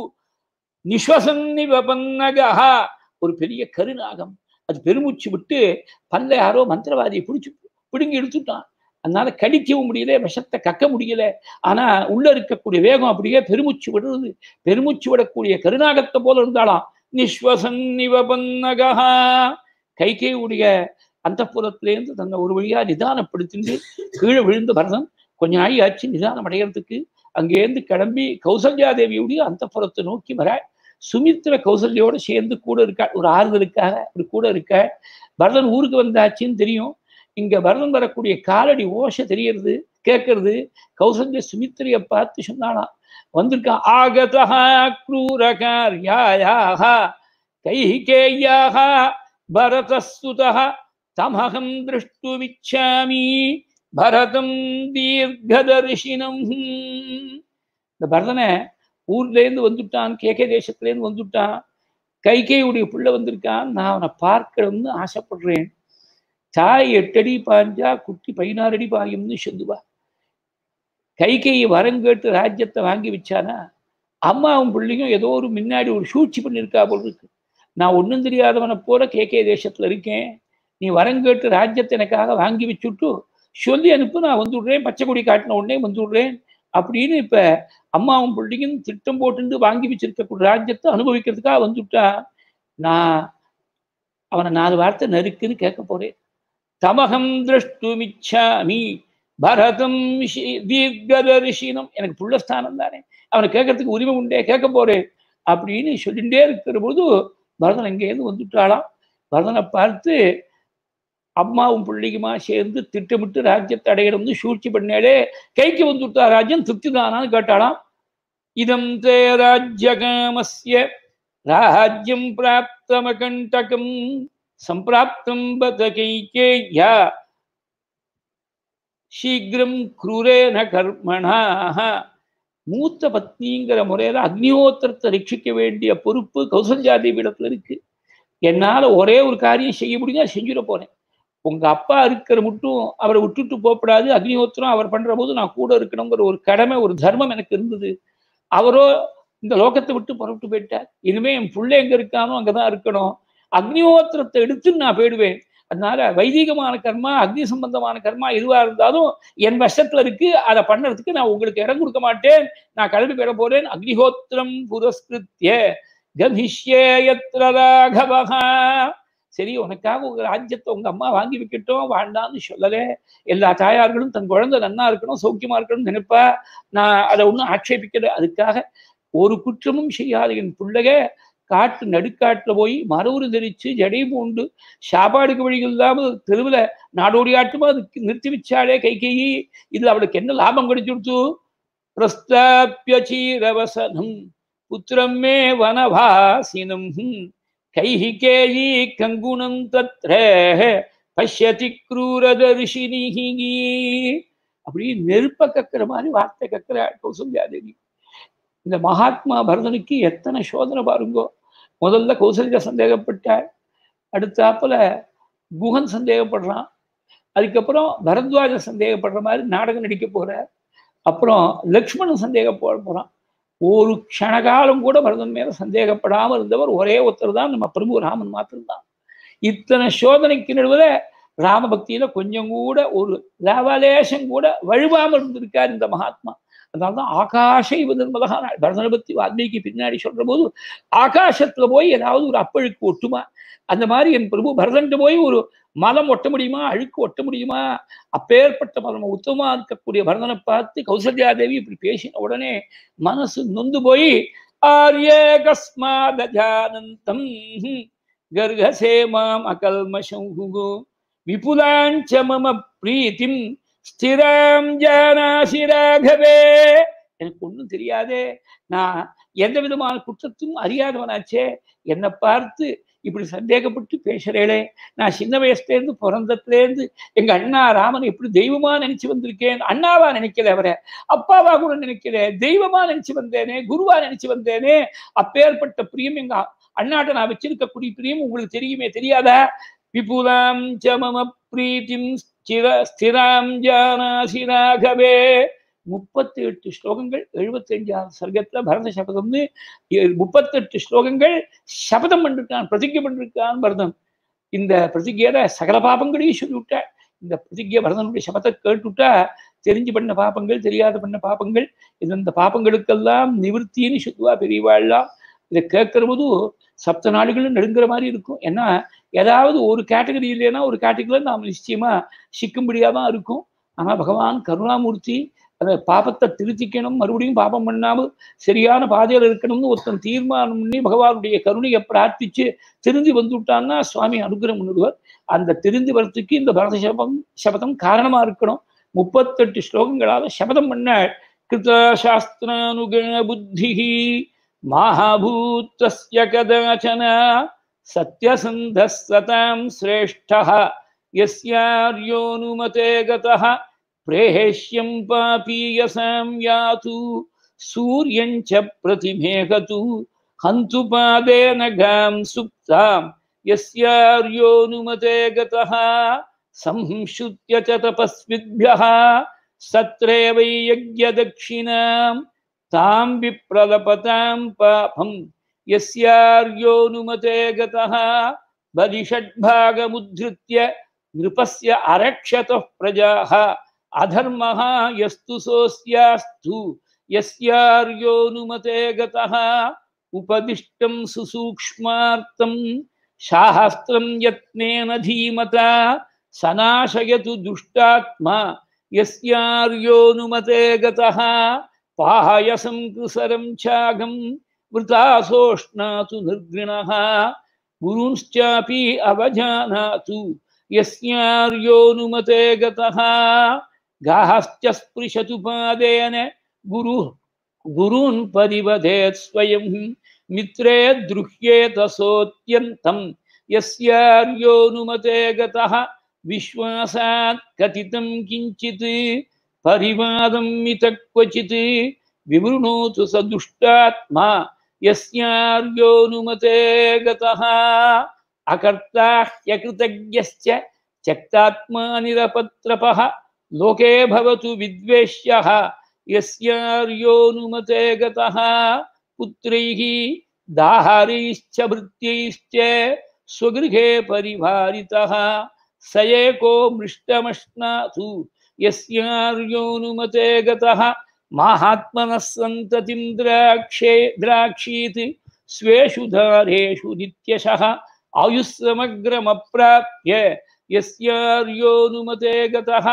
Speaker 1: நிஸ்வசன்னிவபன்னகா ஒரு பெரிய கருநாகம் அது பெருமூச்சு விட்டு பல்ல யாரோ மந்திரவாதியை பிடிச்சி பிடுங்கி எடுத்துட்டான் அதனால கடிக்கவும் முடியல விஷத்தை கக்க முடியல ஆனா உள்ள இருக்கக்கூடிய வேகம் அப்படியே பெருமூச்சு விடுறது பெருமூச்சு விடக்கூடிய கருநாகத்தை போல இருந்தாலாம் நிஸ்வசன்னிவபன்னகா கைகையுடைய அந்த புறத்திலேருந்து தன்னை ஒரு வழியா நிதானப்படுத்திட்டு கீழே விழுந்த பரதன் கொஞ்ச நாள் ஆச்சு நிதானம் அடைகிறதுக்கு அங்கேருந்து கிளம்பி கௌசல்யா தேவியுடைய அந்த புறத்தை நோக்கி வர சுமித்திர கௌசல்யோட சேர்ந்து கூட இருக்கா ஒரு ஆறுதலுக்காக அப்படி கூட இருக்க பரதன் ஊருக்கு வந்தாச்சுன்னு தெரியும் இங்க பரதன் வரக்கூடிய காலடி ஓசை தெரியறது கேட்கறது கௌசல்ய சுமித்திரைய பார்த்து சொன்னாலாம் வந்திருக்கான் ஆகதா क्रूरकार्यायाः कैकेय्याः भरतस्तुतः तमहं द्रष्टुमिच्छामि பரதம் தீர்க்கதரிசினம் இந்த பரதனை ஊர்லேருந்து வந்துட்டான் கேகே தேசத்துலேருந்து வந்துட்டான் கைகையுடைய பிள்ளை வந்திருக்கான் நான் அவனை பார்க்கணும்னு ஆசைப்படுறேன் தாய் எட்டடி பாஞ்சா குட்டி பதினாறு அடி பாயும்னு சொல்லுவா கைகையை வரம் கேட்டு ராஜ்யத்தை வாங்கி வச்சானா அம்மாவும் பிள்ளையும் ஏதோ ஒரு முன்னாடி ஒரு சூழ்ச்சி பண்ணியிருக்கா போல் இருக்கு நான் ஒன்றும் தெரியாதவனை போல கேகே தேசத்துல இருக்கேன் நீ வரம் கேட்டு ராஜ்யத்தை எனக்காக வாங்கி வச்சுட்டு சொல்லி அனுப்பு நான் வந்துடுறேன் பச்சை கொடி காட்டின உடனே வந்துடுறேன் அப்படின்னு இப்ப அம்மாவும் பிள்ளையும் திட்டம் போட்டு வாங்கி வச்சிருக்கக்கூடிய ராஜ்யத்தை அனுபவிக்கிறதுக்காக வந்துட்டா நான் அவனை நாலு வார்த்தை நறுக்குன்னு கேட்க போறேன் தமகம் திரஷ்டுமிச்சாமி பரதம் தீர்க்கதரிசீனம் எனக்கு புள்ளஸ்தானம் தானே அவனை கேட்கறதுக்கு உரிமை உண்டே கேட்க போறேன் அப்படின்னு சொல்லிகிட்டே இருக்கிற போது பரதன் அங்கேருந்து வந்துட்டாளாம் பரதனை பார்த்து அம்மாவும் பிள்ளைக்குமா சேர்ந்து திட்டமிட்டு ராஜ்யத்தை அடையணும்னு சூழ்ச்சி பண்ணாலே கைக்கு வந்துட்டா ராஜ்யம் திருப்தி தானான்னு கேட்டாளாம் இதம் தே ராஜ்யகாமஸ்ய ராஜ்யம் பிராப்தமகண்டகம் சம்பிராப்தம் பத கைகேயா சீக்கிரம் குரூரேன கர்மணாக மூத்த பத்னிங்கிற முறையில அக்னிஹோத்திரத்தை ரட்சிக்க வேண்டிய பொறுப்பு கௌசல்யா தேவியிடத்துல இருக்கு என்னால ஒரே ஒரு காரியம் செய்ய முடியும் செஞ்சுட போறேன் உங்க அப்பா இருக்கிற மட்டும் அவரை விட்டுட்டு போகக்கூடாது அக்னிஹோத்திரம் அவர் பண்ற போது நான் கூட இருக்கணுங்கிற ஒரு கடமை ஒரு தர்மம் எனக்கு இருந்தது அவரோ இந்த லோகத்தை விட்டு புறப்பட்டு போயிட்டார் இனிமே என் பிள்ளை எங்க இருக்கானோ அங்கதான் இருக்கணும் அக்னிஹோத்திரத்தை எடுத்து நான் போயிடுவேன் அதனால வைதிகமான கர்மா அக்னி சம்பந்தமான கர்மா எதுவா இருந்தாலும் என் வசத்துல இருக்கு அதை பண்ணறதுக்கு நான் உங்களுக்கு இடம் கொடுக்க மாட்டேன் நான் கிளம்பி பெற போறேன் அக்னிஹோத்திரம் புரஸ்கிருத்திய கமிஷ்யேயத்ர ராகவகா சரி உனக்காக உங்க ராஜ்யத்தை உங்க அம்மா வாங்கி வைக்கட்டும் வேண்டாம்னு சொல்லல எல்லா தாயார்களும் தன் குழந்தை நன்னா இருக்கணும் சௌக்கியமா இருக்கணும்னு நினைப்பா நான் அதை ஒன்றும் ஆட்சேபிக்கல அதுக்காக ஒரு குற்றமும் செய்யாத என் பிள்ளைக காட்டு நடுக்காட்டுல போய் மரவுரு தெரிச்சு ஜடை பூண்டு சாப்பாடுக்கு வழிகள் இல்லாமல் தெருவில் நாடோடி ஆட்டுமா அதுக்கு நிறுத்தி வச்சாலே கை கையி இதுல அவளுக்கு என்ன லாபம் கிடைச்சுடுத்து பிரஸ்தாபிய சீரவசனம் புத்திரம் மே வனவாசினம் கைஹிகேயி கங்குணம் தத்ர பஷ்யதி க்ரூரதர்ஷினி அப்படி நெருப்ப கக்கிற மாதிரி வார்த்தை கக்கிற கௌசல்யா தேவி இந்த மகாத்மா பரதனுக்கு எத்தனை சோதனை பாருங்கோ முதல்ல கௌசல்யா சந்தேகப்பட்டாள் அடுத்தாப்புல குஹன் சந்தேகப்படுறான் அதுக்கப்புறம் பரத்வாஜ சந்தேகப்படுற மாதிரி நாடகம் நடிக்க போறார் அப்புறம் லக்ஷ்மணன் சந்தேகப்பட போறான் ஒரு க்ஷணகாலம் கூட பரதன் மேல சந்தேகப்படாமல் இருந்தவர் ஒரே ஒருத்தர் தான் நம்ம பிரபு ராமன் மாத்திரம்தான் இத்தனை சோதனைக்கு நடுவில் ராமபக்தியில கொஞ்சம் கூட ஒரு லாவலேசம் கூட வழுவாமல் இருந்திருக்கார் இந்த மகாத்மா அதனால்தான் ஆகாஷ இவ நிர்மலகான பரதனை பத்தி வால்மீகி பின்னாடி சொல்ற போது ஆகாசத்துல போய் ஏதாவது ஒரு அப்பழுக்கு ஒட்டுமா அந்த மாதிரி என் பிரபு பரதன்ட்டு போய் ஒரு மலம் ஒட்ட முடியுமா அழுக்கு ஒட்ட முடியுமா அப்பேற்பட்ட மலம் உத்தமா இருக்கக்கூடிய பரதனை பார்த்து கௌசல்யா தேவி இப்படி பேசின உடனே மனசு நொந்து போய் ஆர்யே கஸ்மாதஜானந்தம் கர்கசே மாம் அகல்மஷம் விபுலாஞ்ச மம பிரீத்திம் ஸ்திராம் ஜானாசி ராகவே எனக்கு ஒன்றும் தெரியாதே நான் எந்த விதமான குற்றத்தும் அறியாதவனாச்சே என்னை பார்த்து இப்படி சந்தேகப்பட்டு பேசுறேளே நான் சின்ன வயசுலேருந்து பிறந்ததுலேருந்து எங்க அண்ணா ராமன் எப்படி தெய்வமா நினைச்சு வந்திருக்கேன் அண்ணாவா நினைக்கல அவரை அப்பாவா கூட நினைக்கல தெய்வமா நினைச்சு வந்தேனே குருவா நினைச்சு வந்தேனே அப்பேற்பட்ட பிரியம் எங்க அண்ணாட்ட நான் வச்சிருக்கக்கூடிய பிரியம் உங்களுக்கு தெரியுமே தெரியாதா விபுலாம் சமம பிரீத்திம் ஸ்திர ஸ்திராம் ஜானாசி ராகவே முப்பத்தி எட்டு ஸ்லோகங்கள் எழுபத்தி அஞ்சாவது சர்க்கத்துல பரத சபதம்னு முப்பத்தெட்டு ஸ்லோகங்கள் சபதம் பண்ணிருக்கான் பிரதிஜை பண்ணிருக்கான் பரதன் இந்த பிரதிஜையில சகல பாபங்களையும் சொல்லிவிட்டார் இந்த பிரதிஜை பரதனுடைய சபத்தை கேட்டுவிட்டா தெரிஞ்சு பண்ண பாப்பங்கள் தெரியாத பண்ண பாப்பங்கள் இது இந்த பாப்பங்களுக்கெல்லாம் நிவர்த்தின்னு சொல்லுவா பெரியவாள்லாம் இதை கேட்கிற போது சப்த நாடுகளும் நெடுங்கிற மாதிரி இருக்கும் ஏன்னா ஏதாவது ஒரு கேட்டகரி இல்லைன்னா ஒரு கேட்டகரியில் நாம் நிச்சயமா சிக்கும்படியாக தான் இருக்கும் ஆனால் பகவான் கருணாமூர்த்தி அந்த பாபத்தை திருத்திக்கணும் மறுபடியும் பாபம் பண்ணாமல் சரியான பாதையில் இருக்கணும்னு ஒருத்தன் தீர்மானம் பண்ணி பகவானுடைய கருணையை பிரார்த்திச்சு திருந்தி வந்துவிட்டான்னா சுவாமி அனுகிரகம் பண்ணுவார் அந்த திருந்தி வரத்துக்கு இந்த பரத சபம் சபதம் காரணமா இருக்கணும் முப்பத்தெட்டு ஸ்லோகங்களால சபதம் பண்ண கிருதாசாஸ்திரானுகண புத்தி மாபூத்தஸ்ய கதாச்சன சத்யசந்தः சதாம் ஸ்ரேஷ்டः यस्यार्योऽनुमते गतः प्रेहेष्यं पापीयसां यातु सूर्यं च प्रतिमेघतु हन्तु पादेन गां सुप्तां यस्यार्योऽनुमते गतः संश्रुत्य च तपस्विभ्यः सत्रे वै यज्ञदक्षिणां तां विप्रलपतां पापं यस्यार्योऽनुमते गतः बलिषड्भागमुद्धृत्य नृपस्य अरक्षतः प्रजाः अधर्मः यस्तु सोऽस्यास्तु यस्यार्योऽनुमते गतः उपदिष्टं सुसूक्ष्मार्तं शास्त्रं यत्नेन धीमता सनाशयतु दुष्टात्मा यस्यार्योऽनुमते गतः पायसं कृसरं चागं वृतासोष्णातु निर्गृणः गुरुंश्चापि अवजानातु यस्यार्योऽनुमते गतः गाश्च स्पृशतु पादेन गुरुः गुरून् परिवधेत् स्वयं मित्रे द्रुह्येत सोऽत्यन्तं यस्यार्योऽनुमते गतः विश्वासात् कथितं किञ्चित् परिवादं मित क्वचित् विवृणोतु स दुष्टात्मा यस्यार्योऽनुमते गतः अकर्ता ह्यकृतज्ञश्च त्यक्तात्मा निरपत्रपः लोके भवतु विद्वेष्यः यस्यार्योऽनुमते गतः पुत्रैः दाहारैश्च भृत्यैश्च स्वगृहे परिवारितः स एको मृष्टमश्नातु यस्यार्योऽनुमते गतः माहात्मनः सन्ततिं द्राक्षे द्राक्षीत् स्वेषु धारेषु नित्यशः आयुस्समग्रमप्राप्य यस्यार्योऽनुमते गतः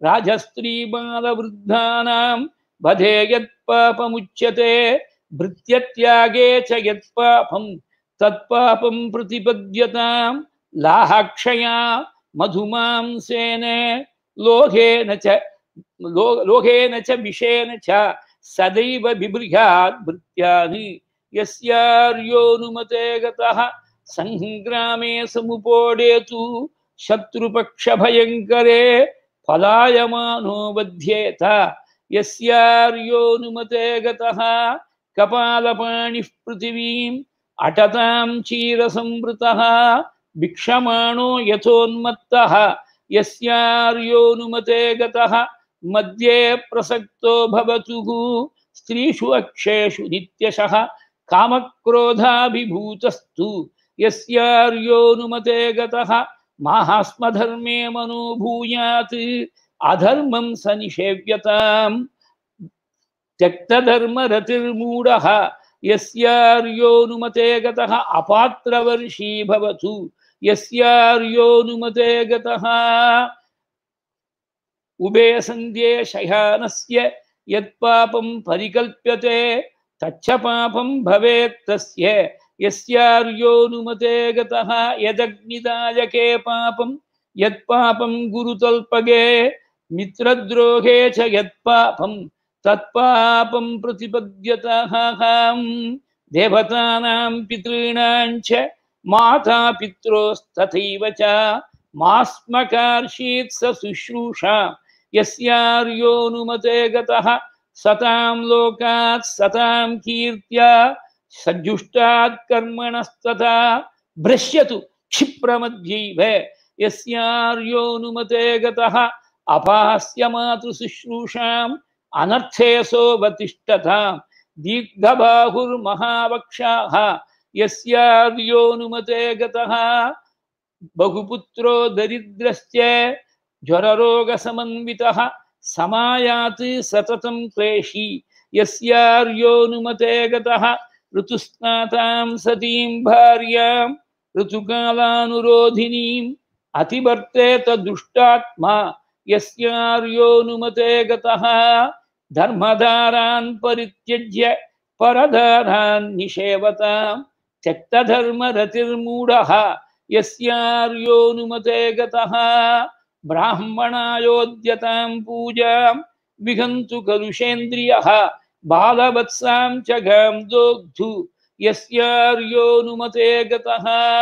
Speaker 1: राजस्त्रीबालवृद्धानां वधे यत्पापमुच्यते भृत्यत्यागे च यत्पापं तत्पापं प्रतिपद्यतां लाहाक्षया मधुमांसेन लोहेन च लो लोहेन च विषेण च सदैव बिभृयात् भृत्यानि यस्यार्योऽनुमते गतः सङ्ग्रामे समुपोडेतु शत्रुपक्षभयङ्करे पलायमानो वध्येत यस्यार्योऽनुमते गतः कपालपाणिः पृथिवीं அடதாம் சீரசம்பிருதः भिक्षमाणो यथोन्मत्तः यस्यार्योनुमते गतः मध्ये प्रसक्तो भवतुः स्त्रीषु अक्षेषु नित्यशः कामक्रोधाभिभूतस्तु यस्यार्योनुमते गतः माहास्मधर्मे मनोभूयात् अधर्मं स निषेव्यताम् त्यक्तधर्मरतिर्मूढः यस्यार्योनुमते गतः अपात्रवर्षी भवतु यस्यार्योनुमते गतः उभयसन्ध्ये शयानस्य यत्पापं परिकल्प्यते तच्च पापं भवेत् तस्य यस्यार्योनुमते गतः यदग्निदायके पापं यत्पापं गुरुतल्पगे मित्रद्रोहे च यत्पापं तत्पापं प्रतिपद्यतः देवतानां पितॄणां च मातापित्रोस्तथैव च मास्मकार्षीत् स शुश्रूषा यस्यार्योनुमते गतः सतां लोकात् सतां कीर्त्या सज्जुष्टात् कर्मणस्तथा भ्रश्यतु क्षिप्रमध्यैव यस्यार्योनुमते गतः अपास्य मातृशुश्रूषाम् अनर्थेऽसोऽवतिष्ठतां दीर्घबाहुर्महावक्षाः यस्यार्योनुमते गतः बहुपुत्रो दरिद्रश्च ज्वररोगसमन्वितः समायात् सततं क्लेशी यस्यार्योनुमते गतः ऋतुस्नातां सतीं भार्यां ऋतुकालानुरोधिनीम् अतिवर्तेत दुष्टात्मा यस्यार्योनुमते गतः धर्मधारान् परित्यज्य परधारान् निषेवतां त्यक्तधर्मरतिर्मूढः यस्यार्योनुमते गतः ब्राह्मणायोद्यतां पूजां विहन्तु कलुषेन्द्रियः बालवत्सां च गां दोग्धु यस्यार्योनुमते गतः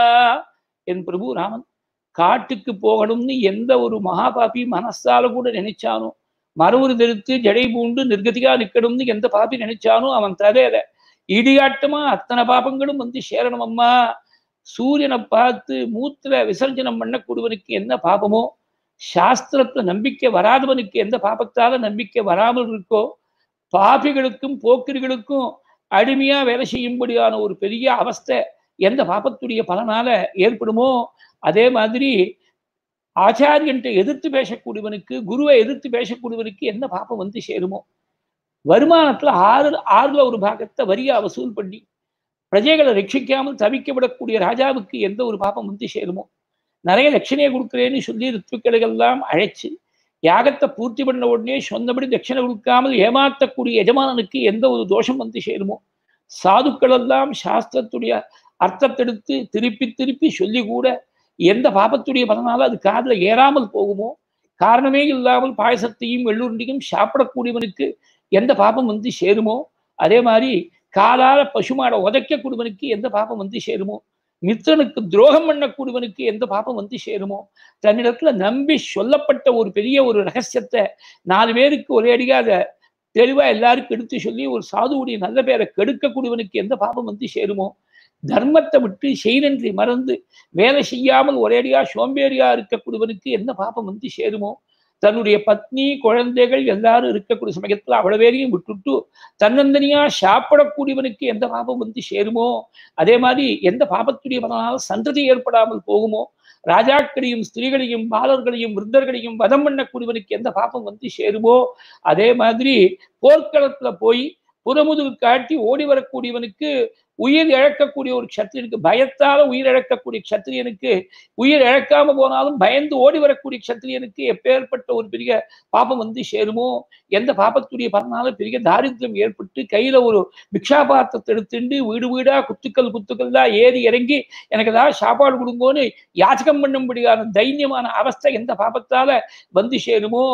Speaker 1: என் பிரபு ராமன் காட்டுக்கு போகணும்னு எந்த ஒரு மகாபாபி மனசால கூட நினைச்சானோ மரவுரு தெரித்து ஜடை பூண்டு நிர்கதிகா நிக்கணும்னு எந்த பாப்பி நினைச்சானோ அவன் தலையில இடியாட்டமா அத்தனை பாப்பங்களும் வந்து சேரணும் அம்மா சூரியனை பார்த்து மூத்துல விசர்ஜனம் பண்ணக்கூடியவனுக்கு என்ன பாபமோ சாஸ்திரத்துல நம்பிக்கை வராதவனுக்கு எந்த பாபத்தால நம்பிக்கை வராமல் இருக்கோ பாபிகளுக்கும் போக்கிரிகளுக்கும் அடிமையா வேலை செய்யும்படியான ஒரு பெரிய அவஸ்தை எந்த பாபத்துடைய பலனால ஏற்படுமோ அதே மாதிரி ஆச்சாரியன்ட்ட எதிர்த்து பேசக்கூடியவனுக்கு குருவை எதிர்த்து பேசக்கூடியவனுக்கு என்ன பாப்பம் வந்து சேருமோ வருமானத்துல ஆறு ஆறுல ஒரு பாகத்தை வரியா வசூல் பண்ணி பிரஜைகளை ரட்சிக்காமல் தவிக்கப்படக்கூடிய ராஜாவுக்கு எந்த ஒரு பாப்பம் வந்து சேருமோ நிறைய தட்சிணையை கொடுக்குறேன்னு சொல்லி ரித்துக்களுக்கெல்லாம் அழைச்சு யாகத்தை பூர்த்தி பண்ண உடனே சொந்தபடி தட்சிணை கொடுக்காமல் ஏமாற்றக்கூடிய எஜமானனுக்கு எந்த ஒரு தோஷம் வந்து சேருமோ சாதுக்கள் எல்லாம் சாஸ்திரத்துடைய அர்த்தத்தெடுத்து திருப்பி திருப்பி சொல்லி கூட எந்த பாபத்துடைய பலனால அது காதுல ஏறாமல் போகுமோ காரணமே இல்லாமல் பாயசத்தையும் வெள்ளுருண்டையும் சாப்பிடக்கூடியவனுக்கு எந்த பாபம் வந்து சேருமோ அதே மாதிரி காலால பசுமாடை உதைக்கக்கூடியவனுக்கு எந்த பாபம் வந்து சேருமோ மித்திரனுக்கு துரோகம் பண்ணக்கூடியவனுக்கு எந்த பாபம் வந்து சேருமோ தன்னிடத்துல நம்பி சொல்லப்பட்ட ஒரு பெரிய ஒரு ரகசியத்தை நாலு பேருக்கு ஒரே அடியாக தெளிவா எல்லாருக்கும் எடுத்து சொல்லி ஒரு சாதுவுடைய நல்ல பேரை கெடுக்கக்கூடியவனுக்கு எந்த பாபம் வந்து சேருமோ தர்மத்தை விட்டு செய்நன்றி மறந்து வேலை செய்யாமல் ஒரேடியா சோம்பேறியா இருக்கக்கூடியவனுக்கு என்ன பாபம் வந்து சேருமோ தன்னுடைய பத்னி குழந்தைகள் எல்லாரும் இருக்கக்கூடிய சமயத்துல அவ்வளவு பேரையும் விட்டுட்டு தன்னந்தனியா சாப்பிடக்கூடியவனுக்கு எந்த பாபம் வந்து சேருமோ அதே மாதிரி எந்த பாபத்துடைய பலனால சந்ததி ஏற்படாமல் போகுமோ ராஜாக்களையும் ஸ்திரீகளையும் பாலர்களையும் விருந்தர்களையும் வதம் பண்ணக்கூடியவனுக்கு எந்த பாபம் வந்து சேருமோ அதே மாதிரி போர்க்களத்துல போய் புறமுதுகு காட்டி ஓடி வரக்கூடியவனுக்கு உயிர் இழக்கக்கூடிய ஒரு க்ஷத்திரியனுக்கு பயத்தால உயிர் இழக்கக்கூடிய க்ஷத்திரியனுக்கு உயிர் இழக்காம போனாலும் பயந்து ஓடி வரக்கூடிய க்ஷத்திரியனுக்கு எப்பேற்பட்ட ஒரு பெரிய பாபம் வந்து சேருமோ எந்த பாபத்துடைய பலனால பெரிய தாரித்யம் ஏற்பட்டு கையில ஒரு பிக்ஷாபாத்திரத்தை எடுத்துட்டு வீடு வீடா குத்துக்கள் குத்துக்கள்லா ஏறி இறங்கி எனக்கு ஏதாவது சாப்பாடு கொடுங்கோன்னு யாச்சகம் பண்ணும்படியான தைரியமான அவஸ்தை எந்த பாபத்தால வந்து சேருமோ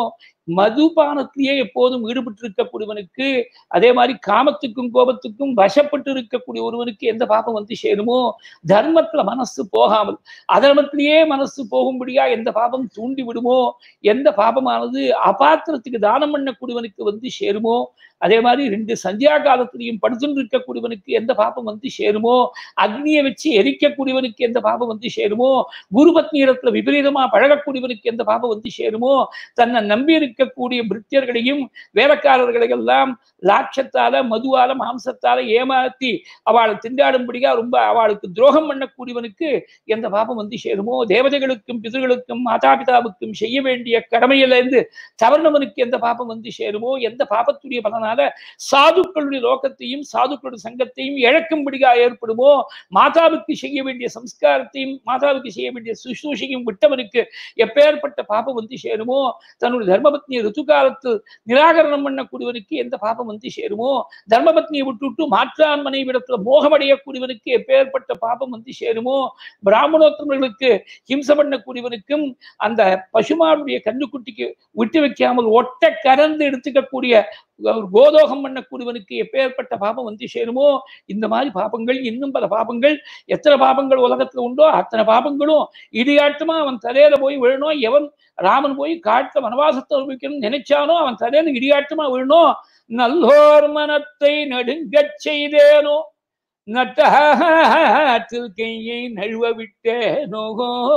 Speaker 1: மதுபானத்திலேயே எப்போதும் ஈடுபட்டு இருக்கக்கூடியவனுக்கு அதே மாதிரி காமத்துக்கும் கோபத்துக்கும் வசப்பட்டு இருக்கக்கூடிய ஒருவனுக்கு எந்த பாபம் வந்து சேருமோ தர்மத்துல மனசு போகாமல் அதர்மத்திலேயே மனசு போகும்படியா எந்த பாபம் தூண்டி விடுமோ எந்த பாபமானது அபாத்திரத்துக்கு தானம் பண்ணக்கூடியவனுக்கு வந்து சேருமோ அதே மாதிரி ரெண்டு சந்தியா காலத்திலையும் படுத்துட்டு இருக்கக்கூடியவனுக்கு எந்த பாபம் வந்து சேருமோ அக்னியை வச்சு எரிக்கக்கூடியவனுக்கு எந்த பாபம் வந்து சேருமோ குரு பத்னியிடத்துல விபரீதமா பழகக்கூடியவனுக்கு எந்த பாபம் வந்து சேருமோ தன்னை நம்பி இருக்கக்கூடிய பிரித்தியர்களையும் வேலைக்காரர்களையும் எல்லாம் லாட்சத்தால மதுவால மாம்சத்தால ஏமாத்தி அவளை திண்டாடும்படியா ரொம்ப அவளுக்கு துரோகம் பண்ணக்கூடியவனுக்கு எந்த பாபம் வந்து சேருமோ தேவதைகளுக்கும் பிதர்களுக்கும் மாதாபிதாவுக்கும் செய்ய வேண்டிய கடமையிலிருந்து தவறுனவனுக்கு எந்த பாபம் வந்து சேருமோ எந்த பாபத்துடைய பலனால சாதுக்களுடைய லோகத்தையும் சாதுக்களுடைய சங்கத்தையும் இழக்கும்படியா ஏற்படுமோ மாதாவுக்கு செய்ய வேண்டிய சம்ஸ்காரத்தையும் மாதாவுக்கு செய்ய வேண்டிய சுசூஷையும் விட்டவனுக்கு எப்பேற்பட்ட பாபம் வந்து சேருமோ தன்னுடைய தர்மபத்னியை ருத்து காலத்து நிராகரணம் பண்ணக்கூடியவனுக்கு எந்த பாபம் வந்து சேருமோ தர்மபத்னியை விட்டுவிட்டு மாற்றான் மனைவிடத்துல மோகமடையக்கூடியவனுக்கு எப்பேற்பட்ட பாபம் வந்து சேருமோ பிராமணோத்தமர்களுக்கு ஹிம்சை பண்ணக்கூடியவனுக்கும் அந்த பசுமாவுடைய கண்ணுக்குட்டிக்கு விட்டு வைக்காமல் ஒட்ட கறந்து எடுத்துக்கக்கூடிய ஒரு கோதோகம் பண்ணக்கூடியவனுக்கு எப்பேற்பட்ட பாபம் வந்து சேருமோ இந்த மாதிரி பாபங்கள் இன்னும் பல பாபங்கள் எத்தனை பாபங்கள் உலகத்துல உண்டோ அத்தனை பாபங்களும் இடியாட்டமா அவன் தலையில போய் விழணும் எவன் ராமன் போய் காட்டுல வனவாசத்தை அனுபவிக்கணும்னு நினைச்சானோ அவன் தலையில இடியாட்டமா விழணும் நல்லோர் மனத்தை நடுங்கச் செய்தேனோ நட்டாற்றில் கையை நழுவ விட்டேனோ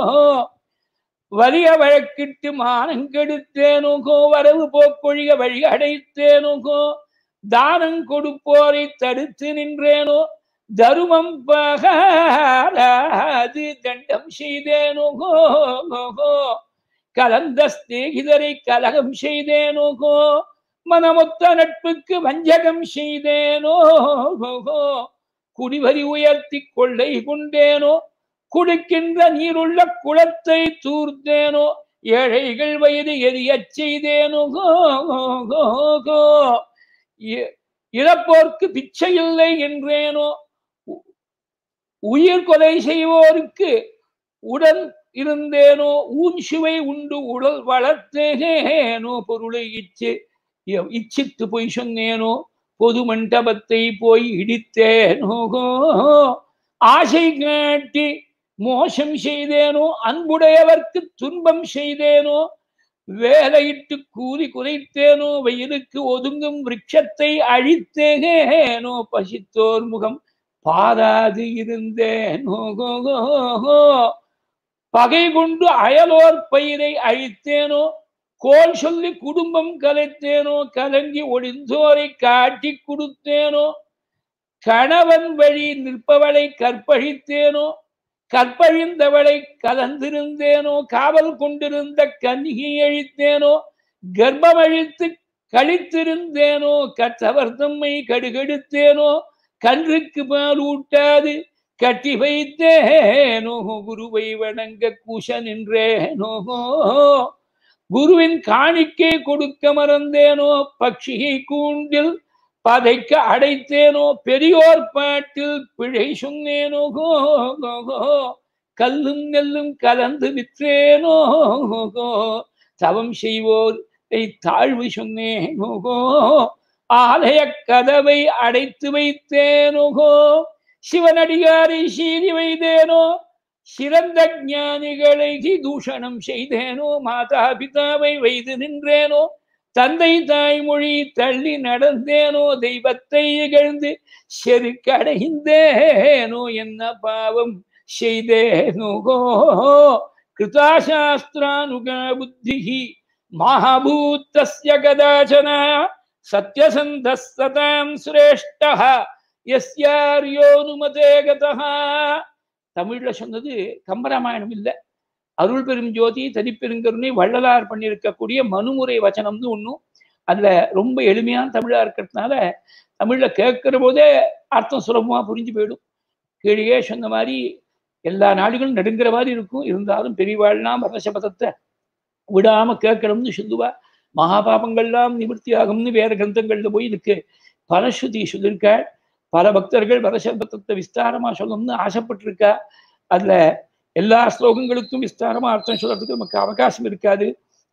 Speaker 1: வலிய வழக்கிட்டு மானங்கெடுத்தேனுகோ வரவு போக்கொழிய வழி அடைத்தேனுகோ தானம் கொடுப்போரை தடுத்து நின்றேனோ தருமம் பகாது தண்டம் செய்தேனுகோ கலந்த ஸ்நேகிதரை கலகம் செய்தேனுகோ மனமொத்த நட்புக்கு வஞ்சகம் செய்தேனோ குடிவரி உயர்த்தி கொள்ளை கொண்டேனோ குடிக்கின்ற நீருள்ள குளத்தை தூர்த்தேனோ ஏழைகள் வயது எரியச் செய்தேனோ இறப்போர்க்கு பிச்சை இல்லை என்றேனோ உயிர் கொலை செய்வோருக்கு உடன் இருந்தேனோ ஊன் சுவை உண்டு உடல் வளர்த்தேனோ பொருளை இச்சு இச்சித்து போய் சொன்னேனோ பொது மண்டபத்தை போய் இடித்தேனோ ஆசை காட்டி மோசம் செய்தேனோ அன்புடையவர்க்கு துன்பம் செய்தேனோ வேலையிட்டு கூறி குறைத்தேனோ வெயிலுக்கு ஒதுங்கும் விரட்சத்தை அழித்தேனோ பசித்தோர் முகம் பாராது இருந்தேனோ பகை கொண்டு அயலோர் பயிரை அழித்தேனோ கோல் சொல்லி குடும்பம் கலைத்தேனோ கலங்கி ஒளிந்தோரை காட்டி கொடுத்தேனோ கணவன் வழி நிற்பவளை கற்பழித்தேனோ கற்பழிந்தவளை கலந்திருந்தேனோ காவல் கொண்டிருந்த கன்னிகை அழித்தேனோ கர்ப்பம் அழித்து கழித்திருந்தேனோ கற்றவர் தம்மை கடுகெடுத்தேனோ கன்றுக்கு பால் ஊட்டாது கட்டி வைத்தேனோ குருவை வணங்க கூச நின்றேனோ குருவின் காணிக்கை கொடுக்க மறந்தேனோ பட்சியை கூண்டில் பதைக்க அடைத்தேனோ பெரியோர் பாட்டில் பிழை சொன்னேனோ கல்லும் நெல்லும் கலந்து விற்றேனோ தவம் செய்வோரை தாழ்வு சொன்னேனோ ஆலய கதவை அடைத்து வைத்தேனோ சிவனடியாரை சீறி வைத்தேனோ சிறந்த ஞானிகளை தூஷணம் செய்தேனோ மாதா பிதாவை வைத்து நின்றேனோ தந்தை தாய்மொழி தள்ளி நடந்தேனோ தெய்வத்தை இகழ்ந்து செருக்கடைந்தேனோ என்ன பாவம் செய்தேனோ கிருதாசாஸ்திரானுக புத்தி மகாபூத்தஸ்ய கதாச்சன சத்யசந்தஸ்ததாம் சிரேஷ்ட எஸ்யாரியோனுமதே கதா தமிழ்ல சொன்னது கம்பராமாயணம் இல்லை அருள் பெரும் ஜோதி தனிப்பெருங்கருணை வள்ளலார் பண்ணியிருக்கக்கூடிய மனுமுறை வச்சனம்னு ஒன்றும் அதுல ரொம்ப எளிமையான தமிழா இருக்கிறதுனால தமிழ்ல கேட்கிற போதே அர்த்தம் சுலபமா புரிஞ்சு போயிடும் கீழே சொன்ன மாதிரி எல்லா நாடுகளும் நடுங்கிற மாதிரி இருக்கும் இருந்தாலும் பெரியவாழ்னா பரசபதத்தை விடாம கேட்கணும்னு சொல்லுவா மகாபாபங்கள்லாம் நிவர்த்தி ஆகும்னு வேற கிரந்தங்கள்ல போய் இதுக்கு பரஸ்ருதி சொல்லியிருக்காள் பல பக்தர்கள் பரசபதத்தை விஸ்தாரமா சொல்லணும்னு ஆசைப்பட்டிருக்கா அதுல எல்லா ஸ்லோகங்களுக்கும் விஸ்தாரமா அர்த்தம் சொல்றதுக்கு நமக்கு அவகாசம் இருக்காது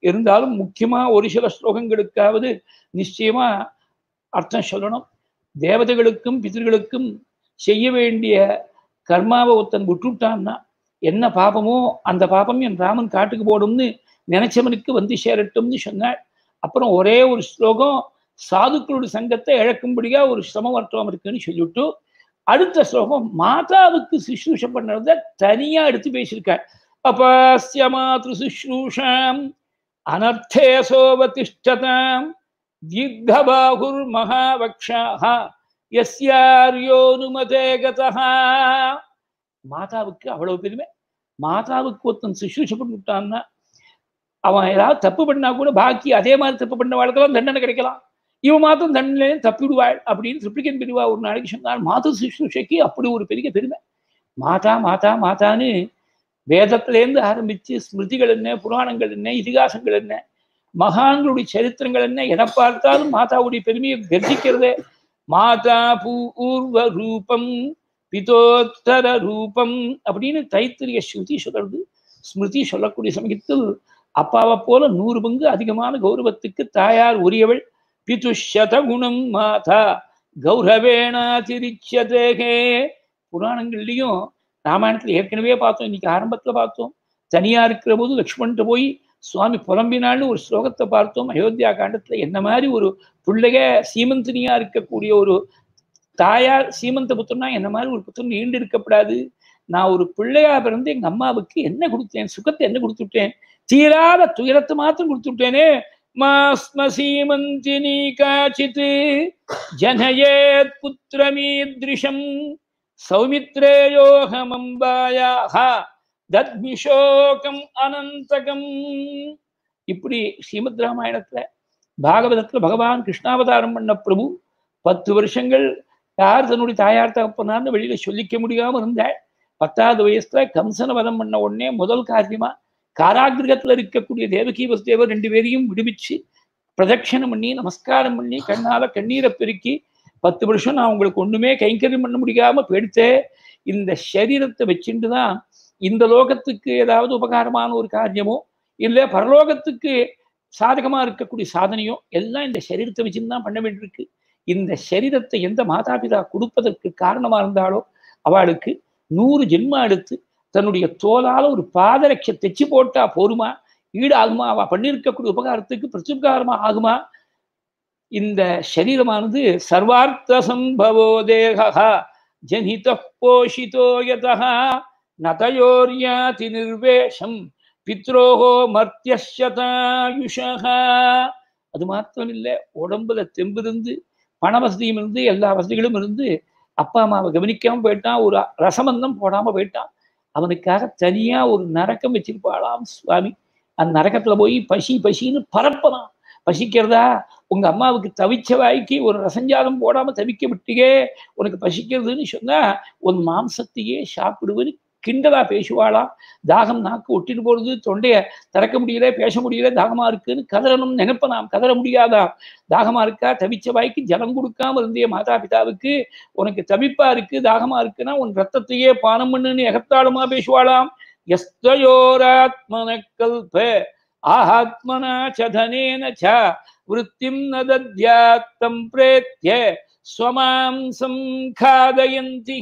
Speaker 1: இருந்தாலும் முக்கியமா ஒரு சில ஸ்லோகங்களுக்காவது நிச்சயமா அர்த்தம் சொல்லணும் தேவதைகளுக்கும் பிதர்களுக்கும் செய்ய வேண்டிய கர்மாவை ஒருத்தன் விட்டுட்டான்னா என்ன பாபமோ அந்த பாபம் என் ராமன் காட்டுக்கு போடும்னு நினைச்சவனுக்கு வந்து சேரட்டும்னு சொன்னாள் அப்புறம் ஒரே ஒரு ஸ்லோகம் சாதுக்களுடைய சங்கத்தை இழக்கும்படியா ஒரு சிரமவர்த்தம் இருக்குன்னு சொல்லிவிட்டு அடுத்த ஸ்லோகம் மாதாவுக்கு சுஷ்ரூஷ பண்ணுறத தனியா எடுத்து பேசியிருக்காள் அபாஸ்ய மாத்ரு சுஷ்ரூஷாம் அனர்த்தே சோபதிஷ்டதாம் தீர்க்கபாகுர் மகாவக்ஷாக எஸ்யாரியோனுமதே கதா மாதாவுக்கு அவ்வளவு பெருமை மாதாவுக்கு ஒருத்தன் சுஷ்ரூஷ பண்ணிவிட்டான்னா அவன் ஏதாவது தப்பு பண்ணா கூட பாக்கி அதே மாதிரி தப்பு பண்ண வாழ்க்கலாம் தண்டனை கிடைக்கலாம் இவன் மாத்திரம் தண்டனையும் தப்பிடுவாள் அப்படின்னு ட்ரிப்ளிகன் பிரிவா ஒரு நாளைக்கு சொன்னார் மாத சுஷ்ரூஷைக்கு அப்படி ஒரு பெரிய பெருமை மாதா மாதா மாதான்னு வேதத்திலேருந்து ஆரம்பிச்சு ஸ்மிருதிகள் என்ன புராணங்கள் என்ன இதிகாசங்கள் என்ன மகான்களுடைய சரித்திரங்கள் என்ன எதை பார்த்தாலும் மாதாவுடைய பெருமையை கர்ஜிக்கிறதே மாதா பூர்வ ரூபம் பிதோத்தர ரூபம் அப்படின்னு தைத்திரிய ஸ்ருதி சொல்றது ஸ்மிருதி சொல்லக்கூடிய சமயத்தில் அப்பாவை போல நூறு பங்கு அதிகமான கௌரவத்துக்கு தாயார் உரியவள் பிதுஷத குணம் மாதா கௌரவேணா திரிச்சதேகே புராணங்கள்லையும் ராமாயணத்துல ஏற்கனவே பார்த்தோம் இன்னைக்கு ஆரம்பத்துல பார்த்தோம் தனியா இருக்கிற போது லக்ஷ்மண்கிட்ட போய் சுவாமி புலம்பினான்னு ஒரு ஸ்லோகத்தை பார்த்தோம் அயோத்தியா காண்டத்துல என்ன மாதிரி ஒரு பிள்ளைக சீமந்தினியா இருக்கக்கூடிய ஒரு தாயார் சீமந்த புத்திரனா என்ன மாதிரி ஒரு புத்திரன் ஈண்டு இருக்கப்படாது நான் ஒரு பிள்ளையா பிறந்து எங்க அம்மாவுக்கு என்ன கொடுத்தேன் சுகத்தை என்ன கொடுத்துட்டேன் தீராத துயரத்தை மாத்திரம் கொடுத்துட்டேனே மாஸ்ம சீமந்தினி காச்சித் ஜனயேத் புத்திரமீத்ரிஷம் சௌமித்ரேயோகமம்பாயாக தத்மிஷோகம் அனந்தகம் இப்படி ஸ்ரீமத் ராமாயணத்துல பாகவதத்துல பகவான் கிருஷ்ணாவதாரம் பண்ண பிரபு பத்து வருஷங்கள் யார் தன்னுடைய தாயார் தகப்பனார்னு வெளியில சொல்லிக்க முடியாம இருந்தாள் பத்தாவது வயசுல கம்சன வதம் பண்ண உடனே முதல் காரியமா காராகிரகத்துல இருக்கக்கூடிய தேவகி வசுதேவர் ரெண்டு பேரையும் விடுவிச்சு பிரதட்சணம் பண்ணி நமஸ்காரம் பண்ணி கண்ணால கண்ணீரை பெருக்கி பத்து வருஷம் நான் உங்களுக்கு ஒண்ணுமே கைங்கரியம் பண்ண முடியாம போயிடுத்தே இந்த சரீரத்தை வச்சுட்டு தான் இந்த லோகத்துக்கு ஏதாவது உபகாரமான ஒரு காரியமோ இல்லை பரலோகத்துக்கு சாதகமா இருக்கக்கூடிய சாதனையோ எல்லாம் இந்த சரீரத்தை வச்சுன்னு தான் பண்ண வேண்டியிருக்கு இந்த சரீரத்தை எந்த மாதாபிதா கொடுப்பதற்கு காரணமா இருந்தாலோ அவளுக்கு நூறு ஜென்மா எடுத்து தன்னுடைய தோலால ஒரு பாதரட்சை தைச்சு போட்டா போருமா ஈடு ஆகுமா அவ பண்ணியிருக்கக்கூடிய உபகாரத்துக்கு பிரத்யுபகாரமா ஆகுமா இந்த சரீரமானது சர்வார்த்த சம்பவோ தேகா ஜனித போஷிதோ யதா நதயோர்யாதி நிர்வேஷம் பித்ரோஹோ மர்த்தியசதாயுஷா அது மாத்திரம் இல்லை உடம்புல தெம்பு இருந்து பண வசதியும் இருந்து எல்லா வசதிகளும் இருந்து அப்பா அம்மாவை கவனிக்காம போயிட்டான் ஒரு ரசமந்தம் போடாம போயிட்டான் அவனுக்காக தனியா ஒரு நரக்கம் வச்சிருப்பாளாம் சுவாமி அந்த நரக்கத்துல போய் பசி பசின்னு பரப்பலாம் பசிக்கிறதா உங்க அம்மாவுக்கு தவிச்ச வாய்க்கு ஒரு ரசஞ்சாதம் போடாம தவிக்க விட்டியே உனக்கு பசிக்கிறதுன்னு சொன்னா உன் மாம்சத்தையே சாப்பிடுவது கிண்டலா பேசுவாளாம் தாகம் நாக்கு ஒட்டிட்டு போறது தொண்டைய திறக்க முடியல பேச முடியல தாகமா இருக்குன்னு கதறணும் நினைப்பனாம் கதற முடியாதா தாகமா இருக்கா தவிச்ச வாய்க்கு ஜலம் கொடுக்காம இருந்தே மாதா பிதாவுக்கு உனக்கு தவிப்பா இருக்கு தாகமா இருக்குன்னா உன் ரத்தத்தையே பானம் பண்ணுன்னு எகத்தாளுமா பேசுவாளாம் எஸ்தயோராத்மன கல்ப ஆத்மனா சதனேன ச விருத்திம் ந தத்யாத்தம் பிரேத்திய ஸ்வமாம்சம் காதயந்தி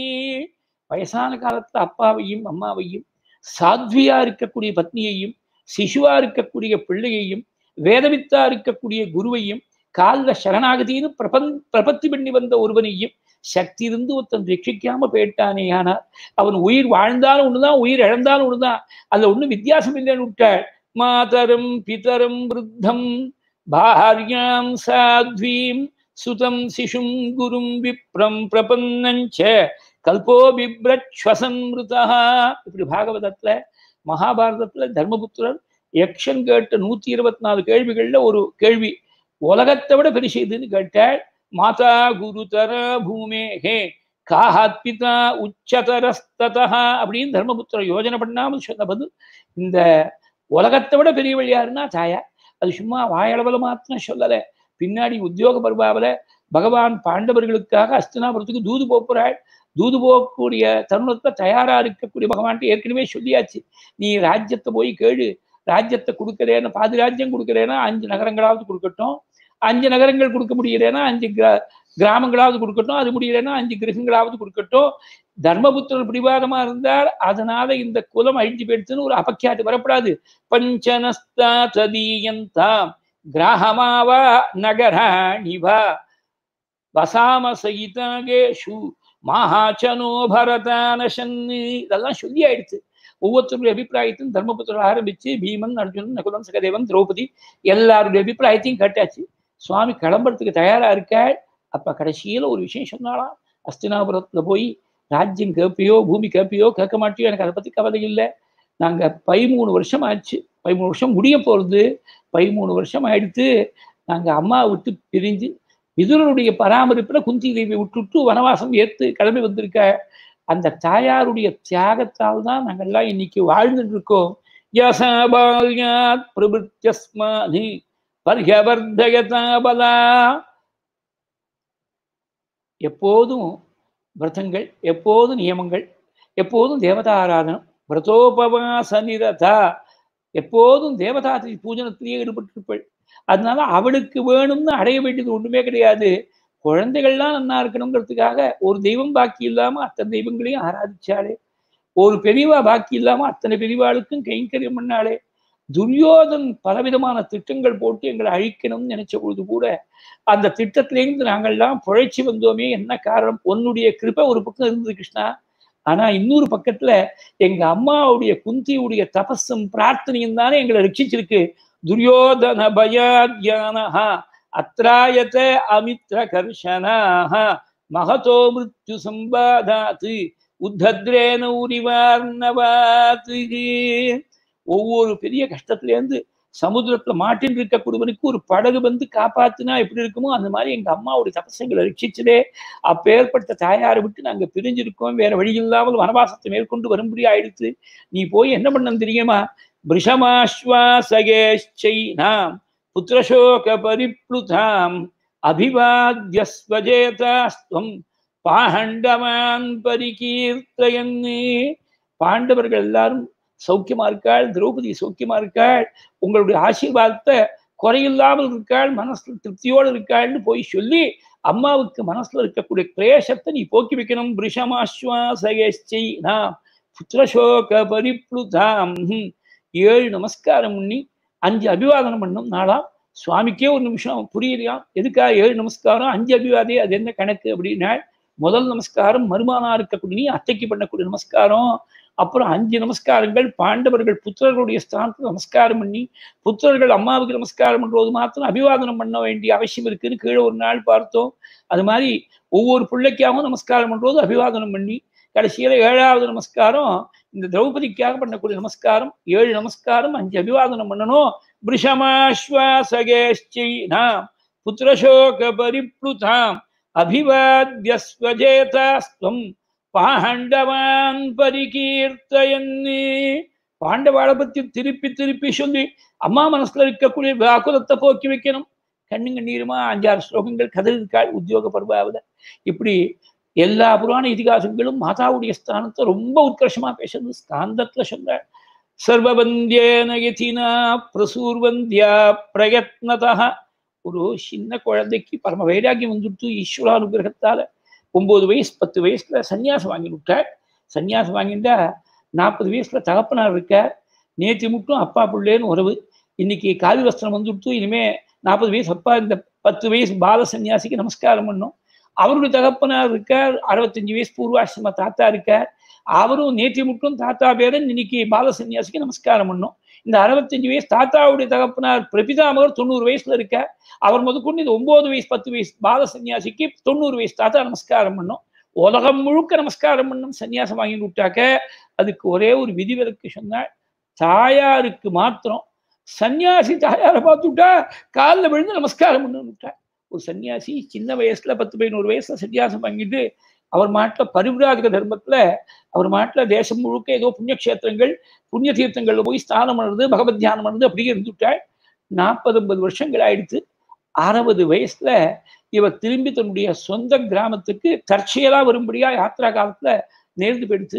Speaker 1: வயசான காலத்துல அப்பாவையும் அம்மாவையும் சாத்வியா இருக்கக்கூடிய பத்னியையும் சிசுவா இருக்கக்கூடிய பிள்ளையையும் வேதவித்தா இருக்கக்கூடிய குருவையும் காலில் சரணாகதின்னு பிரபந் பிரபத்தி பண்ணி வந்த ஒருவனையும் சக்தி இருந்து ஒருத்தன் ரட்சிக்காம போயிட்டானே ஆனால் அவன் உயிர் வாழ்ந்தாலும் ஒண்ணுதான் உயிர் இழந்தாலும் ஒண்ணுதான் அதுல ஒண்ணும் வித்தியாசம் இல்லைன்னு விட்டாள் மாதரம் பிதரம் விருத்தம் பாரியாம் சாத்வீம் சுதம் சிசும் குரும் விப்ரம் பிரபன்னஞ்ச கல்போ பிப்ரஸ்வசன்மிருதா இப்படி பாகவதத்துல மகாபாரதத்துல தர்மபுத்திரர் யக்ஷன் கேட்ட நூத்தி இருபத்தி நாலு கேள்விகள்ல ஒரு கேள்வி உலகத்தை விட பெருசு இதுன்னு கேட்டாள் மாதா குருதர பூமே ஹே காஹாத் பிதா உச்சதரஸ்ததா அப்படின்னு தர்மபுத்திர யோஜனை பண்ணாமல் சொன்ன பதில் இந்த உலகத்தை விட பெரியவள் யாருன்னா தாயா அது சும்மா வாயளவில் மாத்திரம் சொல்லலை பின்னாடி உத்தியோக பருவாவில் பகவான் பாண்டவர்களுக்காக அஸ்தினாபுரத்துக்கு தூது போப்புறாள் தூது போகக்கூடிய தருணத்தை தயாரா இருக்கக்கூடிய பகவான்ட்டு ஏற்கனவே சொல்லியாச்சு நீ ராஜ்யத்தை போய் கேளு ராஜ்யத்தை கொடுக்கறேன்னு பாதி ராஜ்யம் கொடுக்கறேன்னா அஞ்சு நகரங்களாவது கொடுக்கட்டும் அஞ்சு நகரங்கள் கொடுக்க முடியலன்னா அஞ்சு கிரா கிராமங்களாவது கொடுக்கட்டும் அது முடியலன்னா அஞ்சு கிரகங்களாவது கொடுக்கட்டும் தர்மபுத்திரர் பிடிவாதமா இருந்தால் அதனால இந்த குலம் அழிஞ்சு போயிடுச்சுன்னு ஒரு அபக்கியாட்டு வரப்படாது பஞ்சனஸ்தா ததீயந்தாம் கிராமமாவா நகராணிவா வசாம சகிதாகேஷு மகாச்சனோ பரதானசன்னு இதெல்லாம் சொல்லி ஆயிடுச்சு ஒவ்வொருத்தருடைய அபிப்பிராயத்தையும் தர்மபுத்திரர் ஆரம்பிச்சு பீமன் அர்ஜுனன் நகுலம் சகதேவன் திரௌபதி எல்லாருடைய அபிப்பிராயத்தையும் கேட்டாச்சு சுவாமி கிளம்புறதுக்கு தயாரா இருக்காள் அப்ப கடைசியில ஒரு விஷயம் சொன்னாலாம் அஸ்தினாபுரத்துல போய் ராஜ்யம் கேட்பியோ பூமி கேட்பியோ கேட்க மாட்டியோ எனக்கு அதை பத்தி கவலை இல்லை நாங்க பதிமூணு வருஷம் ஆச்சு பதிமூணு வருஷம் முடிய போறது பதிமூணு வருஷம் ஆயிடுத்து நாங்க அம்மா விட்டு பிரிஞ்சு விதுரனுடைய பராமரிப்புல குந்தி தேவி விட்டுட்டு வனவாசம் ஏத்து கிளம்பி வந்திருக்க அந்த தாயாருடைய தியாகத்தால் தான் நாங்கெல்லாம் இன்னைக்கு வாழ்ந்துட்டு இருக்கோம் யசாபால்யாத் பிரபுத்தியஸ்மானி பர்யவர்தயதாபலா எப்போதும் விரதங்கள் எப்போதும் நியமங்கள் எப்போதும் தேவதா ஆராதனம் விரதோபவாச நிரதா எப்போதும் தேவதா பூஜனத்திலேயே ஈடுபட்டிருப்பாள் அதனால அவளுக்கு வேணும்னு அடைய வேண்டியது ஒண்ணுமே கிடையாது குழந்தைகள்லாம் நன்னா இருக்கணுங்கிறதுக்காக ஒரு தெய்வம் பாக்கி இல்லாம அத்தனை தெய்வங்களையும் ஆராதிச்சாளே ஒரு பெரியவா பாக்கி இல்லாம அத்தனை பெரியவாளுக்கும் கைங்கரியம் பண்ணாளே துரியோதன் பலவிதமான திட்டங்கள் போட்டு எங்களை அழிக்கணும்னு நினைச்ச பொழுது கூட அந்த திட்டத்திலேருந்து நாங்கள்லாம் புழைச்சி வந்தோமே என்ன காரணம் உன்னுடைய கிருப்பை ஒரு பக்கம் இருந்தது கிருஷ்ணா ஆனா இன்னொரு பக்கத்துல எங்க அம்மாவுடைய குந்தியுடைய தபஸும் பிரார்த்தனையும் தானே எங்களை ரட்சிச்சிருக்கு துரியோதன பயாத்யானஹா அத்ராயத அமித்ர கர்ஷனாக மகதோ மிருத்யு சம்பாதாத்து உத்தத்ரேன உரிவார்ணவாத்து ஒவ்வொரு பெரிய கஷ்டத்திலேருந்து சமுத்திரத்துல மாட்டின் இருக்க குடும்பனுக்கு ஒரு படகு வந்து காப்பாத்துனா எப்படி இருக்குமோ அந்த மாதிரி எங்க அம்மாவுடைய தபசங்களை ரட்சிச்சதே அப்பேற்பட்ட தாயாரை விட்டு நாங்க பிரிஞ்சிருக்கோம் வேற வழி இல்லாமல் வனவாசத்தை மேற்கொண்டு வரும்படி ஆயிடுச்சு நீ போய் என்ன பண்ண தெரியுமா பிருஷமாஸ்வாசகேச்சைனாம் புத்திரசோக பரிப்ளுதாம் அபிவாத்ய ஸ்வஜேதாஸ்துவம் பாண்டவான் பரிகீர்த்தயன்னு பாண்டவர்கள் எல்லாரும் சௌக்கியமா இருக்காள் திரௌபதி சௌக்கியமா இருக்காள் உங்களுடைய ஆசீர்வாதத்தை குறையில்லாமல் இருக்காள் மனசுல திருப்தியோடு இருக்காள்னு போய் சொல்லி அம்மாவுக்கு மனசுல இருக்கக்கூடிய கிளேசத்தை நீ போக்கி வைக்கணும் பிரிஷமாஸ்வாசகேச்சை நாம் புத்திரசோக பரிப்ளுதாம் ஏழு நமஸ்காரம் பண்ணி அஞ்சு அபிவாதனம் பண்ணும் நாளாம் சுவாமிக்கே ஒரு நிமிஷம் புரியலையா எதுக்கா ஏழு நமஸ்காரம் அஞ்சு அபிவாதே அது என்ன கணக்கு அப்படின்னா முதல் நமஸ்காரம் மருமானா இருக்கக்கூடிய அத்தைக்கு பண்ணக்கூடிய நமஸ்காரம் அப்புறம் அஞ்சு நமஸ்காரங்கள் பாண்டவர்கள் புத்திரர்களுடைய ஸ்தானத்துக்கு நமஸ்காரம் பண்ணி புத்திரர்கள் அம்மாவுக்கு நமஸ்காரம் பண்றது மாத்திரம் அபிவாதனம் பண்ண வேண்டிய அவசியம் இருக்குன்னு கீழே ஒரு நாள் பார்த்தோம் அது மாதிரி ஒவ்வொரு பிள்ளைக்காகவும் நமஸ்காரம் பண்றது அபிவாதனம் பண்ணி கடைசியில ஏழாவது நமஸ்காரம் இந்த திரௌபதிக்காக பண்ணக்கூடிய நமஸ்காரம் ஏழு நமஸ்காரம் அஞ்சு அபிவாதனம் பண்ணணும் பிரிஷமாஸ்வாசகேஷ்டினாம் புத்திரசோக பரிப்ளுதாம் அபிவாத்ய ஸ்வஜேதாஸ்துவம் பாண்டவான் பரிகீர்த்தயன்னு பாண்டவாளை பத்தி திருப்பி திருப்பி சொல்லி அம்மா மனசுல இருக்கக்கூடிய வியாக்குலத்தை போக்கி வைக்கணும் கண்ணு கண்ணீருமா அஞ்சாறு ஸ்லோகங்கள் கதறிருக்காள் உத்தியோக பருவாவில் இப்படி எல்லா புராண இதிகாசங்களும் மாதாவுடைய ஸ்தானத்தை ரொம்ப உத்கர்ஷமா பேசுறது ஸ்காந்தத்துல சொல்றாள் சர்வவந்தியேன யதினா பிரசூர்வந்தியா பிரயத்னதா ஒரு சின்ன குழந்தைக்கு பரம வைராக்கியம் வந்துட்டு ஈஸ்வரானுகிரகத்தால ஒன்பது வயசு பத்து வயசுல சன்னியாசம் வாங்கி விட்டார் சன்னியாசம் வாங்கிட்டா நாற்பது வயசுல தகப்பனார் இருக்கார் நேற்று மட்டும் அப்பா பிள்ளைன்னு உறவு இன்னைக்கு காவி வஸ்திரம் வந்துவிட்டு இனிமே நாற்பது வயசு அப்பா இந்த பத்து வயசு பால சன்னியாசிக்கு நமஸ்காரம் பண்ணும் அவருடைய தகப்பனார் இருக்கார் அறுபத்தஞ்சு வயசு பூர்வாசிரம தாத்தா இருக்கார் அவரும் நேற்று மட்டும் தாத்தா பேரன் இன்னைக்கு பால சன்னியாசிக்கு நமஸ்காரம் பண்ணும் இந்த அறுபத்தஞ்சு வயசு தாத்தாவுடைய தகப்பனார் பிரபிதாமகர் தொண்ணூறு வயசுல இருக்கார் அவர் முதற்கொண்டு இந்த ஒன்பது வயசு பத்து வயசு பால சன்னியாசிக்கு தொண்ணூறு வயசு தாத்தா நமஸ்காரம் பண்ணும் உலகம் முழுக்க நமஸ்காரம் பண்ணும் சன்னியாசம் வாங்கி விட்டாக்க அதுக்கு ஒரே ஒரு விதிவிலக்கு சொன்னாள் தாயாருக்கு மாத்திரம் சன்னியாசி தாயாரை பார்த்துட்டா காலில் விழுந்து நமஸ்காரம் பண்ணு விட்டார் ஒரு சன்னியாசி சின்ன வயசுல பத்து பதினோரு வயசுல சன்னியாசம் வாங்கிட்டு அவர் மாட்டில் பரிவிராஜக தர்மத்துல அவர் மாட்டில் தேசம் முழுக்க ஏதோ புண்ணியக்ஷேத்திரங்கள் புண்ணிய தீர்த்தங்கள்ல போய் ஸ்நானம் பண்ணுறது பகவத் தியானம் பண்ணுறது அப்படியே இருந்துட்டாள் நாற்பது ஐம்பது வருஷங்கள் ஆயிடுத்து அறுபது வயசுல இவர் திரும்பி தன்னுடைய சொந்த கிராமத்துக்கு தற்செயலா வரும்படியா யாத்திரா காலத்துல நேர்ந்து போயிடுச்சு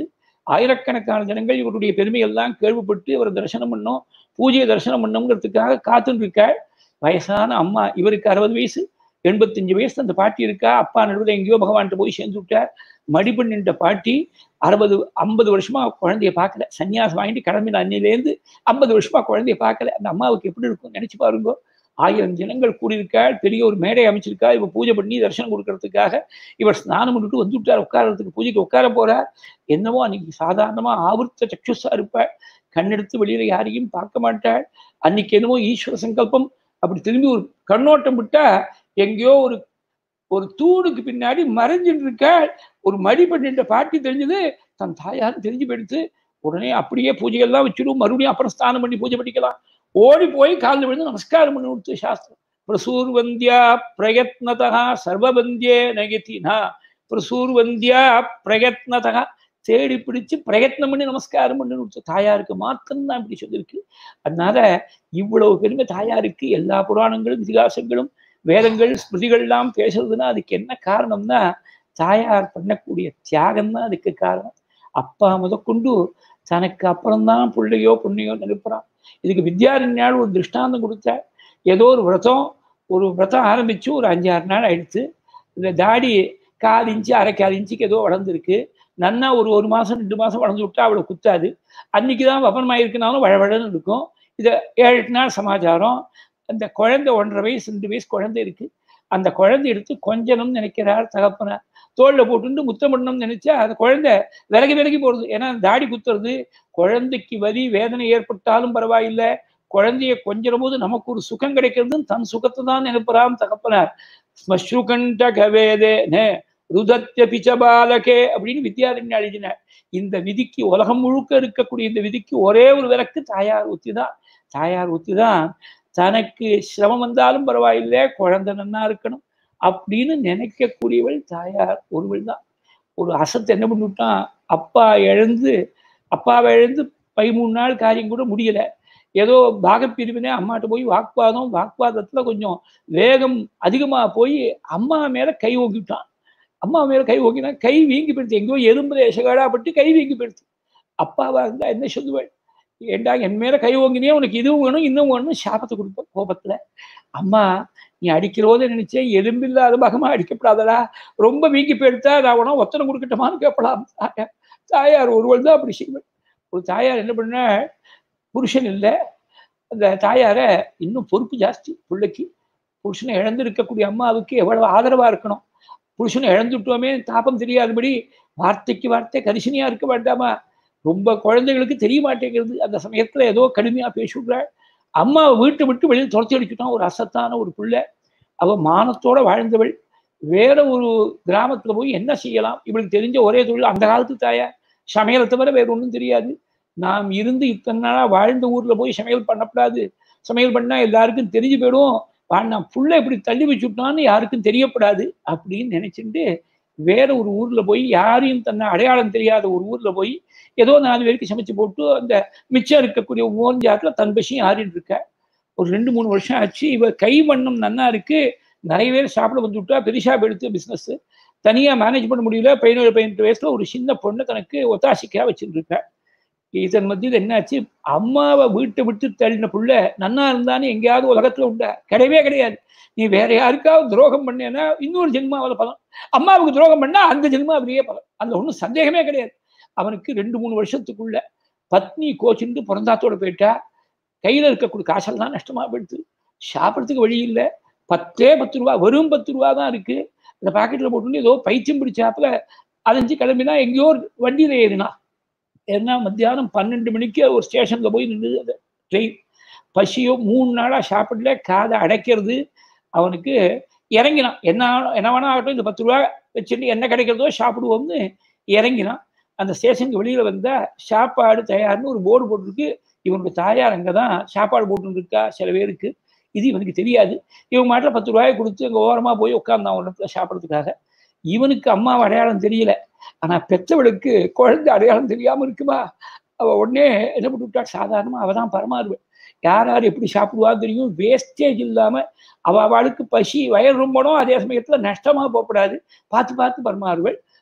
Speaker 1: ஆயிரக்கணக்கான ஜனங்கள் இவருடைய பெருமையெல்லாம் கேள்விப்பட்டு இவர் தரிசனம் பண்ணோம் பூஜையை தரிசனம் பண்ணோங்கிறதுக்காக காத்துட்டு இருக்காள் வயசான அம்மா இவருக்கு அறுபது வயசு எண்பத்தஞ்சு வயசு அந்த பாட்டி இருக்கா அப்பா நடுவில் எங்கேயோ பகவான்கிட்ட போய் சேர்ந்து விட்டார் மடிப்பெண் நின்ற பாட்டி அறுபது ஐம்பது வருஷமா குழந்தைய பார்க்கல சன்னியாசம் வாங்கிட்டு கிளம்பின அன்னிலேருந்து ஐம்பது வருஷமா குழந்தைய பார்க்கல அந்த அம்மாவுக்கு எப்படி இருக்கும் நினைச்சு பாருங்க ஆயிரம் ஜனங்கள் கூடியிருக்காள் பெரிய ஒரு மேடை அமைச்சிருக்கா இவ பூஜை பண்ணி தரிசனம் கொடுக்கறதுக்காக இவர் ஸ்நானம் பண்ணிட்டு வந்து விட்டார் உட்காரத்துக்கு பூஜைக்கு உட்கார போறார் என்னவோ அன்னைக்கு சாதாரணமா ஆவர்த்த சக்ஷுஸா இருப்பாள் கண்ணெடுத்து வெளியில யாரையும் பார்க்க மாட்டாள் அன்னைக்கு என்னவோ ஈஸ்வர சங்கல்பம் அப்படி திரும்பி ஒரு கண்ணோட்டம் விட்டா எங்கேயோ ஒரு ஒரு தூணுக்கு பின்னாடி மறைஞ்சிட்டு இருக்க ஒரு மடி பண்ணிட்ட பாட்டி தெரிஞ்சது தன் தாயார் தெரிஞ்சு போயிடுத்து உடனே அப்படியே பூஜைகள்லாம் வச்சிடும் மறுபடியும் அப்புறம் ஸ்நானம் பண்ணி பூஜை பண்ணிக்கலாம் ஓடி போய் காலில் விழுந்து நமஸ்காரம் பண்ணி கொடுத்து சாஸ்திரம் பிரசூர்வந்தியா பிரயத்னதா சர்வபந்தியே நகத்தினா பிரசூர்வந்தியா பிரயத்னதா தேடி பிடிச்சு பிரயத்னம் பண்ணி நமஸ்காரம் பண்ணி கொடுத்து தாயாருக்கு மாத்திரம்தான் இப்படி சொல்லியிருக்கு அதனால இவ்வளவு பெருமை தாயாருக்கு எல்லா புராணங்களும் இதிகாசங்களும் வேதங்கள் ஸ்மிருதிகள்லாம் பேசுறதுன்னா அதுக்கு என்ன காரணம்னா தாயார் பண்ணக்கூடிய தியாகம் தான் அதுக்கு காரணம் அப்பா முதற்கொண்டு தனக்கு அப்புறம்தான் பிள்ளையோ பொண்ணையோ நினைப்புறான் இதுக்கு வித்யாரண்யால் ஒரு திருஷ்டாந்தம் கொடுத்தார் ஏதோ ஒரு விரதம் ஒரு விரதம் ஆரம்பிச்சு ஒரு அஞ்சாறு நாள் ஆயிடுச்சு இந்த தாடி கால் இன்ச்சு அரை கால் இன்ச்சுக்கு ஏதோ வளர்ந்துருக்கு நன்னா ஒரு ஒரு மாதம் ரெண்டு மாதம் வளர்ந்து விட்டா அவளை குத்தாது அன்னைக்கு தான் வபனமாயிருக்குனாலும் வழவழன்னு இருக்கும் இதை ஏழு எட்டு நாள் சமாச்சாரம் அந்த குழந்தை ஒன்றரை வயசு ரெண்டு வயசு குழந்தை இருக்கு அந்த குழந்தை எடுத்து கொஞ்சணும்னு நினைக்கிறார் தகப்பனார் தோல்ல போட்டுட்டு முத்தம் பண்ணணும்னு நினைச்சா அந்த குழந்தை விலகி விலகி போடுது ஏன்னா தாடி குத்துறது குழந்தைக்கு வலி வேதனை ஏற்பட்டாலும் பரவாயில்லை குழந்தைய கொஞ்சம் போது நமக்கு ஒரு சுகம் கிடைக்கிறதுன்னு தன் சுகத்தை தான் நினைப்புறாம் தகப்பனார் ஸ்மஸ்ருகண்ட கவேதே ருதத்ய பிச்சபாலகே அப்படின்னு வித்யாரண்யா எழுதினார் இந்த விதிக்கு உலகம் முழுக்க இருக்கக்கூடிய இந்த விதிக்கு ஒரே ஒரு விளக்கு தாயார் ஊத்தி தான் தாயார் ஊத்தி தான் தனக்கு சிரமம் வந்தாலும் பரவாயில்லை குழந்தை நன்னா இருக்கணும் அப்படின்னு நினைக்கக்கூடியவள் தாயார் ஒருவள் தான் ஒரு அசத்தை என்ன பண்ணிவிட்டான் அப்பா எழுந்து அப்பாவை எழுந்து பதிமூணு நாள் காரியம் கூட முடியல ஏதோ பாகப்பிரிவினே அம்மாட்ட போய் வாக்குவாதம் வாக்குவாதத்துல கொஞ்சம் வேகம் அதிகமா போய் அம்மா மேல கை ஓங்கிட்டான் அம்மா மேல கை ஓங்கினா கை வீங்கி போயிடுச்சு எங்கேயோ எறும்புல எசகாடாப்பட்டு கை வீங்கி போயிடுச்சு அப்பாவா இருந்தா என்ன சொல்லுவேன் ஏண்டா என் மேல கை ஓங்கினே உனக்கு இதுவும் வேணும் இன்னும் வேணும் சாபத்தை கொடுப்பேன் கோபத்துல அம்மா நீ அடிக்கிறோத நினைச்சேன் எலும்பில்லாத பகமா அடிக்கப்படாதடா ரொம்ப வீங்கி போயிடுத்தா நான் உன ஒத்தனை கொடுக்கட்டுமான்னு கேட்கலாம் தாயார் தாயார் ஒருவள் தான் அப்படி செய்வேன் ஒரு தாயார் என்ன பண்ண புருஷன் இல்லை அந்த தாயாரை இன்னும் பொறுப்பு ஜாஸ்தி பிள்ளைக்கு புருஷனை இழந்து இருக்கக்கூடிய அம்மாவுக்கு எவ்வளவு ஆதரவா இருக்கணும் புருஷனை இழந்துட்டோமே தாபம் தெரியாதபடி வார்த்தைக்கு வார்த்தை கரிசனியா இருக்க வேண்டாமா ரொம்ப குழந்தைகளுக்கு தெரிய மாட்டேங்கிறது அந்த சமயத்துல ஏதோ கடுமையா பேசிவிடுறாள் அம்மா வீட்டை விட்டு வெளியில் துரத்தி அடிச்சுட்டான் ஒரு அசத்தான ஒரு பிள்ளை அவ மானத்தோட வாழ்ந்தவள் வேற ஒரு கிராமத்துல போய் என்ன செய்யலாம் இவளுக்கு தெரிஞ்ச ஒரே தொழில் அந்த காலத்து தாயா சமையலை தவிர வேற ஒன்றும் தெரியாது நாம் இருந்து இத்தனை நாளா வாழ்ந்த ஊர்ல போய் சமையல் பண்ணக்கூடாது சமையல் பண்ணா எல்லாருக்கும் தெரிஞ்சு போயிடும் நான் புள்ள இப்படி தள்ளி வச்சுட்டான்னு யாருக்கும் தெரியப்படாது அப்படின்னு நினைச்சுட்டு வேற ஒரு ஊர்ல போய் யாரையும் தன்னை அடையாளம் தெரியாத ஒரு ஊர்ல போய் ஏதோ நாலு பேருக்கு சமைச்சு போட்டு அந்த மிச்சம் இருக்கக்கூடிய ஓஞ்சாட்டுல தன் பசியும் ஆறிட்டு இருக்க ஒரு ரெண்டு மூணு வருஷம் ஆச்சு இவ கை வண்ணம் நன்னா இருக்கு நிறைய பேர் சாப்பிட வந்து விட்டா பெரிசா எடுத்து பிசினஸ் தனியா மேனேஜ் பண்ண முடியல பதினேழு பதினெட்டு வயசுல ஒரு சின்ன பொண்ணை தனக்கு ஒத்தாசிக்கா வச்சுட்டு இருக்க இதன் மத்தியில் என்னாச்சு அம்மாவை வீட்டை விட்டு தள்ளின புள்ள நன்னா இருந்தான்னு எங்கேயாவது உலகத்துல உண்டா கிடையவே கிடையாது நீ வேற யாருக்காவது துரோகம் பண்ணேன்னா இன்னொரு ஜென்மாவில் பலம் அம்மாவுக்கு துரோகம் பண்ணா அந்த ஜென்மாவிலேயே பலம் அதுல ஒன்றும் சந்தேகமே கிடையாது அவனுக்கு ரெண்டு மூணு வருஷத்துக்குள்ள பத்னி கோச்சின்னு பிறந்தாத்தோட போயிட்டா கையில இருக்கக்கூடிய காசெல்லாம் நஷ்டமா போயிடுது சாப்பிட்றதுக்கு வழி இல்லை பத்தே பத்து ரூபா வெறும் பத்து ரூபா தான் இருக்கு அந்த பாக்கெட்ல போட்டு ஏதோ பைத்தியம் பிடிச்சாப்புல அலைஞ்சு கிளம்பினா எங்கேயோ ஒரு வண்டியில ஏறினா ஏன்னா மத்தியானம் பன்னெண்டு மணிக்கு ஒரு ஸ்டேஷன்ல போய் நின்றுது அந்த ட்ரெயின் பசியோ மூணு நாளா சாப்பிடல காதை அடைக்கிறது அவனுக்கு இறங்கினான் என்ன என்ன வேணா ஆகட்டும் இந்த பத்து ரூபா வச்சுட்டு என்ன கிடைக்கிறதோ சாப்பிடுவோம்னு இறங்கினான் அந்த ஸ்டேஷனுக்கு வெளியில வந்தா சாப்பாடு தயார்னு ஒரு போர்டு போட்டிருக்கு இவனுக்கு தாயார் அங்கே தான் சாப்பாடு போட்டுருக்கா சில பேருக்கு இது இவனுக்கு தெரியாது இவன் மாட்டில் பத்து ரூபாயை கொடுத்து அங்கே ஓரமாக போய் உட்காந்தான் ஒரு இடத்துல சாப்பிட்றதுக்காக இவனுக்கு அம்மாவை அடையாளம் தெரியல ஆனால் பெற்றவளுக்கு குழந்தை அடையாளம் தெரியாமல் இருக்குமா அவள் உடனே என்ன பண்ணி விட்டா சாதாரணமாக அவள் தான் பரமாறுவள் யார் யார் எப்படி சாப்பிடுவா தெரியும் வேஸ்டேஜ் இல்லாமல் அவள் அவளுக்கு பசி வயல் ரொம்பணும் அதே சமயத்தில் நஷ்டமாக போகக்கூடாது பார்த்து பார்த்து பரமாறுவள்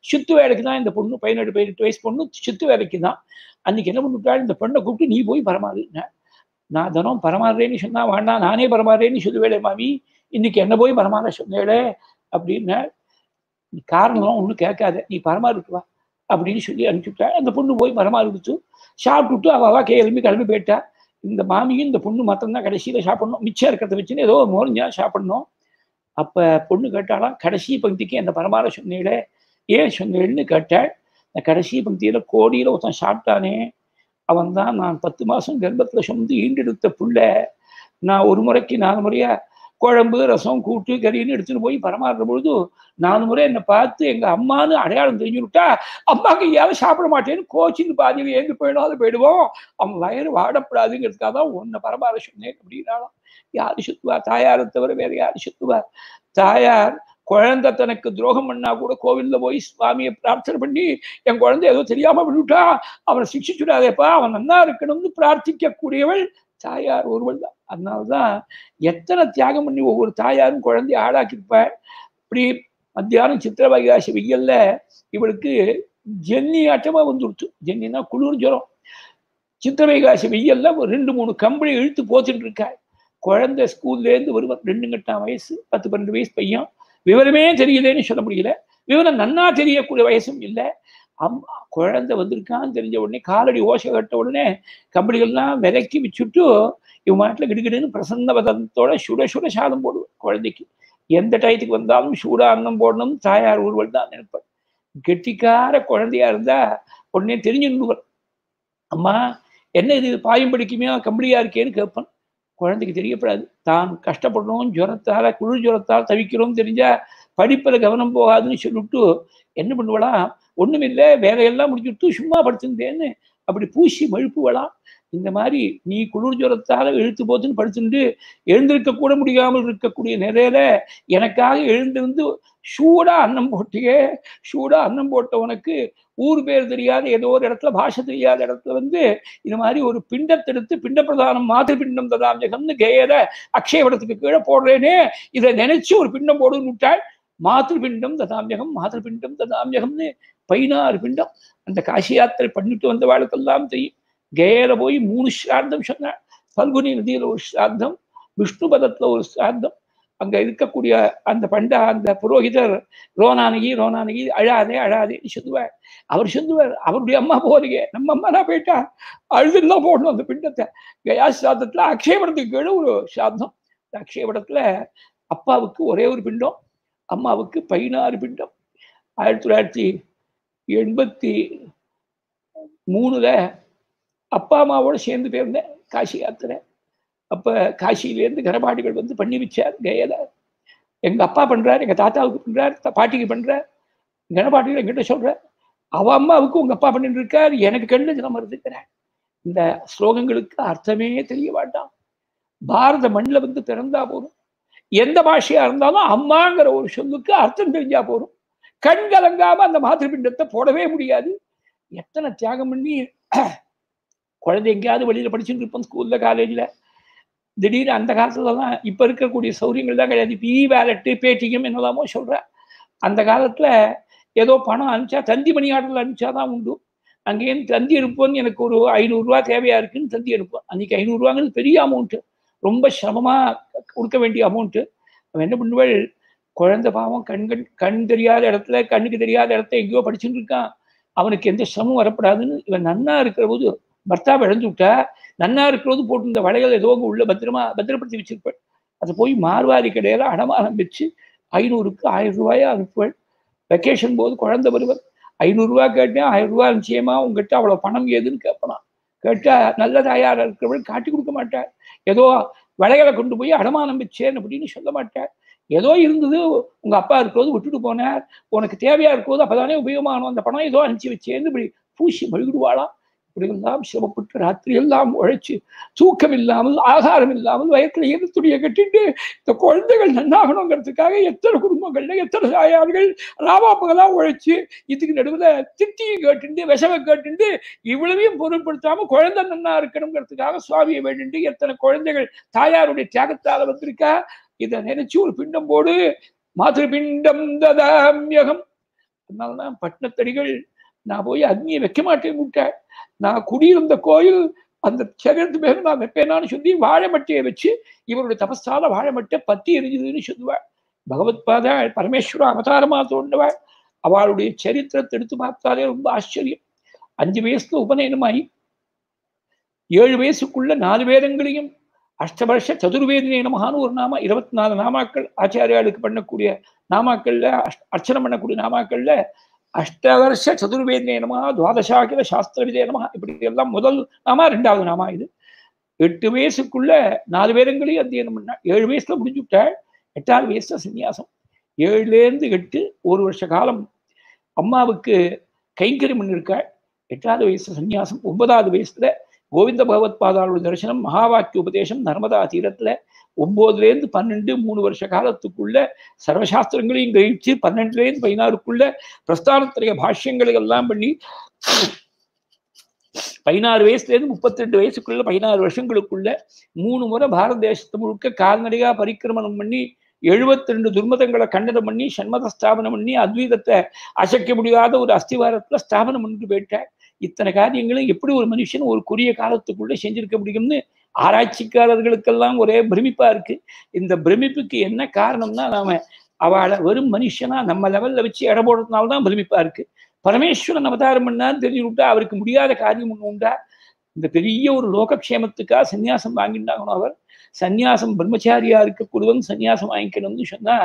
Speaker 1: சுத்து வேலைக்கு தான் இந்த பொண்ணு பதினெட்டு பதினெட்டு வயசு பொண்ணு சுத்து வேலைக்கு தான் அன்னைக்கு என்ன பண்ணிவிட்டாள் இந்த பெண்ணை கூப்பிட்டு நீ போய் பரமாறுன நான் தினம் பரமாறுறேன்னு சொன்னா வேண்டாம் நானே பரமாறுறேன்னு சொல்லுவேளே மாமி இன்னைக்கு என்ன போய் பரமாற சொன்னேளே அப்படின்னு காரணம் ஒன்றும் கேட்காத நீ பரமாறிட்டு வா அப்படின்னு சொல்லி அனுப்பிச்சுட்டா அந்த பொண்ணு போய் பரமாறி கொடுத்து சாப்பிட்டுட்டு அவ அவா கிளம்பி கிளம்பி போயிட்டா இந்த மாமியும் இந்த பொண்ணு மாத்திரம்தான் கடைசியில சாப்பிடணும் மிச்சம் இருக்கிறத வச்சுன்னு ஏதோ மோரஞ்சா சாப்பிடணும் அப்ப பொண்ணு கேட்டாலாம் கடைசி பங்கிக்கு அந்த பரமார சொன்னீங்களே ஏன் சொன்னேன்னு கேட்டாள் இந்த கடைசி பங்கியில கோடியில ஒருத்தன் சாப்பிட்டானே அவன் தான் நான் பத்து மாசம் கர்ப்பத்துல சுமந்து ஈண்டெடுத்த புள்ள நான் ஒரு முறைக்கு நாலு முறையா குழம்பு ரசம் கூட்டு கறின்னு எடுத்துட்டு போய் பரமாறுற பொழுது நாலு முறை என்னை பார்த்து எங்க அம்மான்னு அடையாளம் தெரிஞ்சு விட்டா அம்மாக்கு ஏன் சாப்பிட மாட்டேன்னு கோச்சின்னு பாதி ஏந்து போயிடும் அது போயிடுவோம் அவன் வயிறு வாடப்படாதுங்கிறதுக்காக தான் உன்னை பரமாற சொன்னேன் அப்படின்னாலும் யாரு சுத்துவா தாயாரை தவிர வேற யாரு சுத்துவா தாயார் குழந்தை தனக்கு துரோகம் பண்ணா கூட கோவில்ல போய் சுவாமியை பிரார்த்தனை பண்ணி என் குழந்தை ஏதோ தெரியாம விட்டுட்டா அவனை சிக்ஷிச்சுடாதேப்பா அவன் நன்னா இருக்கணும்னு பிரார்த்திக்க கூடியவள் தாயார் ஒருவள் தான் அதனால்தான் எத்தனை தியாகம் பண்ணி ஒவ்வொரு தாயாரும் குழந்தைய ஆளாக்கியிருப்பாள் இப்படி மத்தியானம் சித்திர வைகாசி வெயில்ல இவளுக்கு ஜென்னி ஆட்டமா வந்துடுச்சு ஜென்னினா குளிர் ஜுரம் சித்திர வைகாசி வெயில்ல ஒரு ரெண்டு மூணு கம்பளி இழுத்து போத்துட்டு இருக்காள் குழந்தை ஸ்கூல்ல இருந்து வருவான் ரெண்டு கட்டாம் வயசு பத்து பன்னெண்டு வயசு பையன் விவரமே தெரியலேன்னு சொல்ல முடியல விவரம் நன்னா தெரியக்கூடிய வயசும் இல்லை அம்மா குழந்தை வந்திருக்கான்னு தெரிஞ்ச உடனே காலடி ஓசை கட்ட உடனே கம்பளிகள்லாம் விலக்கி வச்சுட்டு இவன் மாட்டில் கிடுகிடுன்னு பிரசன்ன பதத்தோட சுட சுட சாதம் போடுவேன் குழந்தைக்கு எந்த டயத்துக்கு வந்தாலும் சூடா அன்னம் போடணும் தாயார் ஒருவள் தான் நினைப்பேன் கெட்டிக்கார குழந்தையா இருந்தா உடனே தெரிஞ்சுடுவார் அம்மா என்ன இது பாயம் படிக்குமே கம்பளியா இருக்கேன்னு கேட்பேன் குழந்தைக்கு தெரியப்படாது தான் கஷ்டப்படணும் ஜுரத்தால குளிர் ஜுரத்தால் தவிக்கிறோம் தெரிஞ்சா படிப்பில் கவனம் போகாதுன்னு சொல்லிவிட்டு என்ன பண்ணுவலாம் ஒண்ணுமில்லை வேலையெல்லாம் முடிச்சுட்டு சும்மா படுத்திருந்தேன்னு அப்படி பூசி மழுப்புவலாம் இந்த மாதிரி நீ குளிர் ஜுரத்தால இழுத்து போத்துன்னு படுத்துட்டு எழுந்திருக்க கூட முடியாமல் இருக்கக்கூடிய நிலையில எனக்காக எழுந்திருந்து சூடா அன்னம் போட்டியே சூடா அன்னம் போட்ட உனக்கு ஊர் பேர் தெரியாத ஏதோ ஒரு இடத்துல பாஷை தெரியாத இடத்துல வந்து இது மாதிரி ஒரு பிண்டத்தெடுத்து பிண்ட பிரதானம் மாதிரி பிண்டம் ததாஞ்சகம்னு கேயத அக்ஷயபடத்துக்கு கீழே போடுறேனே இதை நினைச்சு ஒரு பிண்டம் போடுன்னு விட்டாள் மாத்திரு பிண்டம் ததாமியகம் மாத்திரு பிண்டம் ததாமியகம்னு பதினாறு பிண்டம் அந்த காசி யாத்திரை பண்ணிட்டு வந்த வாழ்க்கெல்லாம் தெரியும் கேல போய் மூணு ஸ்ராத்தம் சொன்னாள் பல்குனி நதியில ஒரு ஸ்ராத்தம் விஷ்ணு பதத்துல ஒரு ஸ்ராத்தம் அங்க இருக்கக்கூடிய அந்த பண்டா அந்த புரோகிதர் ரோனானகி ரோனானகி அழாதே அழாதேன்னு சொல்லுவார் அவர் சொல்லுவார் அவருடைய அம்மா போறீங்க நம்ம அம்மா நான் போயிட்டா அழுதுலாம் போடணும் அந்த பிண்டத்தை கயா சாதத்துல அக்ஷயபடத்துக்கு கீழே ஒரு சாதம் அந்த அக்ஷயபடத்துல அப்பாவுக்கு ஒரே ஒரு பிண்டம் அம்மாவுக்கு பதினாறு பிண்டம் ஆயிரத்தி தொள்ளாயிரத்தி எண்பத்தி மூணுல அப்பா அம்மாவோட சேர்ந்து போயிருந்தேன் காசி யாத்திரை அப்ப காசியிலேருந்து கரபாடிகள் வந்து பண்ணி வச்சார் கயல எங்க அப்பா பண்றாரு எங்க தாத்தாவுக்கு பண்றார் பாட்டிக்கு பண்றார் கணபாட்டிகள் எங்கிட்ட சொல்றார் அவ அம்மாவுக்கு உங்க அப்பா பண்ணிட்டு இருக்கார் எனக்கு கண்ணு தினம் இருக்கிறேன் இந்த ஸ்லோகங்களுக்கு அர்த்தமே தெரிய மாட்டான் பாரத மண்ணில் வந்து பிறந்தா போதும் எந்த பாஷையா இருந்தாலும் அம்மாங்கிற ஒரு சொல்லுக்கு அர்த்தம் தெரிஞ்சா போதும் கண் கலங்காம அந்த மாதிரிபிண்டத்தை போடவே முடியாது எத்தனை தியாகம் பண்ணி குழந்தை எங்கேயாவது வெளியில படிச்சுட்டு இருப்போம் ஸ்கூல்ல காலேஜ்ல திடீர்னு அந்த காலத்துல தான் இப்ப இருக்கக்கூடிய சௌரியங்கள் தான் கிடையாது பி வேலட்டு பேட்டிஎம் என்னதாமோ சொல்றேன் அந்த காலத்துல ஏதோ பணம் அனுப்பிச்சா தந்தி மணி ஆர்டர்ல அனுப்பிச்சாதான் உண்டு அங்கேருந்து தந்தி அனுப்புவோன்னு எனக்கு ஒரு ஐநூறுரூவா தேவையா இருக்குன்னு தந்தி அனுப்புவேன் அன்னைக்கு ஐநூறுரூவாங்கிறது பெரிய அமௌண்ட்டு ரொம்ப சிரமமா கொடுக்க வேண்டிய அமௌண்ட்டு அவன் என்ன பண்ணுவாள் குழந்தை பாவம் கண்கள் கண் தெரியாத இடத்துல கண்ணுக்கு தெரியாத இடத்துல எங்கேயோ படிச்சுட்டு இருக்கான் அவனுக்கு எந்த சிரமம் வரப்படாதுன்னு இவன் நன்னா இருக்கிற போது பர்த்தாவை இழந்து விட்டா நன்னா இருக்கிறது போட்டு இந்த வளையல் ஏதோ உள்ள பத்திரமா பத்திரப்படுத்தி வச்சிருப்பாள் அதை போய் மார்வாரி கடையில அடமானம் வச்சு ஐநூறுக்கு ஆயிரம் ரூபாயா அனுப்புவாள் வெக்கேஷன் போது குழந்தை வருவர் ஐநூறுரூவா கேட்டேன் ஆயிரம் ரூபா நிச்சயமா உங்ககிட்ட அவ்வளோ பணம் ஏதுன்னு கேட்பலாம் கேட்டா நல்ல தாயாரா இருக்கிறவள் காட்டி கொடுக்க மாட்டாள் ஏதோ வளையலை கொண்டு போய் அடமானம் வச்சேன் அப்படின்னு சொல்ல மாட்டாள் ஏதோ இருந்தது உங்க அப்பா இருக்கிறது விட்டுட்டு போனார் உனக்கு தேவையா இருக்கிறது அப்பதானே உபயோகமானோம் அந்த பணம் ஏதோ அனுப்பிச்சு வச்சேன்னு இப்படி பூசி மழுகிடுவாளாம் இப்படி எல்லாம் சிரமப்பட்டு ராத்திரி எல்லாம் உழைச்சு தூக்கம் இல்லாமல் ஆகாரம் இல்லாமல் வயத்துல ஈரத்துடைய கட்டிட்டு இந்த குழந்தைகள் நன்னாகணுங்கிறதுக்காக எத்தனை குடும்பங்கள்ல எத்தனை தாயார்கள் ராமாப்பகலாம் உழைச்சு இதுக்கு நடுவுல திட்டியை கேட்டுண்டு விஷம கேட்டுண்டு இவ்வளவையும் பொருட்படுத்தாம குழந்தை நன்னா இருக்கணுங்கிறதுக்காக சுவாமியை வேண்டிட்டு எத்தனை குழந்தைகள் தாயாருடைய தியாகத்தால வந்திருக்கா இதை நினைச்சு ஒரு பிண்டம் போடு மாதிரி பிண்டம் ததாமியகம் அதனாலதான் பட்டினத்தடிகள் நான் போய் அக்னியை வைக்க மாட்டேன் விட்டேன் நான் குடியிருந்த கோயில் அந்த சரீரத்து மேல நான் வைப்பேனான்னு சொல்லி வாழைமட்டையை வச்சு இவருடைய தபஸால வாழைமட்டை பத்தி எரிஞ்சுதுன்னு சொல்லுவாள் பகவத் பாதா பரமேஸ்வர அவதாரமா தோன்றவாள் அவளுடைய சரித்திரத்தை எடுத்து பார்த்தாலே ரொம்ப ஆச்சரியம் அஞ்சு வயசுல உபநயனமாயி ஏழு வயசுக்குள்ள நாலு வேதங்களையும் அஷ்டவர்ஷ சதுர்வேதினே நமகான்னு ஒரு நாம இருபத்தி நாலு நாமாக்கள் ஆச்சாரியாளுக்கு பண்ணக்கூடிய நாமாக்கள்ல அர்ச்சனை பண்ணக்கூடிய நாமாக்கள்ல அஷ்டவர்ஷ சதுர்வேதினே நமகா துவாதசாகில சாஸ்திர விதே நமகா இப்படி எல்லாம் முதல் நாமா ரெண்டாவது நாமா இது எட்டு வயசுக்குள்ள நாலு வேதங்களையும் அத்தியனம் பண்ணா ஏழு வயசுல முடிஞ்சு விட்ட எட்டாவது வயசுல சன்னியாசம் ஏழுலேருந்து எட்டு ஒரு வருஷ காலம் அம்மாவுக்கு கைங்கரியம் பண்ணிருக்காள் எட்டாவது வயசு சன்னியாசம் ஒன்பதாவது வயசுல கோவிந்த பகவத் பாதாளோட தரிசனம் மகாவாக்கிய உபதேசம் நர்மதா தீரத்துல ஒன்பதுலேருந்து பன்னெண்டு மூணு வருஷ காலத்துக்குள்ள சர்வசாஸ்திரங்களையும் கழிச்சு பன்னெண்டுலேருந்து பதினாறுக்குள்ள பிரஸ்தானத்திரைய பாஷ்யங்களை எல்லாம் பண்ணி பதினாறு வயசுலேருந்து முப்பத்தி ரெண்டு வயசுக்குள்ள பதினாறு வருஷங்களுக்குள்ள மூணு முறை பாரத தேசத்து முழுக்க கால்நடையா பரிக்கிரமணம் பண்ணி எழுபத்தி ரெண்டு துர்மதங்களை கண்டனம் பண்ணி சண்மத ஸ்தாபனம் பண்ணி அத்வைதத்தை அசைக்க முடியாத ஒரு அஸ்திவாரத்துல ஸ்தாபனம் பண்ணிட்டு போயிட்டேன் இத்தனை காரியங்களும் எப்படி ஒரு மனுஷன் ஒரு குறுகிய காலத்துக்குள்ள செஞ்சிருக்க முடியும்னு ஆராய்ச்சிக்காரர்களுக்கெல்லாம் ஒரே பிரமிப்பா இருக்கு இந்த பிரமிப்புக்கு என்ன காரணம்னா நாம அவளை வெறும் மனுஷனா நம்ம லெவல்ல வச்சு எடை போடுறதுனால தான் பிரமிப்பா இருக்கு பரமேஸ்வரன் அவதாரம் பண்ணான்னு தெரிஞ்சு விட்டா அவருக்கு முடியாத காரியம் ஒன்று உண்டா இந்த பெரிய ஒரு லோகக்ஷேமத்துக்காக சன்னியாசம் வாங்கிட்டாங்கணும் அவர் சன்னியாசம் பிரம்மச்சாரியா இருக்கக்கூடியவன் சன்னியாசம் வாங்கிக்கணும்னு சொன்னா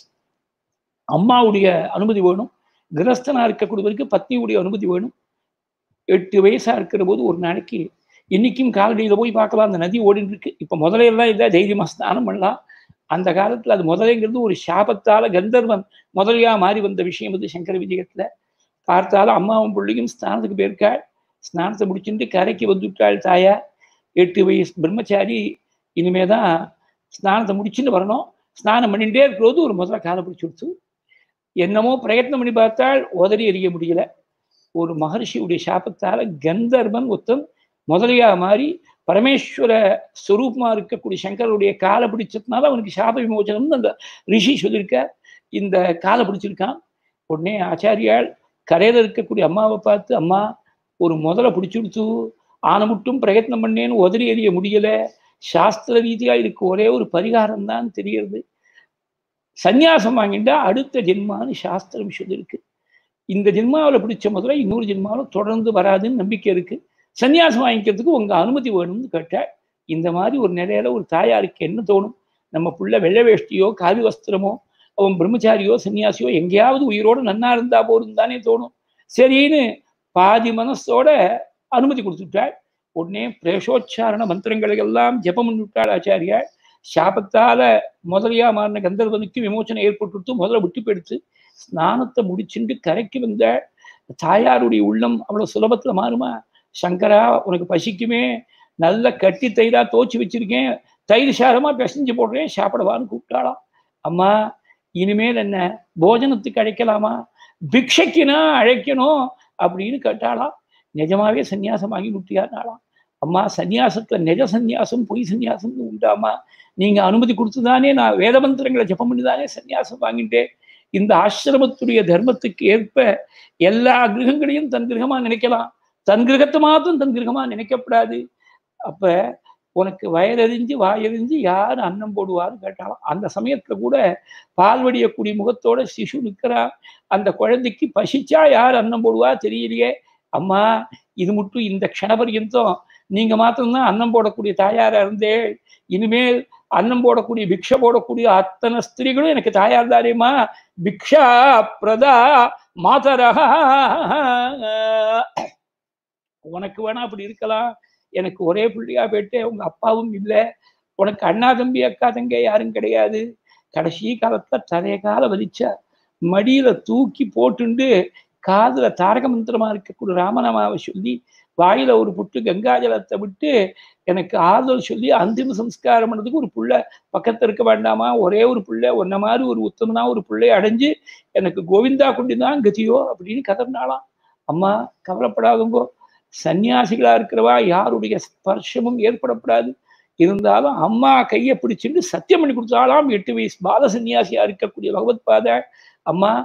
Speaker 1: அம்மாவுடைய அனுமதி வேணும் கிரஸ்தனா இருக்கக்கூடியவருக்கு பத்னியுடைய அனுமதி வேணும் எட்டு வயசா இருக்கிற போது ஒரு நாளைக்கு இன்னைக்கும் காலடியில போய் பார்க்கலாம் அந்த நதி ஓடிட்டு இருக்கு இப்ப முதலையெல்லாம் இல்லை தைரியமா ஸ்நானம் பண்ணலாம் அந்த காலத்துல அது முதலைங்கிறது ஒரு சாபத்தால கந்தர்வன் முதலையா மாறி வந்த விஷயம் அது சங்கர விஜயத்துல பார்த்தாலும் அம்மாவும் பிள்ளையும் ஸ்நானத்துக்கு போயிருக்காள் ஸ்நானத்தை முடிச்சுட்டு கரைக்கு வந்துவிட்டாள் தாயா எட்டு வயசு பிரம்மச்சாரி இனிமே தான் ஸ்நானத்தை முடிச்சுட்டு வரணும் ஸ்நானம் பண்ணிட்டே இருக்கிறது ஒரு முதல்ல காலை பிடிச்சி கொடுத்து என்னமோ பிரயத்னம் பண்ணி பார்த்தால் உதறி எறிய முடியல ஒரு மகர்ஷியுடைய சாபத்தால கந்தர்வன் ஒருத்தன் முதலியா மாறி பரமேஸ்வர ஸ்வரூபமா இருக்கக்கூடிய சங்கருடைய காலை பிடிச்சதுனால அவனுக்கு சாப விமோச்சனம்னு அந்த ரிஷி சொல்லியிருக்க இந்த காலை பிடிச்சிருக்கான் உடனே ஆச்சாரியால் கரையில இருக்கக்கூடிய அம்மாவை பார்த்து அம்மா ஒரு முதலை பிடிச்சுடுத்து ஆன மட்டும் பிரயத்னம் பண்ணேன்னு உதறி எறிய முடியல சாஸ்திர ரீதியா இதுக்கு ஒரே ஒரு பரிகாரம் தான் தெரியறது சந்நியாசம் வாங்கிட்டா அடுத்த ஜென்மான்னு சாஸ்திரம் சொல்லியிருக்கு இந்த ஜென்மாவில் பிடிச்ச முதல்ல இன்னொரு ஜென்மாவில் தொடர்ந்து வராதுன்னு நம்பிக்கை இருக்கு சன்னியாசம் வாங்கிக்கிறதுக்கு உங்க அனுமதி வேணும்னு கேட்டாள் இந்த மாதிரி ஒரு நிலையில ஒரு தாயாருக்கு என்ன தோணும் நம்ம புள்ள வெள்ளை வேஷ்டியோ காவி வஸ்திரமோ அவன் பிரம்மச்சாரியோ சன்னியாசியோ எங்கேயாவது உயிரோடு நன்னா இருந்தா போதும் தானே தோணும் சரின்னு பாதி மனசோட அனுமதி கொடுத்துட்டாள் உடனே பிரேஷோச்சாரண மந்திரங்களை எல்லாம் ஜபம் பண்ணிவிட்டாள் ஆச்சாரியாள் சாபத்தால முதலியா மாறின கந்தர்வனுக்கு விமோச்சனம் ஏற்பட்டு முதல்ல விட்டு போயிடுத்து ஸ்நானத்தை முடிச்சுட்டு கரைக்கு வந்த தாயாருடைய உள்ளம் அவ்வளவு சுலபத்துல மாறுமா சங்கரா உனக்கு பசிக்குமே நல்ல கட்டி தயிரா தோச்சு வச்சிருக்கேன் தயிர் சாரமா பிசைஞ்சு போடுறேன் சாப்பிடவான்னு கூப்பிட்டாளாம் அம்மா இனிமேல் என்ன போஜனத்துக்கு அழைக்கலாமா பிக்ஷைக்குனா அழைக்கணும் அப்படின்னு கேட்டாளாம் நிஜமாவே சன்னியாசம் வாங்கி விட்டியானாலாம் அம்மா சன்னியாசத்துல நிஜ சன்னியாசம் பொய் சன்னியாசம் உண்டாமா நீங்க அனுமதி கொடுத்துதானே நான் வேத மந்திரங்களை ஜபம் பண்ணிதானே சன்னியாசம் வாங்கிட்டேன் இந்த ஆசிரமத்துடைய தர்மத்துக்கு ஏற்ப எல்லா கிரகங்களையும் தன் கிரகமா நினைக்கலாம் தன் கிரகத்தை மாத்திரம் தன் கிரகமா நினைக்கப்படாது அப்ப உனக்கு வயதறிஞ்சு வாயறிஞ்சு யார் அன்னம் போடுவான்னு கேட்டாலும் அந்த சமயத்துல கூட பால் வடியக்கூடிய முகத்தோட சிசு நிற்கிறா அந்த குழந்தைக்கு பசிச்சா யார் அன்னம் போடுவா தெரியலையே அம்மா இது மட்டும் இந்த க்ஷணபரியந்தம் நீங்க மாத்திரம்தான் அன்னம் போடக்கூடிய தாயாரா இருந்தே இனிமேல் அன்னம் போடக்கூடிய பிக்ஷை போடக்கூடிய அத்தனை ஸ்திரீகளும் எனக்கு தாயார் தாரேம்மா பிக்ஷா பிரதா மாதரா உனக்கு வேணா அப்படி இருக்கலாம் எனக்கு ஒரே பிள்ளையா போயிட்டு உங்க அப்பாவும் இல்லை உனக்கு அண்ணா தம்பி அக்கா தங்க யாரும் கிடையாது கடைசி காலத்துல தரைய கால வலிச்சா மடியில தூக்கி போட்டுண்டு காதுல தாரக மந்திரமா இருக்கக்கூடிய ராமநாமாவை சொல்லி வாயில ஒரு புட்டு கங்காஜலத்தை விட்டு எனக்கு ஆறுதல் சொல்லி அந்திம சம்ஸ்காரம் பண்ணதுக்கு ஒரு புள்ள பக்கத்துல இருக்க வேண்டாமா ஒரே ஒரு புள்ள ஒன்ன மாதிரி ஒரு உத்தமனா ஒரு பிள்ளைய அடைஞ்சு எனக்கு கோவிந்தா கொண்டுதான் கதியோ அப்படின்னு கதறினாலாம் அம்மா கவலைப்படாதுங்கோ சன்னியாசிகளா இருக்கிறவா யாருடைய ஸ்பர்ஷமும் ஏற்படப்படாது இருந்தாலும் அம்மா கையை பிடிச்சிட்டு சத்தியம் பண்ணி கொடுத்தாலாம் எட்டு வயசு பால சன்னியாசியா இருக்கக்கூடிய பகவத் பாத அம்மா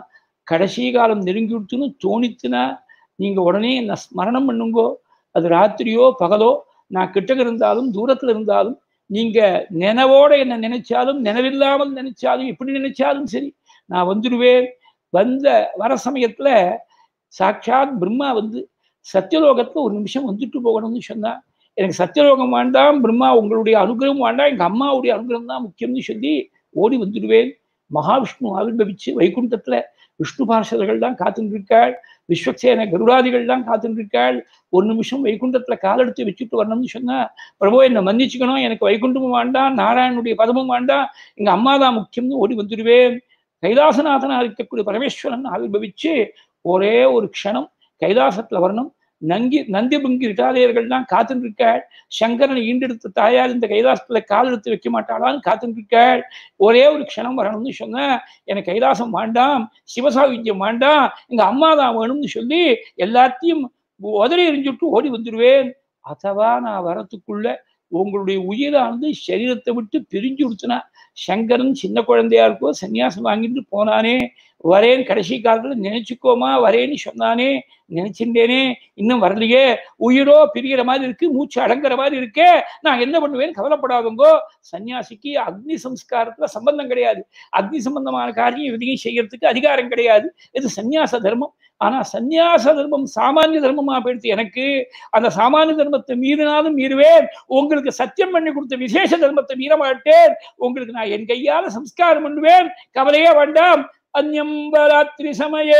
Speaker 1: கடைசி காலம் நெருங்கிவிட்டுன்னு தோணித்துனா நீங்க உடனே என்ன ஸ்மரணம் பண்ணுங்கோ அது ராத்திரியோ பகலோ நான் கிட்டக இருந்தாலும் தூரத்துல இருந்தாலும் நீங்க நினைவோட என்ன நினைச்சாலும் நினைவில்லாமல் நினைச்சாலும் எப்படி நினைச்சாலும் சரி நான் வந்துடுவேன் வந்த வர சமயத்துல சாட்சாத் பிரம்மா வந்து சத்தியலோகத்துல ஒரு நிமிஷம் வந்துட்டு போகணும்னு சொன்னா எனக்கு சத்தியலோகம் வேண்டாம் பிரம்மா உங்களுடைய அனுகிரகம் வேண்டாம் எங்க அம்மாவுடைய அனுகிரகம் தான் முக்கியம்னு சொல்லி ஓடி வந்துடுவேன் மகாவிஷ்ணு ஆவிர்பவிச்சு வைகுண்டத்துல விஷ்ணு பார்ஷதர்கள் தான் காத்துட்டு இருக்காள் விஸ்வக்சேன கருடாதிகள் தான் காத்துட்டு இருக்காள் ஒரு நிமிஷம் வைகுண்டத்துல காலெடுத்து வச்சுட்டு வரணும்னு சொன்னா பிரபு என்னை மன்னிச்சுக்கணும் எனக்கு வைகுண்டமும் வேண்டாம் நாராயணனுடைய பதமும் வேண்டாம் எங்க அம்மா தான் முக்கியம்னு ஓடி வந்துடுவேன் கைலாசநாதனா இருக்கக்கூடிய பரமேஸ்வரன் ஆவிர்பவிச்சு ஒரே ஒரு க்ஷணம் கைலாசத்துல வரணும் நங்கி நந்தி பங்கி ரிட்டாரியர்கள் தான் காத்துட்டு இருக்காள் சங்கரனை ஈண்டெடுத்த தாயார் இந்த கைலாசத்துல கால் எடுத்து வைக்க மாட்டாளான்னு காத்துட்டு இருக்காள் ஒரே ஒரு க்ஷணம் வரணும்னு சொன்ன எனக்கு கைலாசம் வேண்டாம் சிவசாகித்யம் வேண்டாம் எங்க அம்மா தான் வேணும்னு சொல்லி எல்லாத்தையும் உதறி எறிஞ்சுட்டு ஓடி வந்துடுவேன் அதவா நான் வரத்துக்குள்ள உங்களுடைய உயிரானது சரீரத்தை விட்டு பிரிஞ்சு கொடுத்தனா சங்கரன் சின்ன குழந்தையா இருக்கோ சன்னியாசம் வாங்கிட்டு போனானே வரேன் கடைசி காலத்துல நினைச்சுக்கோமா வரேன்னு சொன்னானே நினைச்சிருந்தேனே இன்னும் வரலையே உயிரோ பிரிகிற மாதிரி இருக்கு மூச்சு அடங்குற மாதிரி இருக்கே நான் என்ன பண்ணுவேன் கவலைப்படாதுங்கோ சன்னியாசிக்கு அக்னி சம்ஸ்காரத்துல சம்பந்தம் கிடையாது அக்னி சம்பந்தமான காரியம் எதையும் செய்யறதுக்கு அதிகாரம் கிடையாது இது சந்நியாச தர்மம் ஆனா சந்நியாச தர்மம் சாமானிய தர்மமா போயிடுத்து எனக்கு அந்த சாமானிய தர்மத்தை மீறினாலும் மீறுவேன் உங்களுக்கு சத்தியம் பண்ணி கொடுத்த விசேஷ தர்மத்தை மீற மாட்டேன் உங்களுக்கு நான் என் கையால சம்ஸ்காரம் பண்ணுவேன் கவலையே வேண்டாம் அந்யம்பராத்திரி சமயே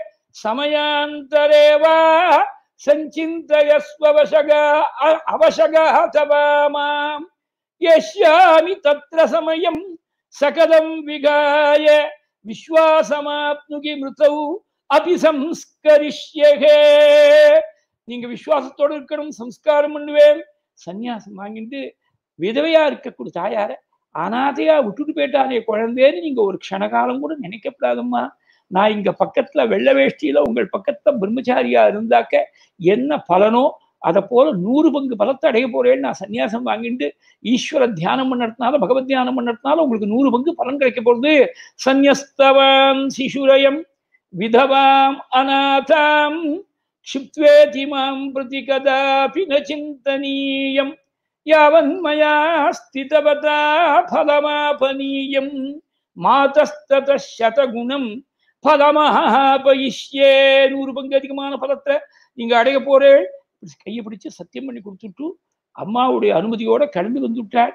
Speaker 1: சமயாந்தரே வா சஞ்சிந்தயஸ்வவசக அவசக தவா மாம் யஷ்யாமி தத்ர சமயம் சகலம் விகாய விஸ்வாசமாப்னுகி மிருதௌ அபி சம்ஸ்கரிஷ்யகே நீங்க விசுவாசத்தோடு இருக்கணும் சம்ஸ்காரம் பண்ணுவேன் சந்நியாசம் வாங்கிட்டு விதவையா இருக்கக்கூடிய தாயார அனாதையா விட்டுட்டு போயிட்டாலே குழந்தைன்னு நீங்க ஒரு க்ஷணகாலம் கூட நினைக்கப்படாதம்மா நான் இங்க பக்கத்துல வெள்ள வேஷ்டியில உங்கள் பக்கத்துல பிரம்மச்சாரியா இருந்தாக்க என்ன பலனோ அதை போல நூறு பங்கு பலத்தை அடைய போறேன்னு நான் சன்னியாசம் வாங்கிட்டு ஈஸ்வர தியானம் பண்ணதுனால பகவத் தியானம் பண்ணதுனால உங்களுக்கு நூறு பங்கு பலன் கிடைக்க போகுது சந்யஸ்தவாம் சிசுரயம் விதவாம் அநாதாம் क्षिप्त्वेति मां प्रति कदापि न चिन्तनीयं यावन्मया स्थितवता फलमापनीयं मातस्ततः शतगुणं ஃபலமஹாபயிஷ்யே நூறு பங்கு அதிகமான பலத்தை நீங்க அடைய போறேன் கையை பிடிச்சு சத்தியம் பண்ணி கொடுத்துட்டு அம்மாவுடைய அனுமதியோட கிளம்பி வந்துவிட்டாள்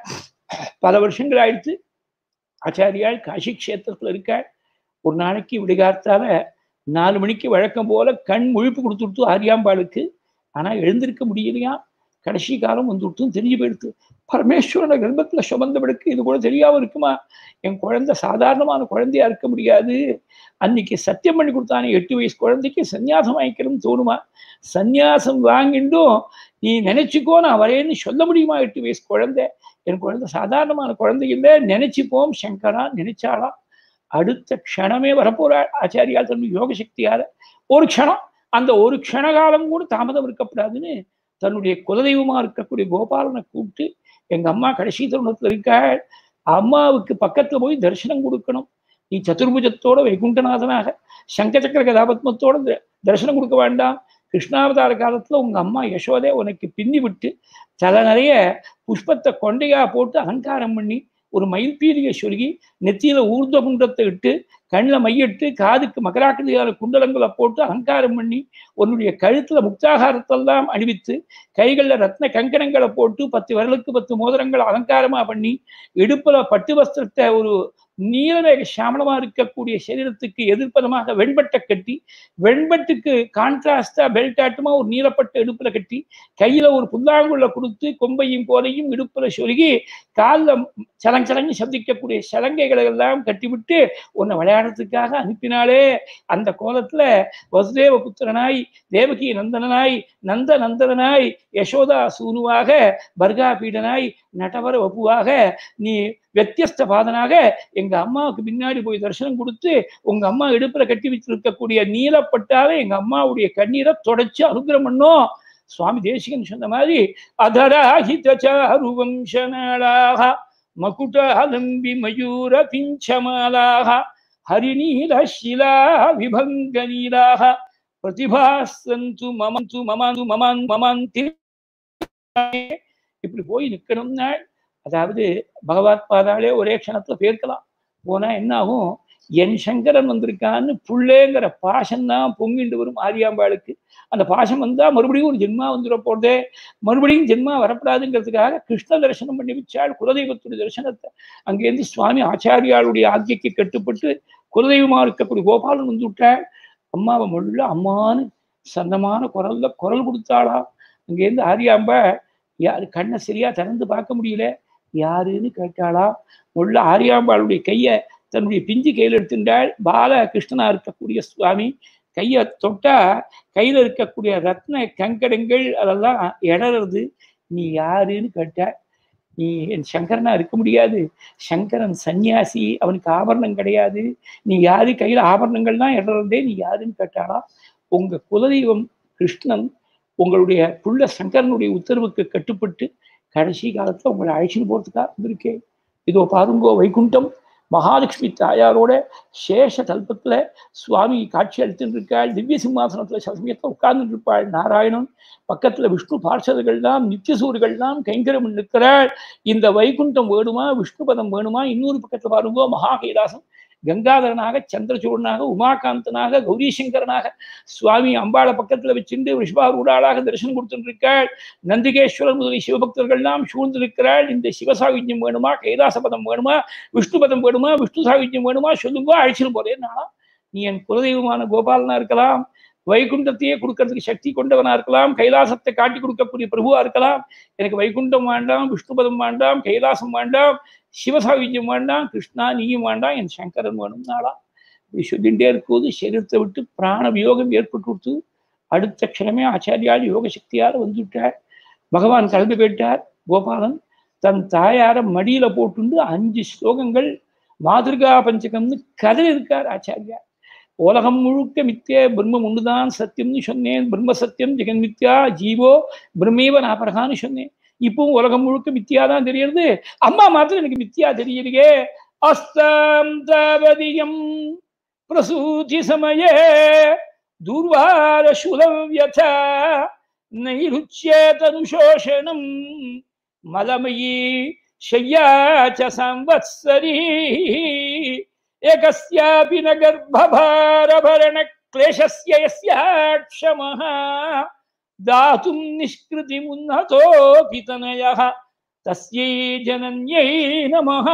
Speaker 1: பல வருஷங்கள் ஆயிடுத்து ஆச்சாரியாள் காசி கஷேத்திரத்துல இருக்காள் ஒரு நாளைக்கு விடுகாத்தால நாலு மணிக்கு வழக்கம் போல கண் முழிப்பு கொடுத்துட்டு ஆரியாம்பாளுக்கு ஆனா எழுந்திருக்க முடியலையா கடைசி காலம் வந்துவிட்டும் தெரிஞ்சு போயிடுத்து பரமேஸ்வரன கர்ப்பத்துல சுமந்தவளுக்கு இது கூட தெரியாம இருக்குமா என் குழந்தை சாதாரணமான குழந்தையா இருக்க முடியாது அன்னைக்கு சத்தியம் பண்ணி கொடுத்தானே எட்டு வயசு குழந்தைக்கு சந்நியாசம் வாங்கிக்கணும்னு தோணுமா சந்நியாசம் வாங்கிட்டும் நீ நினைச்சுக்கோ நான் வரேன்னு சொல்ல முடியுமா எட்டு வயசு குழந்தை என் குழந்தை சாதாரணமான குழந்தை இல்லை நினைச்சுப்போம் சங்கரா நினைச்சாளா அடுத்த க்ஷணமே வரப்போறாள் ஆச்சாரியால் தன்னுடைய யோக சக்தியால ஒரு க்ஷணம் அந்த ஒரு க்ஷணகாலம் கூட தாமதம் இருக்கப்படாதுன்னு தன்னுடைய குலதெய்வமா இருக்கக்கூடிய கோபாலனை கூப்பிட்டு எங்க அம்மா கடைசி தருணத்துல இருக்காள் அம்மாவுக்கு பக்கத்துல போய் தரிசனம் கொடுக்கணும் நீ சதுர்புஜத்தோட வைகுண்டநாதனாக சங்கச்சக்கர கதாபத்மத்தோட தரிசனம் கொடுக்க வேண்டாம் கிருஷ்ணாவதார காலத்துல உங்க அம்மா யசோதே உனக்கு பின்னி விட்டு தலை நிறைய புஷ்பத்தை கொண்டையா போட்டு அலங்காரம் பண்ணி ஒரு மயில்பீலியை சொல்லி நெத்தியில ஊர்த குண்டத்தை இட்டு கண்ணில் மையிட்டு காதுக்கு மகராக்கிரியான குண்டலங்களை போட்டு அலங்காரம் பண்ணி உன்னுடைய கழுத்துல முக்தாகாரத்தெல்லாம் அணிவித்து கைகளில் ரத்ன கங்கணங்களை போட்டு பத்து விரலுக்கு பத்து மோதிரங்களை அலங்காரமா பண்ணி இடுப்புல பட்டு வஸ்திரத்தை ஒரு நீலவேக சாமளமா இருக்கக்கூடிய சரீரத்துக்கு எதிர்ப்பதமாக வெண்பட்டை கட்டி வெண்பட்டுக்கு கான்ட்ராஸ்டா பெல்ட் ஆட்டமா ஒரு நீலப்பட்ட இடுப்புல கட்டி கையில ஒரு புல்லாங்குள்ள கொடுத்து கொம்பையும் போலையும் இடுப்புல சொருகி காலில் சலங் சலங்கு சந்திக்கக்கூடிய சலங்கைகளை எல்லாம் கட்டிவிட்டு உன்னை விளையாடுறதுக்காக அனுப்பினாலே அந்த கோலத்துல வசுதேவ புத்திரனாய் தேவகி நந்தனாய் நந்த நந்தனாய் யசோதா சூனுவாக பர்கா பீடனாய் நட்டவர வப்புவாக நீ வித்தியஸ்த பாதனாக எங்க அம்மாவுக்கு பின்னாடி போய் தரிசனம் கொடுத்து உங்க அம்மா இடுப்புல கட்டி வச்சிருக்கக்கூடிய நீலப்பட்டால எங்க அம்மாவுடைய கண்ணீரை தொடச்சு அனுகிரம் பண்ணும் சுவாமி தேசிகன் சொன்ன மாதிரி அதராஹிதாருவம்சநாளாக மகுடாலம்பி மயூர பிஞ்சமாலாக ஹரிநீல ஷிலா விபங்க நீலாக பிரதிபாசந்து மமந்து மமாந்து மமான் மமாந்தி இப்படி போய் நிக்கணும்னா அதாவது பகவத் பாதாலே ஒரே க்ஷணத்துல போயிருக்கலாம் போனா என்ன ஆகும் என் சங்கரன் வந்திருக்கான்னு புள்ளேங்கிற பாசம் தான் பொங்கிண்டு வரும் ஆரியாம்பாளுக்கு அந்த பாசம் வந்தா மறுபடியும் ஒரு ஜென்மா வந்துட போறதே மறுபடியும் ஜென்மா வரப்படாதுங்கிறதுக்காக கிருஷ்ண தரிசனம் பண்ணி வச்சாள் குலதெய்வத்துடைய தரிசனத்தை அங்கேருந்து சுவாமி ஆச்சாரியாளுடைய ஆக்கியக்கு கட்டுப்பட்டு குலதெய்வமா இருக்கக்கூடிய கோபாலன் வந்து விட்டாள் அம்மாவை முள்ள அம்மான்னு சந்தமான குரல்ல குரல் கொடுத்தாளா அங்கேருந்து ஆரியாம்பா யாரு கண்ணை சரியா திறந்து பார்க்க முடியல யாருன்னு கேட்டாளா முள்ள ஆரியாம்பாளுடைய கையை தன்னுடைய பிஞ்சு கையில் எடுத்துட்டாள் பால கிருஷ்ணனா இருக்கக்கூடிய சுவாமி கையை தொட்டா கையில இருக்கக்கூடிய ரத்ன கங்கடங்கள் அதெல்லாம் இடறது நீ யாருன்னு கேட்ட நீ என் சங்கரனா இருக்க முடியாது சங்கரன் சன்னியாசி அவனுக்கு ஆபரணம் கிடையாது நீ யாரு கையில ஆபரணங்கள் தான் இடறதே நீ யாருன்னு கேட்டாளா உங்க குலதெய்வம் கிருஷ்ணன் உங்களுடைய புள்ள சங்கரனுடைய உத்தரவுக்கு கட்டுப்பட்டு கடைசி காலத்துல உங்களை அழைச்சிட்டு போறதுக்காக வந்திருக்கேன் இதோ பாருங்கோ வைகுண்டம் மகாலட்சுமி தாயாரோட சேஷ கல்பத்துல சுவாமி காட்சி அளித்துட்டு இருக்காள் திவ்ய சிம்மாசனத்துல சில சமயத்துல உட்கார்ந்துட்டு இருப்பாள் நாராயணன் பக்கத்துல விஷ்ணு பார்ஷதர்கள்லாம் நித்தியசூரிகள்லாம் கைங்கரம் நிற்கிறாள் இந்த வைகுண்டம் வேணுமா விஷ்ணு பதம் வேணுமா இன்னொரு பக்கத்துல பாருங்கோ மகா கைலாசம் கங்காதரனாக சந்திரசூடனாக உமாகாந்தனாக கௌரிசங்கரனாக சுவாமி அம்பாளை பக்கத்துல வச்சுட்டு ரிஷபாரூடாளாக தரிசனம் கொடுத்துருக்காள் நந்திகேஸ்வரர் முதலிய சிவபக்தர்கள்லாம் சூழ்ந்திருக்கிறாள் இந்த சிவசாகித்யம் வேணுமா கைலாசபதம் வேணுமா விஷ்ணு பதம் வேணுமா விஷ்ணு சாகித்யம் வேணுமா சொல்லுங்க அழைச்சிட்டு போறேன் நானா நீ என் குலதெய்வமான கோபாலனா இருக்கலாம் வைகுண்டத்தையே கொடுக்கறதுக்கு சக்தி கொண்டவனா இருக்கலாம் கைலாசத்தை காட்டி கொடுக்கக்கூடிய பிரபுவா இருக்கலாம் எனக்கு வைகுண்டம் வேண்டாம் விஷ்ணுபதம் வேண்டாம் கைலாசம் வேண்டாம் சிவசாகித்யம் வேண்டாம் கிருஷ்ணா நீயும் வேண்டாம் என் சங்கரன் வேணும்னாலாம் இப்படி சொல்லிகிட்டே இருக்கும்போது சரீரத்தை விட்டு பிராண வியோகம் ஏற்பட்டு கொடுத்து அடுத்த க்ஷணமே ஆச்சாரியால் யோக சக்தியால் வந்துவிட்டார் பகவான் கலந்து போயிட்டார் கோபாலன் தன் தாயார மடியில போட்டுண்டு அஞ்சு ஸ்லோகங்கள் மாதிருகா பஞ்சகம்னு கதை இருக்கார் ஆச்சாரியார் உலகம் முழுக்க மித்திய பிரம்மம் ஒன்றுதான் சத்தியம்னு சொன்னேன் பிரம்ம சத்தியம் ஜெகன் மித்யா ஜீவோ பிரம்மேவ நாபரகான்னு சொன்னேன் இப்பவும் உலகம் முழுக்க மித்தியா தான் தெரியறது அம்மா மாத்திரம் எனக்கு மித்தியா தெரியுதுகே அஸ்தாம் தாவதியம் பிரசூதி சமயே துர்வார சுலவ்யத நைருச்சேதனுஷோஷணம் மலமயி शय्याच संवत्सरी एकस्यापि न गर्भभारभरणक्लेशस्य यस्याक्षमः दातुं निष्कृतिमुन्नतोऽपि तनयः तस्यै ஜனன்யை நமः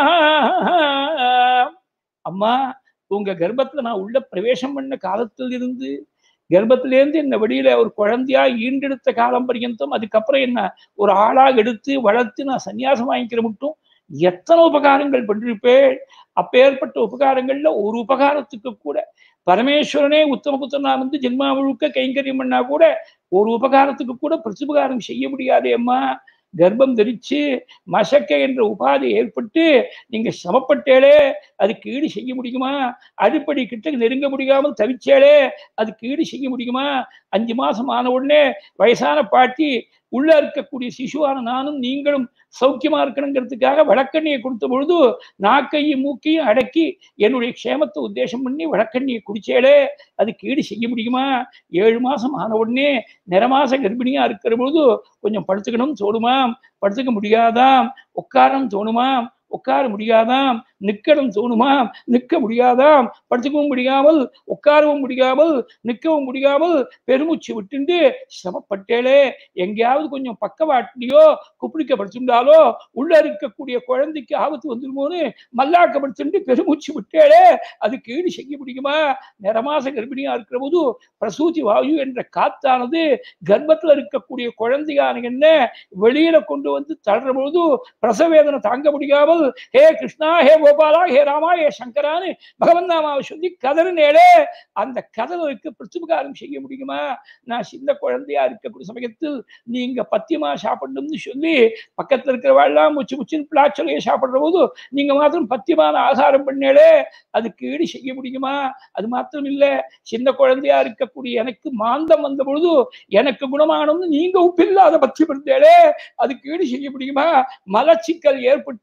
Speaker 1: அம்மா உங்க கர்ப்பத்துல நான் உள்ள பிரவேசம் பண்ண காலத்தில் இருந்து கர்ப்பத்திலேருந்து என்ன வெளியில ஒரு குழந்தையா ஈண்டெடுத்த காலம் பர்யந்தம் அதுக்கப்புறம் என்ன ஒரு ஆளாக எடுத்து வளர்த்து நான் சன்னியாசம் வாங்கிக்கிற மட்டும் எத்தனை உபகாரங்கள் பண்ணிருப்பேன் அப்பேற்பட்ட உபகாரங்கள்ல ஒரு உபகாரத்துக்கு கூட பரமேஸ்வரனே உத்தம புத்தனா வந்து ஜென்மா முழுக்க கைங்கரியம் பண்ணா கூட ஒரு உபகாரத்துக்கு கூட பிரத்யுபகாரம் செய்ய முடியாதே அம்மா கர்ப்பம் தரிச்சு மசக்க என்ற உபாதை ஏற்பட்டு நீங்க சமப்பட்டேளே அதுக்கு ஈடு செய்ய முடியுமா அடிப்படை கிட்ட நெருங்க முடியாமல் தவிச்சேளே அதுக்கு ஈடு செய்ய முடியுமா அஞ்சு மாசம் ஆன உடனே வயசான பாட்டி உள்ள இருக்கக்கூடிய சிசுவான நானும் நீங்களும் சௌக்கியமா இருக்கணுங்கிறதுக்காக வழக்கண்ணியை கொடுத்த பொழுது நாக்கையும் மூக்கையும் அடக்கி என்னுடைய க்ஷேமத்தை உத்தேசம் பண்ணி வழக்கண்ணியை குடிச்சேளே அதுக்கு ஈடு செய்ய முடியுமா ஏழு மாசம் ஆன உடனே நிறமாச கர்ப்பிணியா இருக்கிற பொழுது கொஞ்சம் படுத்துக்கணும் தோணுமாம் படுத்துக்க முடியாதாம் உட்காரம் தோணுமாம் உட்கார முடியாதாம் நிக்கணும் தோணுமாம் நிற்க முடியாதாம் படுத்துக்கவும் முடியாமல் உட்காரவும் முடியாமல் நிற்கவும் முடியாமல் பெருமூச்சு விட்டுண்டு சிரமப்பட்டேளே எங்கேயாவது கொஞ்சம் பக்கவாட்டிலையோ குப்பிடிக்க படுத்துட்டாலோ உள்ள இருக்கக்கூடிய குழந்தைக்கு ஆபத்து வந்துருமோன்னு மல்லாக்க படுத்துட்டு பெருமூச்சு விட்டேளே அதுக்கு ஈடு செய்ய முடியுமா நிறமாச கர்ப்பிணியா இருக்கிற போது பிரசூதி வாயு என்ற காத்தானது கர்ப்பத்துல இருக்கக்கூடிய குழந்தையான என்ன வெளியில கொண்டு வந்து தள்ளுற பொழுது பிரசவேதனை தாங்க முடியாமல் ஹே கிருஷ்ணா ஹே கோபாலா ஹே ராமா ஹே சங்கரான்னு பகவன் நாமாவை சொல்லி கதறினேளே அந்த கதவுக்கு பிரத்யுபகாரம் செய்ய முடியுமா நான் சின்ன குழந்தையா இருக்கக்கூடிய சமயத்தில் நீங்க பத்தியமா சாப்பிடணும்னு சொல்லி பக்கத்துல இருக்கிறவாள்லாம் முச்சு முச்சின் பிளாச்சலையை சாப்பிடுற போது நீங்க மாத்திரம் பத்தியமான ஆகாரம் பண்ணேளே அதுக்கு ஈடு செய்ய முடியுமா அது மாத்திரம் இல்ல சின்ன குழந்தையா இருக்கக்கூடிய எனக்கு மாந்தம் வந்த பொழுது எனக்கு குணமானம்னு நீங்க உப்பில்லாத பத்தியம் இருந்தேளே அதுக்கு ஈடு செய்ய முடியுமா மலச்சிக்கல் ஏற்பட்டு ரெண்டு நாள்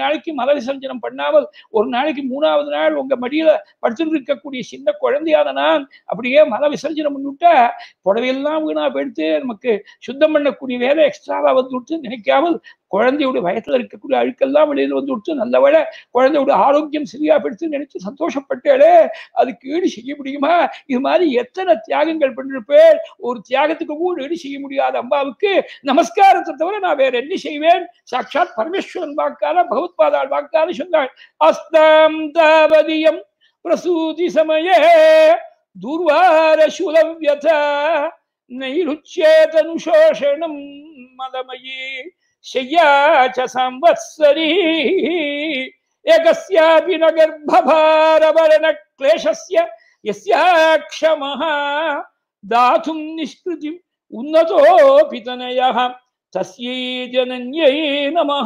Speaker 1: நாளைக்கு மல விசர்ஜனம் பண்ணாமல் ஒரு நாளைக்கு மூணாவது நாள் உங்க மடியில படுத்துட்டு இருக்கக்கூடிய சின்ன குழந்தையான நான் அப்படியே மல விசர்ஜனம் பண்ணிவிட்டா புடவையெல்லாம் வீணா போயிடுத்து நமக்கு சுத்தம் பண்ணக்கூடிய வேலை எக்ஸ்ட்ராவா வந்து விட்டு நினைக்காமல் குழந்தையோட வயத்துல இருக்கக்கூடிய அழுக்கெல்லாம் வெளியில வந்து விட்டு நல்ல வேலை குழந்தையோட ஆரோக்கியம் சரியா போயிடுத்து நினைச்சு சந்தோஷப்பட்டாலே அதுக்கு ஈடு செய்ய முடியுமா இது மாதிரி எத்தனை தியாகங்கள் பண்ணிருப்பேன் ஒரு தியாகத்துக்கு கூட ஈடு செய்ய முடியாத அம்பாவுக்கு நமஸ்காரத்தை தவிர நான் வேற என்ன செய்வேன் சாட்சாத் பரமேஸ்வரன் வாக்கால பகவத்பாதாள் வாக்கால சொன்னாள் அஸ்தாம் தாவதியம் பிரசூதி சமயே துர்வார சுலவ்யத நைருச்சேதனுஷோஷணம் மதமயி शय्याच संवत्सरी एकस्यापि न गर्भभारवर्णक्लेशस्य यस्याक्षमः दातुं निष्कृतिम् उन्नतोऽपि तनयः तस्यै ஜனன்யை நமः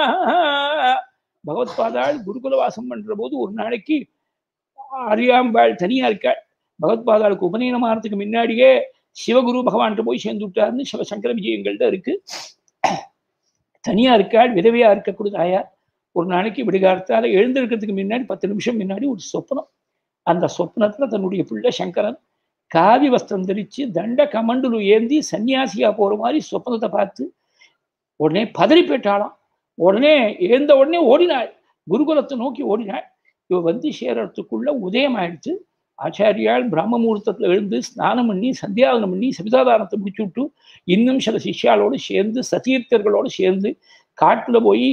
Speaker 1: பகவத்பாதாள் குருகுல வாசம் பண்ற போது ஒரு நாளைக்கு அரியாம்பாள் தனியா இருக்காள் பகவத்பாதாளுக்கு உபநயனமானதுக்கு முன்னாடியே சிவகுரு பகவான்கிட்ட போய் சேர்ந்து விட்டாருன்னு சிவசங்கர விஜயங்கள்ட்ட இருக்கு தனியா இருக்காள் விதவையா இருக்கக்கூடிய தாயார் ஒரு நாளைக்கு விடுகாலத்தால எழுந்திருக்கிறதுக்கு முன்னாடி பத்து நிமிஷம் முன்னாடி ஒரு சொப்பனம் அந்த சொப்னத்துல தன்னுடைய பிள்ளை சங்கரன் காவி வஸ்திரம் தரிச்சு தண்ட கமண்டலு ஏந்தி சன்னியாசியா போற மாதிரி சொப்பனத்தை பார்த்து உடனே பதறி போயிட்டாளாம் உடனே எழுந்த உடனே ஓடினாள் குருகுலத்தை நோக்கி ஓடினாள் இவ வந்து சேரத்துக்குள்ள உதயம் ஆயிடுச்சு ஆச்சாரியால் பிரம்ம முகூர்த்தத்தில் எழுந்து ஸ்நானம் பண்ணி சந்தியாவனம் பண்ணி சபிதாதானத்தை முடிச்சு விட்டு இன்னும் சில சிஷ்யாலோடு சேர்ந்து சதீர்த்தர்களோடு சேர்ந்து காட்டுல போய்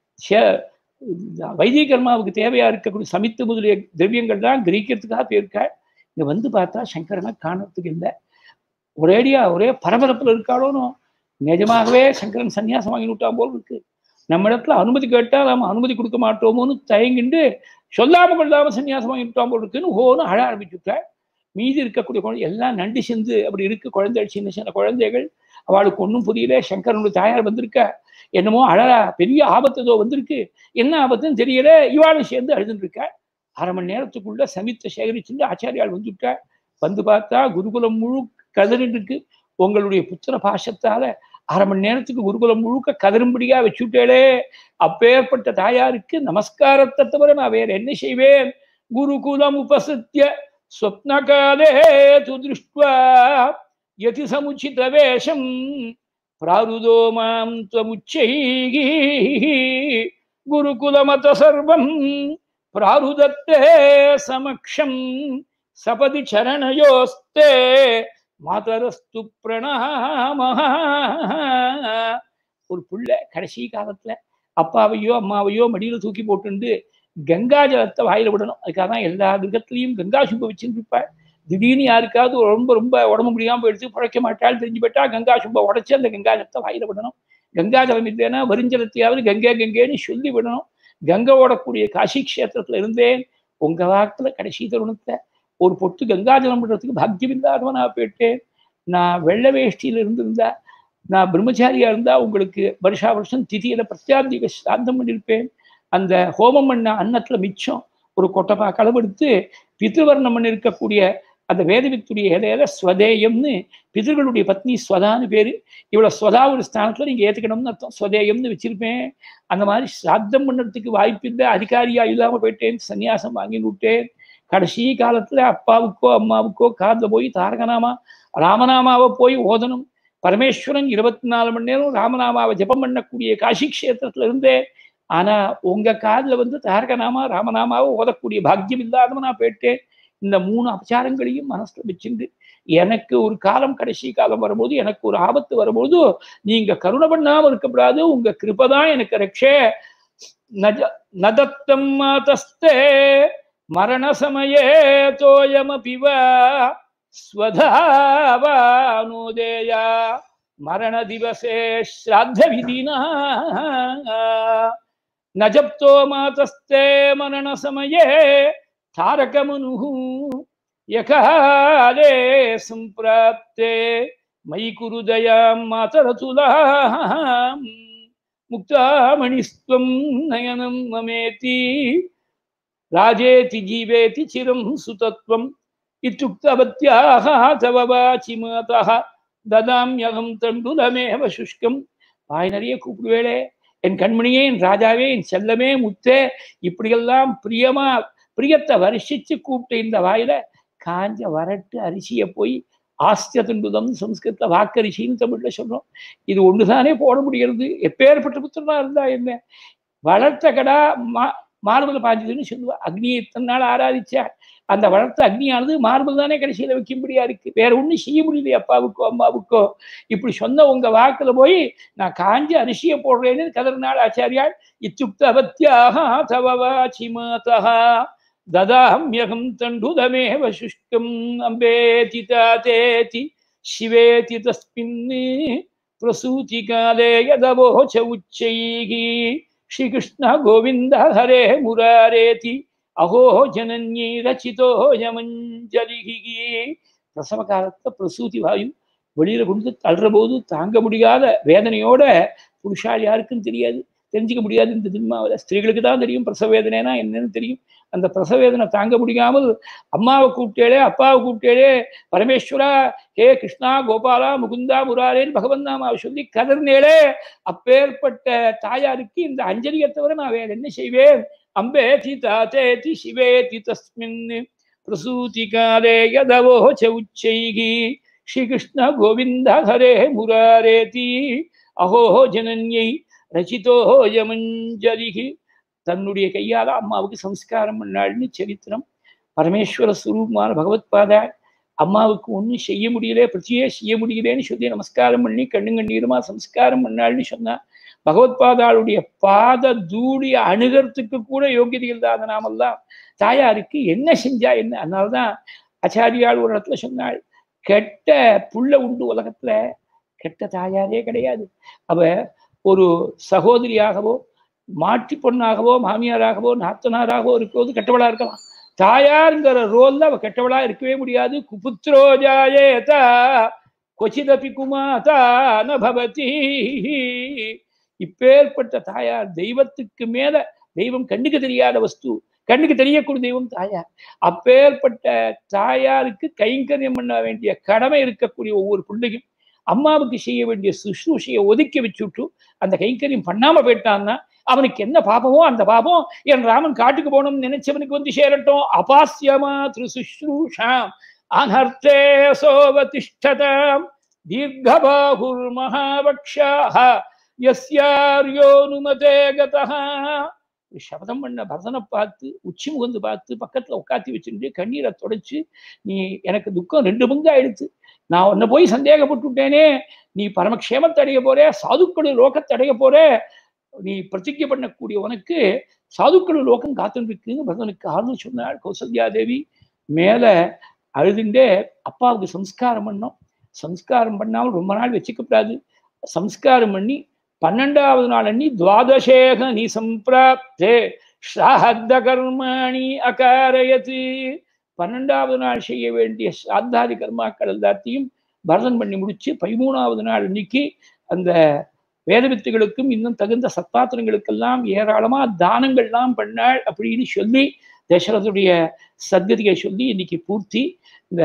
Speaker 1: வைத்திய கர்மாவுக்கு தேவையா இருக்கக்கூடிய சமித்து முதலிய திரவியங்கள்லாம் கிரகிக்கிறதுக்காக போயிருக்காள் இங்க வந்து பார்த்தா சங்கரனை காணறதுக்கு இல்லை ஒரேடியா ஒரே பரபரப்புல இருக்காளோனோ நிஜமாகவே சங்கரன் சன்னியாசம் வாங்கி விட்டான் போல் இருக்கு நம்ம இடத்துல அனுமதி கேட்டா நாம அனுமதி கொடுக்க மாட்டோமோன்னு தயங்கிண்டு சொல்லாம கொள்ளாம சன்னியாசம் வாங்கி விட்டான் போல் இருக்குன்னு ஹோன்னு அழ ஆரம்பிச்சுட்டாள் மீதி இருக்கக்கூடிய குழந்தை எல்லாம் நண்டு சிந்து அப்படி இருக்கு குழந்தைகள் சின்ன சின்ன குழந்தைகள் அவளுக்கு ஒன்றும் புரியல சங்கரனுடைய தாயார் வந்திருக்கா என்னமோ அழகா பெரிய ஆபத்து ஏதோ வந்திருக்கு என்ன ஆபத்துன்னு தெரியல இவாளும் சேர்ந்து அழுதுன்னு இருக்கா அரை மணி நேரத்துக்குள்ள சமித்தை சேகரிச்சுட்டு ஆச்சாரியால் வந்துட்டா வந்து பார்த்தா குருகுலம் முழு கதறிட்டு இருக்கு உங்களுடைய புத்திர பாசத்தால அரை மணி நேரத்துக்கு குருகுலம் முழுக்க கதரும்படியா வச்சுட்டேளே அப்பேற்பட்ட தாயாருக்கு நமஸ்காரத்தை தவிர நான் வேற என்ன செய்வேன் குருகுலம் உபசத்திய ஸ்வப்னகாலே து திருஷ்டுவா யதி சமுச்சித வேஷம் பிராருதோ மாம் त्वमुच्चैः குருகுலமத சர்வம் பிராருதத்தே சமக்ஷம் சபதி சரணயோஸ்தே மாதரஸ்து பிரணாம ஒரு புள்ள கடைசி காலத்துல அப்பாவையோ அம்மாவையோ மடியில தூக்கி போட்டுண்டு கங்கா ஜலத்தை வாயில விடணும் அதுக்காக தான் எல்லா கிரகத்திலையும் கங்கா சும்ப வச்சுருப்பாள் திடீர்னு யாருக்காவது ரொம்ப ரொம்ப உடம்பு முடியாம போயிடுச்சு பிழைக்க மாட்டாள் தெரிஞ்சு போயிட்டா கங்கா சும்ப உடச்சி அந்த கங்கா ஜலத்தை வாயில விடணும் கங்கா ஜலம் இல்லைன்னா வருஞ்சலத்தையாவது கங்கை கங்கைன்னு சொல்லி விடணும் கங்கை ஓடக்கூடிய காசி கஷேத்திரத்துல இருந்தேன் உங்க வாக்குல கடைசி தருணத்துல ஒரு பொட்டு கங்காஜலம் விடுறதுக்கு பாக்கியம் இல்லாதவன் நான் போயிட்டேன் நான் வெள்ள வேஷ்டியில இருந்திருந்தா நான் பிரம்மச்சாரியா இருந்தா உங்களுக்கு வருஷா வருஷம் திதியில பிரத்யாந்திக சாந்தம் பண்ணியிருப்பேன் அந்த ஹோமம் பண்ண அன்னத்துல மிச்சம் ஒரு கொட்டப்பா களவெடுத்து பித்ருவர்ணம் பண்ணி இருக்கக்கூடிய அந்த வேதவித்துடைய இலையில ஸ்வதேயம்னு பிதர்களுடைய பத்னி ஸ்வதான்னு பேரு இவ்வளவு ஸ்வதா ஒரு ஸ்தானத்துல நீங்க ஏத்துக்கணும்னு அர்த்தம் ஸ்வதேயம்னு வச்சிருப்பேன் அந்த மாதிரி சாத்தம் பண்ணுறதுக்கு வாய்ப்பில்லை அதிகாரியா இல்லாம போயிட்டேன் சன்னியாசம் வாங்கி விட்டேன் கடைசி காலத்துல அப்பாவுக்கோ அம்மாவுக்கோ காதுல போய் தாரகநாமா ராமநாமாவை போய் ஓதணும் பரமேஸ்வரன் இருபத்தி நாலு மணி நேரம் ராமநாமாவை ஜபம் பண்ணக்கூடிய காசி கஷேத்திரத்துல இருந்தே ஆனா உங்க காதுல வந்து தாரகநாமா ராமநாமாவை ஓதக்கூடிய பாக்கியம் இல்லாதவன் நான் போயிட்டேன் இந்த மூணு அபச்சாரங்களையும் மனசுல வச்சுண்டு எனக்கு ஒரு காலம் கடைசி காலம் வரும்போது எனக்கு ஒரு ஆபத்து வரும்போது நீங்க கருணை பண்ணாம இருக்கக்கூடாது உங்க கிருபதான் எனக்கு ரக்ஷே நஜ நதத்தம் மாதஸ்தே மரண சமயே தோயமபிவ ஸ்வதாவானோதேயா மரண திவசே ஸ்ராத்த விதினா நஜப்தோ மாதஸ்தே மரண சமயே தாரகமனுः यकाले सम्प्राप्ते मयि कुरु दयां मातरतुलाम् मुक्तामणिस्त्वं नयनं ममेति राजेति जीवेति चिरं सुतत्वम् इत्युक्तवत्याः तव वाचि मातः ददाम्यहं तण्डुलमेव शुष्कं வாய் நிறைய கூப்பிடுவேளே என் கண்மணியே என் ராஜாவே என் செல்லமே முத்தே இப்படியெல்லாம் பிரியமா பிரியத்தை வருஷிச்சு கூப்பிட்ட இந்த வாயில காஞ்ச வரட்டு அரிசியை போய் ஆஸ்திய துன்புதம் சம்ஸ்கிருத வாக்கரிசின்னு தமிழ்ல சொல்றோம் இது ஒண்ணுதானே போட முடிகிறது எப்பேற்பட்ட புத்திரனா இருந்தா என்ன வளர்த்த கடா மா மார்பல் பாஞ்சதுன்னு சொல்லுவா அக்னியை இத்தனை நாள் ஆராதிச்சா அந்த வளர்த்த அக்னியானது மார்பல் தானே கடைசியில வைக்கும்படியா இருக்கு வேற ஒண்ணும் செய்ய முடியல அப்பாவுக்கோ அம்மாவுக்கோ இப்படி சொன்ன உங்க வாக்குல போய் நான் காஞ்சி அரிசியை போடுறேன்னு கதறினாள் ஆச்சாரியாள் இத்துப்த அவத்தியாக தவவாச்சி மாதா ததாமியகம் தண்டுதமேவ சுஷ்கம் அம்பேதி தாதேதி சிவேதி தஸ்மின் பிரசூதி காலே யதவோச்ச உச்சைகி ஸ்ரீகிருஷ்ண கோவிந்த ஹரே முராரேதி அஹோ ஜனன்யி ரச்சிதோ யமஞ்சலிகி பிரசவ காலத்துல பிரசூதி வாயு வெளியில கொண்டு தள்ளுற போது தாங்க முடியாத வேதனையோட புருஷால் யாருக்கும் தெரியாது தெரிஞ்சுக்க முடியாது இந்த தின்மாவில ஸ்திரீகளுக்கு தான் தெரியும் பிரசவ வேதனைனா என்னன்னு தெரியும் அந்த பிரசவ வேதனை தாங்க முடியாமல் அம்மாவை கூப்பிட்டேளே அப்பாவை கூப்பிட்டேளே பரமேஸ்வரா ஹே கிருஷ்ணா கோபாலா முகுந்தா முராரேன்னு பகவன் நாமாவை சொல்லி கதர்னேளே அப்பேற்பட்ட தாயாருக்கு இந்த அஞ்சலியை தவிர நான் வேற என்ன செய்வேன் அம்பேதி தாத்தேதி சிவேதி தஸ்மின் பிரசூதி காலே யதவோச்ச உச்சைகி ஸ்ரீகிருஷ்ண கோவிந்த ஹரே முராரேதி அஹோ ஜனன்யை ரச்சிதோ யமஞ்சலிகி தன்னுடைய கையால அம்மாவுக்கு சம்ஸ்காரம் பண்ணாள்னு சரித்திரம் பரமேஸ்வர சுரூபமான பகவத் பாதா அம்மாவுக்கு ஒன்றும் செய்ய முடியல பிரத்தியே செய்ய முடியலேன்னு சொல்லி நமஸ்காரம் பண்ணி கண்ணு கண்ணீருமா சம்ஸ்காரம் பண்ணாள்னு சொன்னா பகவத் பாதாளுடைய பாத தூளி அணுகிறதுக்கு கூட யோகியதை இல்லாத நாமெல்லாம் தாயாருக்கு என்ன செஞ்சா என்ன அதனால்தான் ஆச்சாரியால் ஒரு இடத்துல சொன்னாள் கெட்ட புள்ள உண்டு உலகத்துல கெட்ட தாயாரே கிடையாது அவ ஒரு சகோதரியாகவோ மாட்டி பொண்ணாகவோ மாமியாராகவோ நாத்தனாராகவோ இருக்கிறது கெட்டவளா இருக்கலாம் தாயாருங்கிற ரோல்ல அவ கெட்டவளா இருக்கவே முடியாது குபுத்ரோஜாயேதா கொச்சிதபி குமாதா நபவதி இப்பேற்பட்ட தாயார் தெய்வத்துக்கு மேல தெய்வம் கண்ணுக்கு தெரியாத வஸ்து கண்ணுக்கு தெரியக்கூடிய தெய்வம் தாயார் அப்பேற்பட்ட தாயாருக்கு கைங்கரியம் பண்ண வேண்டிய கடமை இருக்கக்கூடிய ஒவ்வொரு பிள்ளையும் அம்மாவுக்கு செய்ய வேண்டிய சுஷ்ரூஷையை ஒதுக்கி வச்சுட்டு அந்த கைங்கரியம் பண்ணாம போயிட்டான்னா அவனுக்கு என்ன பாபமோ அந்த பாபம் என் ராமன் காட்டுக்கு போகணும்னு நினைச்சவனுக்கு வந்து சேரட்டும் அபாசியமா திரு சுஷ்ரூஷாம் அனர்த்தே சோவதிஷ்டதாம் தீர்க்கபாகுர் மகாபக்ஷாக யஸ்யாரியோனுமதே கதா சபதம் பண்ண பரதனை பார்த்து உச்சி முகந்து பார்த்து பக்கத்துல உட்காத்தி வச்சுட்டு கண்ணீரை தொடச்சு நீ எனக்கு துக்கம் ரெண்டு பங்கு ஆயிடுச்சு நான் உன்னை போய் சந்தேகப்பட்டுட்டேனே நீ பரமக்ஷேமத்தை அடைய போற சாதுக்களு லோகத்தை அடைய போற நீ பிரதிஜை பண்ணக்கூடிய உனக்கு சாதுக்களு லோகம் காத்துட்டு இருக்குன்னு பரதனுக்கு ஆறுதல் சொன்னாள் கௌசல்யா தேவி மேல அழுதுண்டே அப்பாவுக்கு சம்ஸ்காரம் பண்ணோம் சம்ஸ்காரம் பண்ணாமல் ரொம்ப நாள் வச்சுக்கப்படாது சம்ஸ்காரம் பண்ணி பன்னெண்டாவது நாள் அன்னி துவாதசேக நீ சம்பிராப்தே ஸ்ராத்த கர்மாணி அகாரயத்து பன்னெண்டாவது நாள் செய்ய வேண்டிய சாத்தாதி கர்மாக்கள் எல்லாத்தையும் பரதன் பண்ணி முடிச்சு பதிமூணாவது நாள் அன்னைக்கு அந்த வேதவித்துகளுக்கும் இன்னும் தகுந்த சத்பாத்திரங்களுக்கெல்லாம் ஏராளமா தானங்கள்லாம் பண்ணாள் அப்படின்னு சொல்லி தசரதுடைய சத்கதியை சொல்லி இன்னைக்கு பூர்த்தி இந்த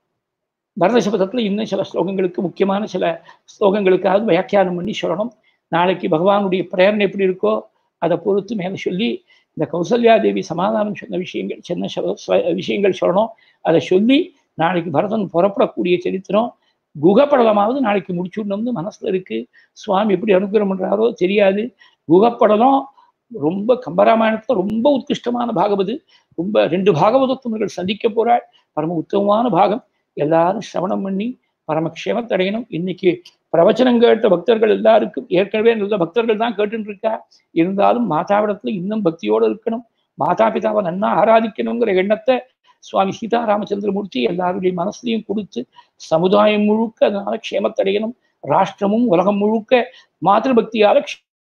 Speaker 1: பரத சபதத்துல இன்னும் சில ஸ்லோகங்களுக்கு முக்கியமான சில ஸ்லோகங்களுக்காவது வியாக்கியானம் பண்ணி சொல்லணும் நாளைக்கு பகவானுடைய பிரேரணை எப்படி இருக்கோ அதை பொறுத்து மேலே சொல்லி இந்த கௌசல்யா தேவி சமாதானம் சொன்ன விஷயங்கள் சின்ன விஷயங்கள் சொல்லணும் அதை சொல்லி நாளைக்கு பரதன் புறப்படக்கூடிய சரித்திரம் குகப்படலமாவது நாளைக்கு முடிச்சுடணும்னு மனசுல இருக்கு சுவாமி எப்படி அனுகிரகம் பண்றாரோ தெரியாது குகப்படலம் ரொம்ப கம்பராமாயணத்துல ரொம்ப உத்கிருஷ்டமான பாகவது ரொம்ப ரெண்டு பாகவதத்துவர்கள் சந்திக்க போறாள் பரம உத்தமமான பாகம் எல்லாரும் சிரவணம் பண்ணி பரமக்ஷேமத்தை அடையணும் இன்னைக்கு பிரவச்சனம் கேட்ட பக்தர்கள் எல்லாருக்கும் ஏற்கனவே நல்ல பக்தர்கள் தான் கேட்டுட்டு இருக்கா இருந்தாலும் மாதாவிடத்துல இன்னும் பக்தியோடு இருக்கணும் மாதா பிதாவை நன்னா ஆராதிக்கணுங்கிற எண்ணத்தை சுவாமி சீதாராமச்சந்திரமூர்த்தி எல்லாருடைய மனசுலையும் கொடுத்து சமுதாயம் முழுக்க அதனால க்ஷேமத்தை அடையணும் ராஷ்டிரமும் உலகம் முழுக்க மாத்திரு பக்தியால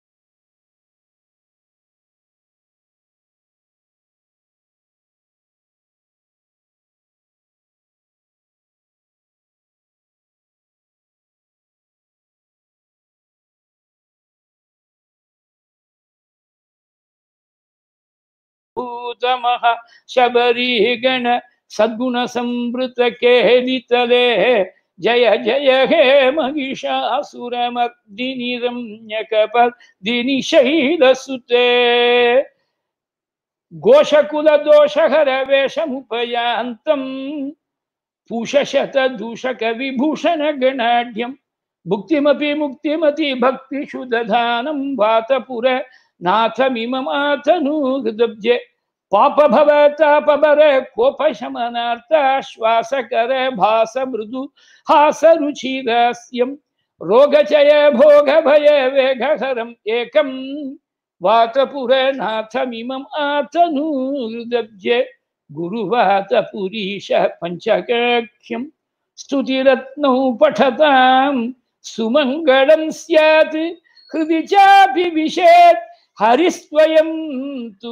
Speaker 1: भूतमः शबरीगण सद्गुणसंवृत केलितले जय जय हे महिषासुरमर्दिनिरम्यकपर्दिनि शैलसुते घोषकुलदोषहर वेषमुपयान्तम् पूषशतदूषकविभूषणगणाढ्यं भुक्तिमपि मुक्तिमति भक्तिषु दधानं वातपुर नाथमिममातनूहृदब्जे पापभवतापबर कोपशमनार्थाश्वासकर भासमृदु हासरुचिरास्यं रोगचय भोगभय वेगहरम् एकं वातपुरनाथमिमम् आतनूहृदब्जे गुरुवातपुरीश पञ्चकाख्यं स्तुतिरत्नौ पठतां सुमङ्गलं स्यात् हृदि चापि विशेत् हरिस्त्वयं तु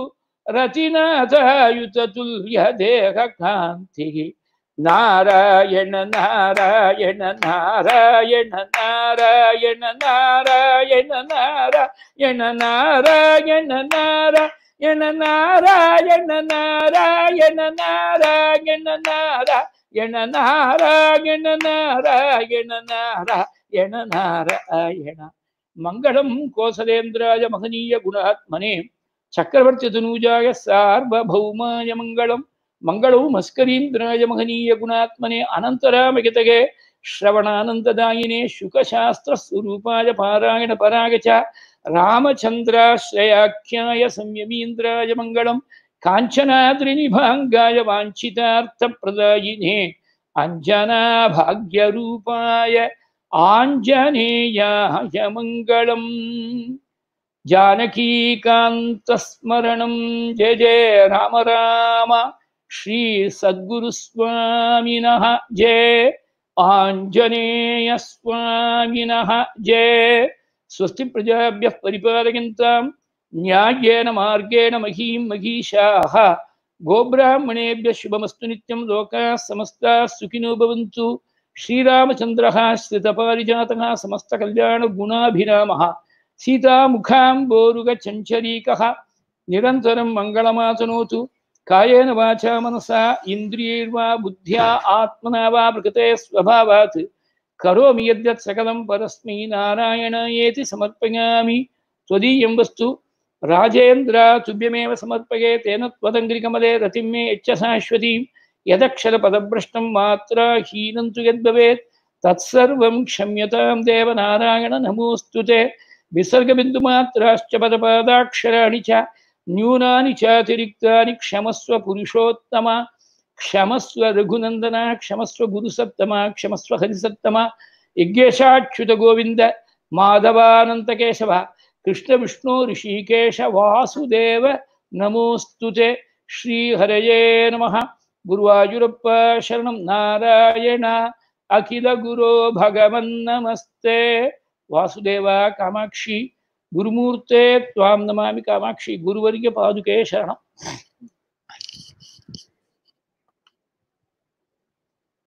Speaker 1: रतिनाथायुततुल्यदेहकान्तिः नारायण नारायण नारायण नारायण नारायण नारायण नारायण नारायण नारायण नारायण नारायण नारायण नारायण नारायण नारायण नारायण मङ्गलं कोसलेन्द्राय महनीय गुणात्मने चक्रवर्त्यतनूजाय सार्वभौमाय मङ्गलं मङ्गलौ मस्करीन्द्राय महनीय गुणात्मने अनन्तरामगितगे श्रवणानन्ददायिने शुकशास्त्रस्वरूपाय पारायणपराय च रामचन्द्राश्रयाख्याय संयमीन्द्राय मङ्गलं काञ्चनाद्रिनिभाङ्गाय वाञ्छितार्थप्रदायिने अञ्जनाभाग्यरूपाय आञ्जनेयाय मङ्गलम् जानकीकान्तस्मरणं जय जय राम राम श्रीसद्गुरुस्वामिनः जय आञ्जनेयस्वामिनः जय स्वस्ति प्रजाभ्यः परिपालयन्तां न्याय्येन मार्गेण महीं महीषाः गोब्राह्मणेभ्यः शुभमस्तु नित्यं लोकाः समस्ताः सुखिनो भवन्तु श्रीरामचन्द्रः श्रितपारिजातः समस्तकल्याणगुणाभिरामः सीतामुखाम्बोरुगचञ्चरीकः निरन्तरं मङ्गलमातनोतु कायेन वाचा मनसा इन्द्रियैर्वा बुद्ध्या आत्मना वा प्रकृते स्वभावात् करोमि यद्यत् सकलं परस्मै नारायणायेति समर्पयामि त्वदीयं वस्तु राजेन्द्र तुभ्यमेव समर्पये तेन त्वदङ्घ्रिकमले रतिं मे यच्च शाश्वतीं यदक्षरपदभ्रष्टं मात्रा हीनं तु यद्भवेत् तत्सर्वं क्षम्यतां देवनारायण नमोऽस्तु ते विसर्गबिन्दुमात्राश्च पदपादाक्षराणि च न्यूनानि चातिरिक्तानि क्षमस्व पुरुषोत्तम क्षमस्व रघुनन्दन क्षमस्व गुरुसत्तम क्षमस्व हरिसत्तम यज्ञेशाच्युत गोविन्द माधवानन्तकेशव कृष्णविष्णु ऋषिकेश वासुदेव नमोऽस्तु ते श्रीहरये नमः गुरुवायुरप्प शरणं नारायण अखिलगुरो भगवन्नमस्ते वासुदेव कामाक्षी गुरुमूर्ते त्वां नमामि कामाक्षी गुरुवर्य पादुके शरणम्